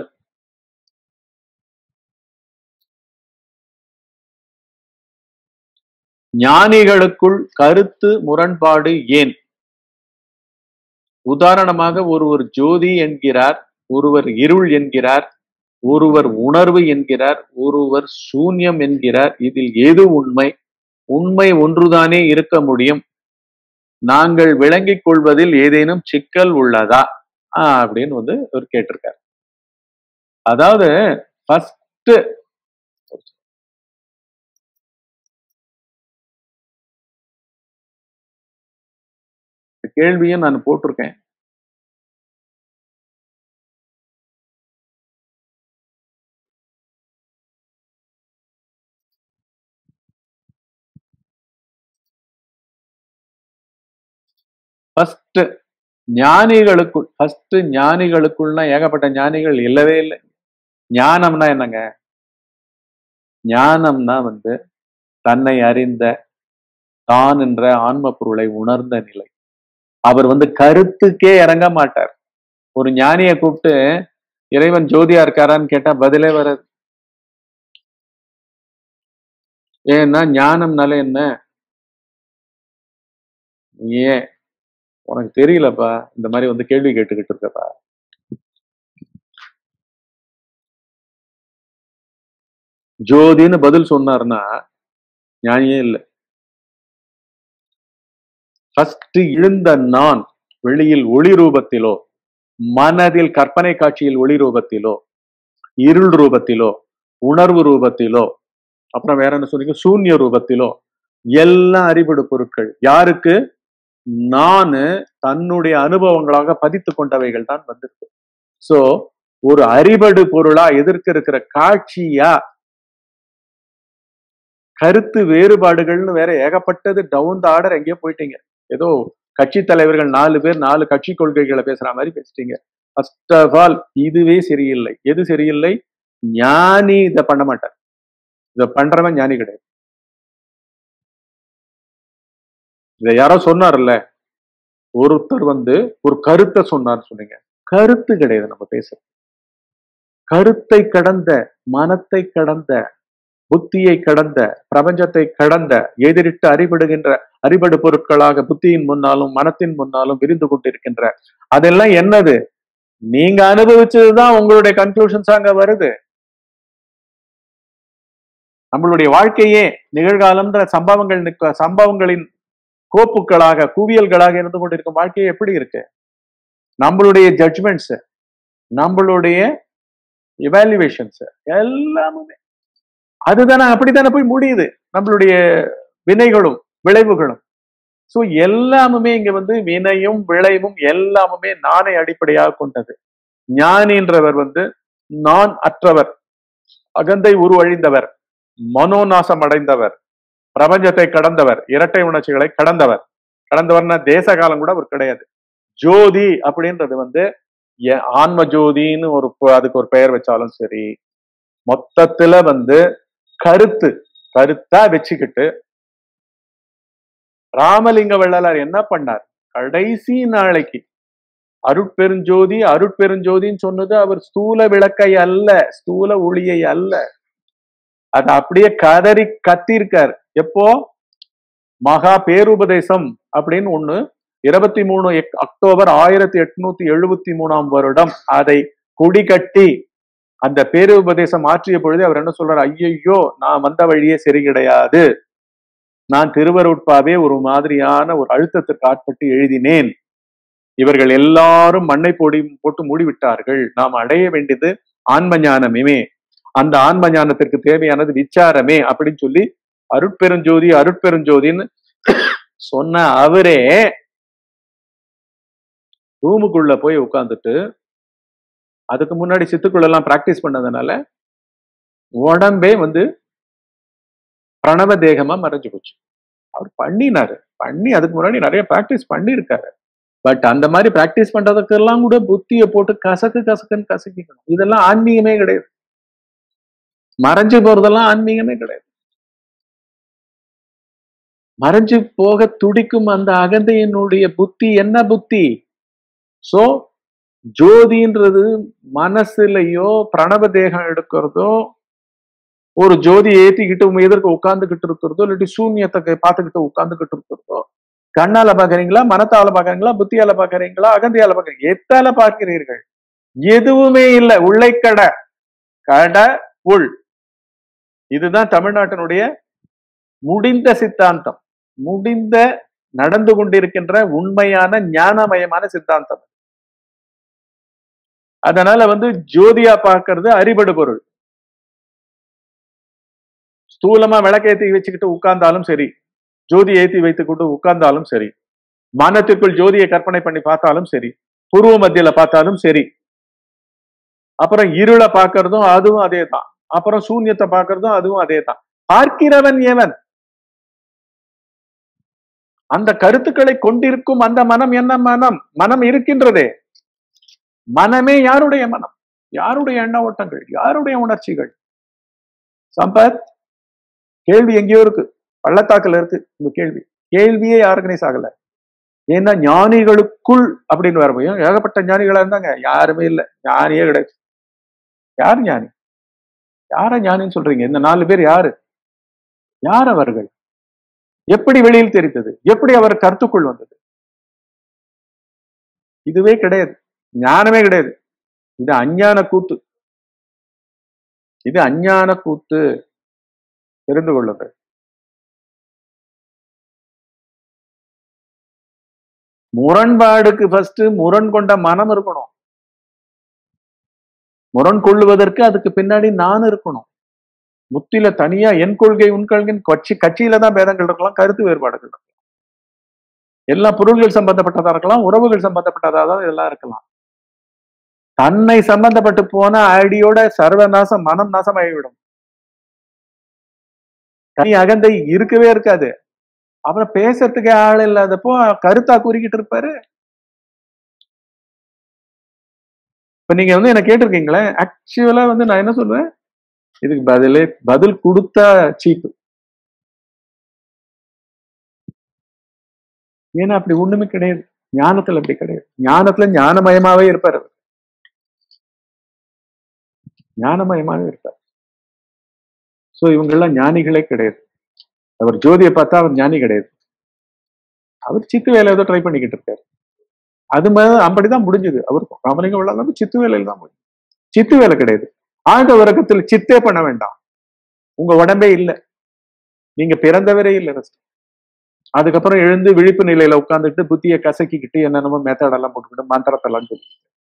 ஞானிகளுக்குள் கருத்து முரண்பாடு ஏன் உதாரணமாக ஒருவர் ஜோதி என்கிறார் ஒருவர் இருள் என்கிறார் ஒருவர் உணர்வு என்கிறார் ஒருவர் சூன்யம் என்கிறார் இதில் எது உண்மை உண்மை ஒன்றுதானே இருக்க முடியும் நாங்கள் விளங்கிக் கொள்வதில் ஏதேனும் சிக்கல் உள்ளதா ஆஹ் அப்படின்னு வந்து அவர் கேட்டிருக்காரு அதாவது ஃபர்ஸ்ட் கேள்வியும் நான் போட்டிருக்கேன் ஃபர்ஸ்ட் ஞானிகளுக்குள் ஃபர்ஸ்ட் ஞானிகளுக்குள்னா ஏகப்பட்ட ஞானிகள் இல்லவே இல்லை ஞானம்னா என்னங்க ஞானம்னா வந்து தன்னை அறிந்த தான் என்ற ஆன்ம பொருளை உணர்ந்த நிலை அவர் வந்து கருத்துக்கே இறங்க மாட்டார் ஒரு ஞானியை கூப்பிட்டு இறைவன் ஜோதியா இருக்காரான்னு கேட்டா பதிலே வராது ஏன்னா ஞானம்னால என்ன ஏன் உனக்கு தெரியலப்பா இந்த மாதிரி வந்து கேள்வி கேட்டுக்கிட்டு இருக்கப்பா ஜோதின்னு பதில் சொன்னார்னா ஞானியே இல்லை ஃபர்ஸ்ட் எழுந்த நான் வெளியில் ஒளி ரூபத்திலோ மனதில் கற்பனை காட்சியில் ஒளி ரூபத்திலோ இருள் ரூபத்திலோ உணர்வு ரூபத்திலோ அப்புறம் வேற என்ன சொன்னீங்க சூன்ய ரூபத்திலோ எல்லாம் அறிவிடு பொருட்கள் யாருக்கு நானு தன்னுடைய அனுபவங்களாக பதித்து கொண்டவைகள் தான் வந்திருக்கு சோ ஒரு அறிவடு பொருளா எதிர்க்க இருக்கிற காட்சியா கருத்து வேறுபாடுகள்னு வேற ஏகப்பட்டது டவுன் த ஆர்டர் எங்கேயோ போயிட்டீங்க ஏதோ கட்சி தலைவர்கள் நாலு பேர் நாலு கட்சி கொள்கைகளை பேசுற மாதிரி பேசிட்டீங்க ஃபர்ஸ்ட் ஆஃப் ஆல் இதுவே சரியில்லை எது சரியில்லை ஞானி இதை பண்ண மாட்டார் இதை பண்றவன் ஞானி கிடையாது இதை யாரோ சொன்னார்ல ஒருத்தர் வந்து ஒரு கருத்தை சொன்னார் சொன்னீங்க கருத்து கிடையாது நம்ம பேச கருத்தை கடந்த மனத்தை கடந்த புத்தியை கடந்த பிரபஞ்சத்தை கடந்த எதிரிட்டு அறிபடுகின்ற அறிபடு பொருட்களாக புத்தியின் முன்னாலும் மனத்தின் முன்னாலும் விரிந்து கொண்டிருக்கின்ற அதெல்லாம் என்னது நீங்க அனுபவிச்சதுதான் உங்களுடைய கன்க்ளூஷன்ஸ் அங்க வருது நம்மளுடைய வாழ்க்கையே நிகழ்காலம்ன்ற சம்பவங்கள் நிக்க- சம்பவங்களின் கோப்புகளாக குவியல்களாக இருந்து கொண்டிருக்கும் வாழ்க்கையே எப்படி இருக்கு நம்மளுடைய ஜட்ஜ்மெண்ட்ஸ் நம்மளுடைய இவாலுவேஷன்ஸ் எல்லாமே அதுதானே அப்படித்தானே போய் முடியுது நம்மளுடைய வினைகளும் விளைவுகளும் சோ எல்லாமுமே இங்க வந்து வினையும் விளைவும் எல்லாமுமே நானை அடிப்படையாக கொண்டது ஞானின்றவர் வந்து நான் அற்றவர் அகந்தை உருவழிந்தவர் மனோநாசம் அடைந்தவர் பிரபஞ்சத்தை கடந்தவர் இரட்டை உணர்ச்சிகளை கடந்தவர் கடந்தவர்னா தேச காலம் கூட அவர் கிடையாது ஜோதி அப்படின்றது வந்து எ- ஆன்ம ஜோதின்னு ஒரு ப- அதுக்கு ஒரு பெயர் வச்சாலும் சரி மொத்தத்துல வந்து கருத்து கருத்தா வச்சுக்கிட்டு ராமலிங்க வள்ளலார் என்ன பண்ணார் கடைசி நாளைக்கு அருட்பெருஞ்சோதி அருட்பெருஞ்சோதின்னு சொன்னது அவர் ஸ்தூல விளக்கை அல்ல ஸ்தூல ஒளியை அல்ல அது அப்படியே கதறி கத்திருக்கார் எப்போ மகா பேருபதேசம் அப்படின்னு ஒண்ணு இருபத்தி மூணு எக்- அக்டோபர் ஆயிரத்தி எட்நூத்தி எழுபத்தி மூணாம் வருடம் அதை கொடி கட்டி அந்த பேருபதேசம் ஆற்றிய பொழுது அவர் என்ன சொல்றாரு ஐயையோ நான் வந்த வழியே சரி கிடையாது நான் திருவருட்பாவே ஒரு மாதிரியான ஒரு அழுத்தத்திற்கு ஆட்பட்டு எழுதினேன் இவர்கள் எல்லாரும் மண்ணை போடி போட்டு மூடிவிட்டார்கள் நாம் அடைய வேண்டியது ஆன்ம ஞானமே அந்த ஆன்ம ஞானத்திற்கு தேவையானது விச்சாரமே அப்படின்னு சொல்லி அருட்பெருஞ்சோதி அருட்பெருஞ்சோதின்னு சொன்ன அவரே ரூமுக்குள்ள போய் உட்கார்ந்துட்டு அதுக்கு முன்னாடி சித்துக்குள்ள எல்லாம் பிராக்டிஸ் பண்ணதுனால உடம்பே வந்து பிரணவ தேகமா மறைஞ்சு போச்சு அவர் பண்ணினாரு பண்ணி அதுக்கு முன்னாடி நிறைய பிராக்டிஸ் பண்ணியிருக்காரு பட் அந்த மாதிரி பிராக்டிஸ் பண்றதுக்கெல்லாம் கூட புத்தியை போட்டு கசக்கு கசக்குன்னு கசக்கிக்கணும் இதெல்லாம் ஆன்மீகமே கிடையாது மறைஞ்சு போறதெல்லாம் ஆன்மீகமே கிடையாது மறைஞ்சு போக துடிக்கும் அந்த அகந்தையினுடைய புத்தி என்ன புத்தி சோ ஜோதின்றது மனசுலயோ பிரணவ தேகம் எடுக்கிறதோ ஒரு ஜோதி ஏத்திக்கிட்டு உங்க எதிர்க்க உட்கார்ந்துகிட்டு இருக்கிறதோ இல்லாட்டி சூன்யத்தை பார்த்துக்கிட்டு உட்கார்ந்துகிட்டு இருக்கிறதோ கண்ணால பாக்குறீங்களா மனத்தால பாக்குறீங்களா புத்தியால பாக்குறீங்களா அகந்தியால பாக்குறீங்க எத்தால பார்க்கிறீர்கள் எதுவுமே இல்லை உள்ளை கடை கடை உள் இதுதான் தமிழ்நாட்டினுடைய முடிந்த சித்தாந்தம் முடிந்த நடந்து கொண்டிருக்கின்ற உண்மையான ஞானமயமான சித்தாந்தம் அதனால வந்து ஜோதியா பார்க்கிறது அறிபடு பொருள் ஸ்தூலமா விளக்கேத்தி வச்சுக்கிட்டு உட்கார்ந்தாலும் சரி ஜோதி ஏத்தி வைத்துக்கொண்டு உட்கார்ந்தாலும் சரி மனத்திற்குள் ஜோதியை கற்பனை பண்ணி பார்த்தாலும் சரி பூர்வ மத்தியில பார்த்தாலும் சரி அப்புறம் இருளை பார்க்கறதும் அதுவும் அதே தான் அப்புறம் சூன்யத்தை பார்க்கறதும் அதுவும் அதே தான் பார்க்கிறவன் எவன் அந்த கருத்துக்களை கொண்டிருக்கும் அந்த மனம் என்ன மனம் மனம் இருக்கின்றதே மனமே யாருடைய மனம் யாருடைய எண்ண ஓட்டங்கள் யாருடைய உணர்ச்சிகள் சம்பத் கேள்வி எங்கேயோ இருக்கு பள்ளத்தாக்குல இருக்கு இந்த கேள்வி கேள்வியே ஆர்கனைஸ் ஆகல ஏன்னா ஞானிகளுக்குள் அப்படின்னு வர முடியும் ஏகப்பட்ட ஞானிகளா இருந்தாங்க யாருமே இல்லை ஞானியே கிடையாது யார் ஞானி யார ஞானின்னு சொல்றீங்க இந்த நாலு பேர் யாரு யார் அவர்கள் எப்படி வெளியில் தெரிந்தது எப்படி அவர் கருத்துக்குள் வந்தது இதுவே கிடையாது ஞானமே கிடையாது இது அஞ்ஞான கூத்து இது அஞ்ஞான கூத்து தெரிந்து கொள்ளுங்கள் முரண்பாடுக்கு ஃபர்ஸ்ட் முரண் கொண்ட மனம் இருக்கணும் முரண் கொள்ளுவதற்கு அதுக்கு பின்னாடி நான் இருக்கணும் முத்தில தனியா என் கொள்கை உன் கொள்கைன்னு கட்சி கட்சியில தான் பேதங்கள் இருக்கலாம் கருத்து வேறுபாடுகள் இருக்கலாம் எல்லா பொருள்கள் சம்பந்தப்பட்டதா இருக்கலாம் உறவுகள் சம்பந்தப்பட்டதா தான் இதெல்லாம் இருக்கலாம் தன்னை சம்பந்தப்பட்டு போன அடியோட சர்வநாசம் மனம் நாசமாகிவிடும் தனி அகந்தை இருக்கவே இருக்காது அப்புறம் பேசுறதுக்கு ஆள் இல்லாதப்போ கருத்தா கூறிக்கிட்டு இருப்பாரு இப்ப நீங்க வந்து என்ன கேட்டிருக்கீங்களே ஆக்சுவலா வந்து நான் என்ன சொல்லுவேன் இதுக்கு பதிலே பதில் கொடுத்தா சீப்பு ஏன்னா அப்படி ஒண்ணுமே கிடையாது ஞானத்துல அப்படி கிடையாது ஞானத்துல ஞானமயமாவே இருப்பார் அவர் ஞானமயமாவே இருப்பார் சோ இவங்கெல்லாம் ஞானிகளே கிடையாது அவர் ஜோதியை பார்த்தா அவர் ஞானி கிடையாது அவர் சித்து வேலை ஏதோ ட்ரை பண்ணிக்கிட்டு இருக்காரு அது மாதிரி அப்படிதான் முடிஞ்சது அவருக்கும் ராமலிங்கம் விழா சித்து வேலையில தான் முடிஞ்சது சித்து வேலை கிடையாது ஆழ்ந்த உறக்கத்தில் சித்தே பண்ண வேண்டாம் உங்க உடம்பே இல்லை நீங்க பிறந்தவரே இல்லை ஃபர்ஸ்ட் அதுக்கப்புறம் எழுந்து விழிப்பு நிலையில உட்காந்துட்டு புத்தியை கசக்கிக்கிட்டு என்னென்னமோ மெத்தட் எல்லாம் போட்டுக்கிட்டு மந்திரத்தெல்லாம் சொல்லி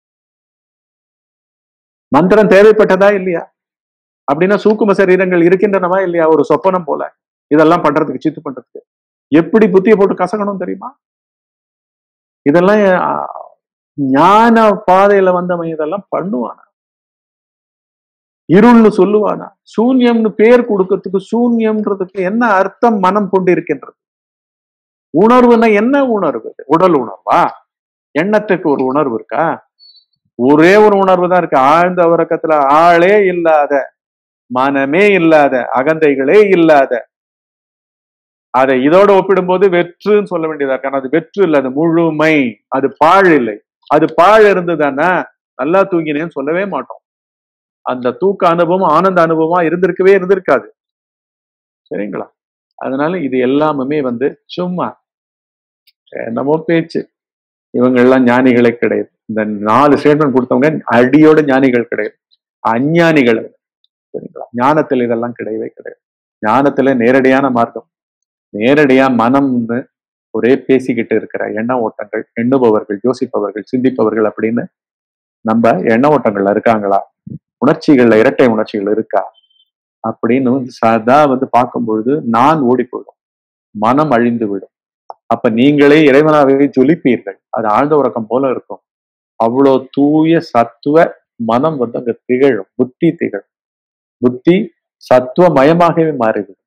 மந்திரம் தேவைப்பட்டதா இல்லையா அப்படின்னா சூக்கும சரீரங்கள் இருக்கின்றனவா இல்லையா ஒரு சொப்பனம் போல இதெல்லாம் பண்றதுக்கு சித்து பண்றதுக்கு எப்படி புத்தியை போட்டு கசக்கணும் தெரியுமா இதெல்லாம் ஞான பாதையில வந்தவன் இதெல்லாம் பண்ணுவானா இருள்னு சொல்லுவானா சூன்யம்னு பேர் கொடுக்கறதுக்கு சூன்யம்ன்றதுக்கு என்ன அர்த்தம் மனம் கொண்டு இருக்கின்றது உணர்வுன்னா என்ன உணர்வு உடல் உணர்வா எண்ணத்துக்கு ஒரு உணர்வு இருக்கா ஒரே ஒரு உணர்வு தான் இருக்கு ஆழ்ந்த உறக்கத்துல ஆளே இல்லாத மனமே இல்லாத அகந்தைகளே இல்லாத அதை இதோட ஒப்பிடும்போது வெற்றுன்னு சொல்ல வேண்டியதா இருக்கு அது வெற்று இல்லை அது முழுமை அது பாழ் இல்லை அது பாழ் இருந்ததுன்னா நல்லா தூங்கினேன்னு சொல்லவே மாட்டோம் அந்த தூக்க அனுபவம் ஆனந்த அனுபவமா இருந்திருக்கவே இருந்திருக்காது சரிங்களா அதனால இது எல்லாமே வந்து சும்மா என்னமோ பேச்சு இவங்க எல்லாம் ஞானிகளே கிடையாது இந்த நாலு ஸ்டேட்மெண்ட் கொடுத்தவங்க அடியோட ஞானிகள் கிடையாது அஞ்ஞானிகள் சரிங்களா ஞானத்தில் இதெல்லாம் கிடையவே கிடையாது ஞானத்துல நேரடியான மார்க்கம் நேரடியா மனம்னு ஒரே பேசிக்கிட்டு இருக்கிற எண்ண ஓட்டங்கள் எண்ணுபவர்கள் யோசிப்பவர்கள் சிந்திப்பவர்கள் அப்படின்னு நம்ம எண்ண ஓட்டங்கள்ல இருக்காங்களா உணர்ச்சிகள்ல இரட்டை உணர்ச்சிகள் இருக்கா அப்படின்னு சதா வந்து பார்க்கும் பொழுது நான் ஓடி போயிடும் மனம் அழிந்து விடும் அப்ப நீங்களே இறைவனாகவே ஜொலிப்பீர்கள் அது ஆழ்ந்த உறக்கம் போல இருக்கும் அவ்வளோ தூய சத்துவ மனம் வந்து அங்க திகழும் புத்தி திகழும் புத்தி சத்துவ மயமாகவே மாறிவிடும்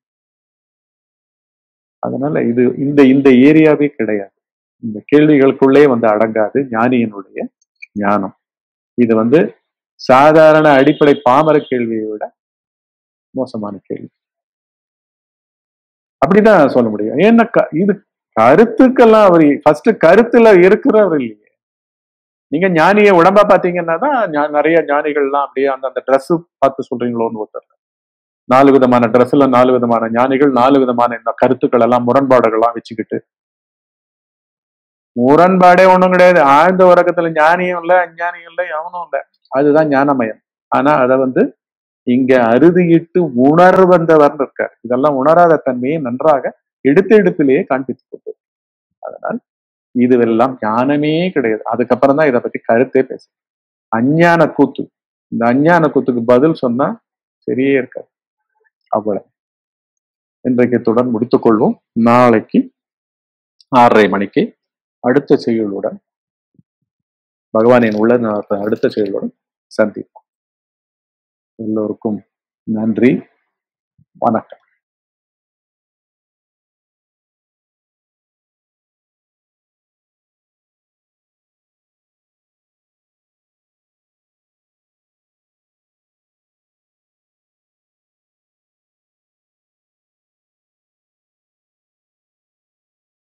அதனால இது இந்த இந்த ஏரியாவே கிடையாது இந்த கேள்விகளுக்குள்ளே வந்து அடங்காது ஞானியினுடைய ஞானம் இது வந்து சாதாரண அடிப்படை பாமர கேள்வியை விட மோசமான கேள்வி அப்படிதான் சொல்ல முடியும் ஏன்னா இது கருத்துக்கெல்லாம் அவர் ஃபர்ஸ்ட் கருத்துல இருக்கிறவர் இல்லையே நீங்க ஞானிய உடம்பா பாத்தீங்கன்னா தான் நிறைய ஞானிகள்லாம் அப்படியே அந்த அந்த ட்ரெஸ் பார்த்து சொல்றீங்களோன்னு ஒருத்தர் நாலு விதமான ட்ரெஸ்ல நாலு விதமான ஞானிகள் நாலு விதமான இந்த கருத்துக்கள் எல்லாம் முரண்பாடுகள்லாம் வச்சுக்கிட்டு முரண்பாடே ஒண்ணும் கிடையாது ஆழ்ந்த உறக்கத்துல ஞானியும் இல்லை அஞ்ஞானியும் இல்லை எவனும் இல்லை அதுதான் ஞானமயம் ஆனா அதை வந்து இங்க அறுதியிட்டு உணர் வந்தவர் இருக்கார் இதெல்லாம் உணராத தன்மையை நன்றாக எடுத்து எடுப்பிலேயே காண்பித்து கொண்டு அதனால் இதுவெல்லாம் ஞானமே கிடையாது அதுக்கப்புறம் தான் இதை பத்தி கருத்தே பேச அஞ்ஞான கூத்து இந்த அஞ்ஞான கூத்துக்கு பதில் சொன்னா சரியே இருக்காது அவ்வளவு இன்றைக்கு தொடர் முடித்துக் கொள்வோம் நாளைக்கு ஆறரை மணிக்கு அடுத்த செயலுடன் பகவானின் உள்ள அடுத்த செயலுடன் சந்திப்போம் எல்லோருக்கும் நன்றி வணக்கம்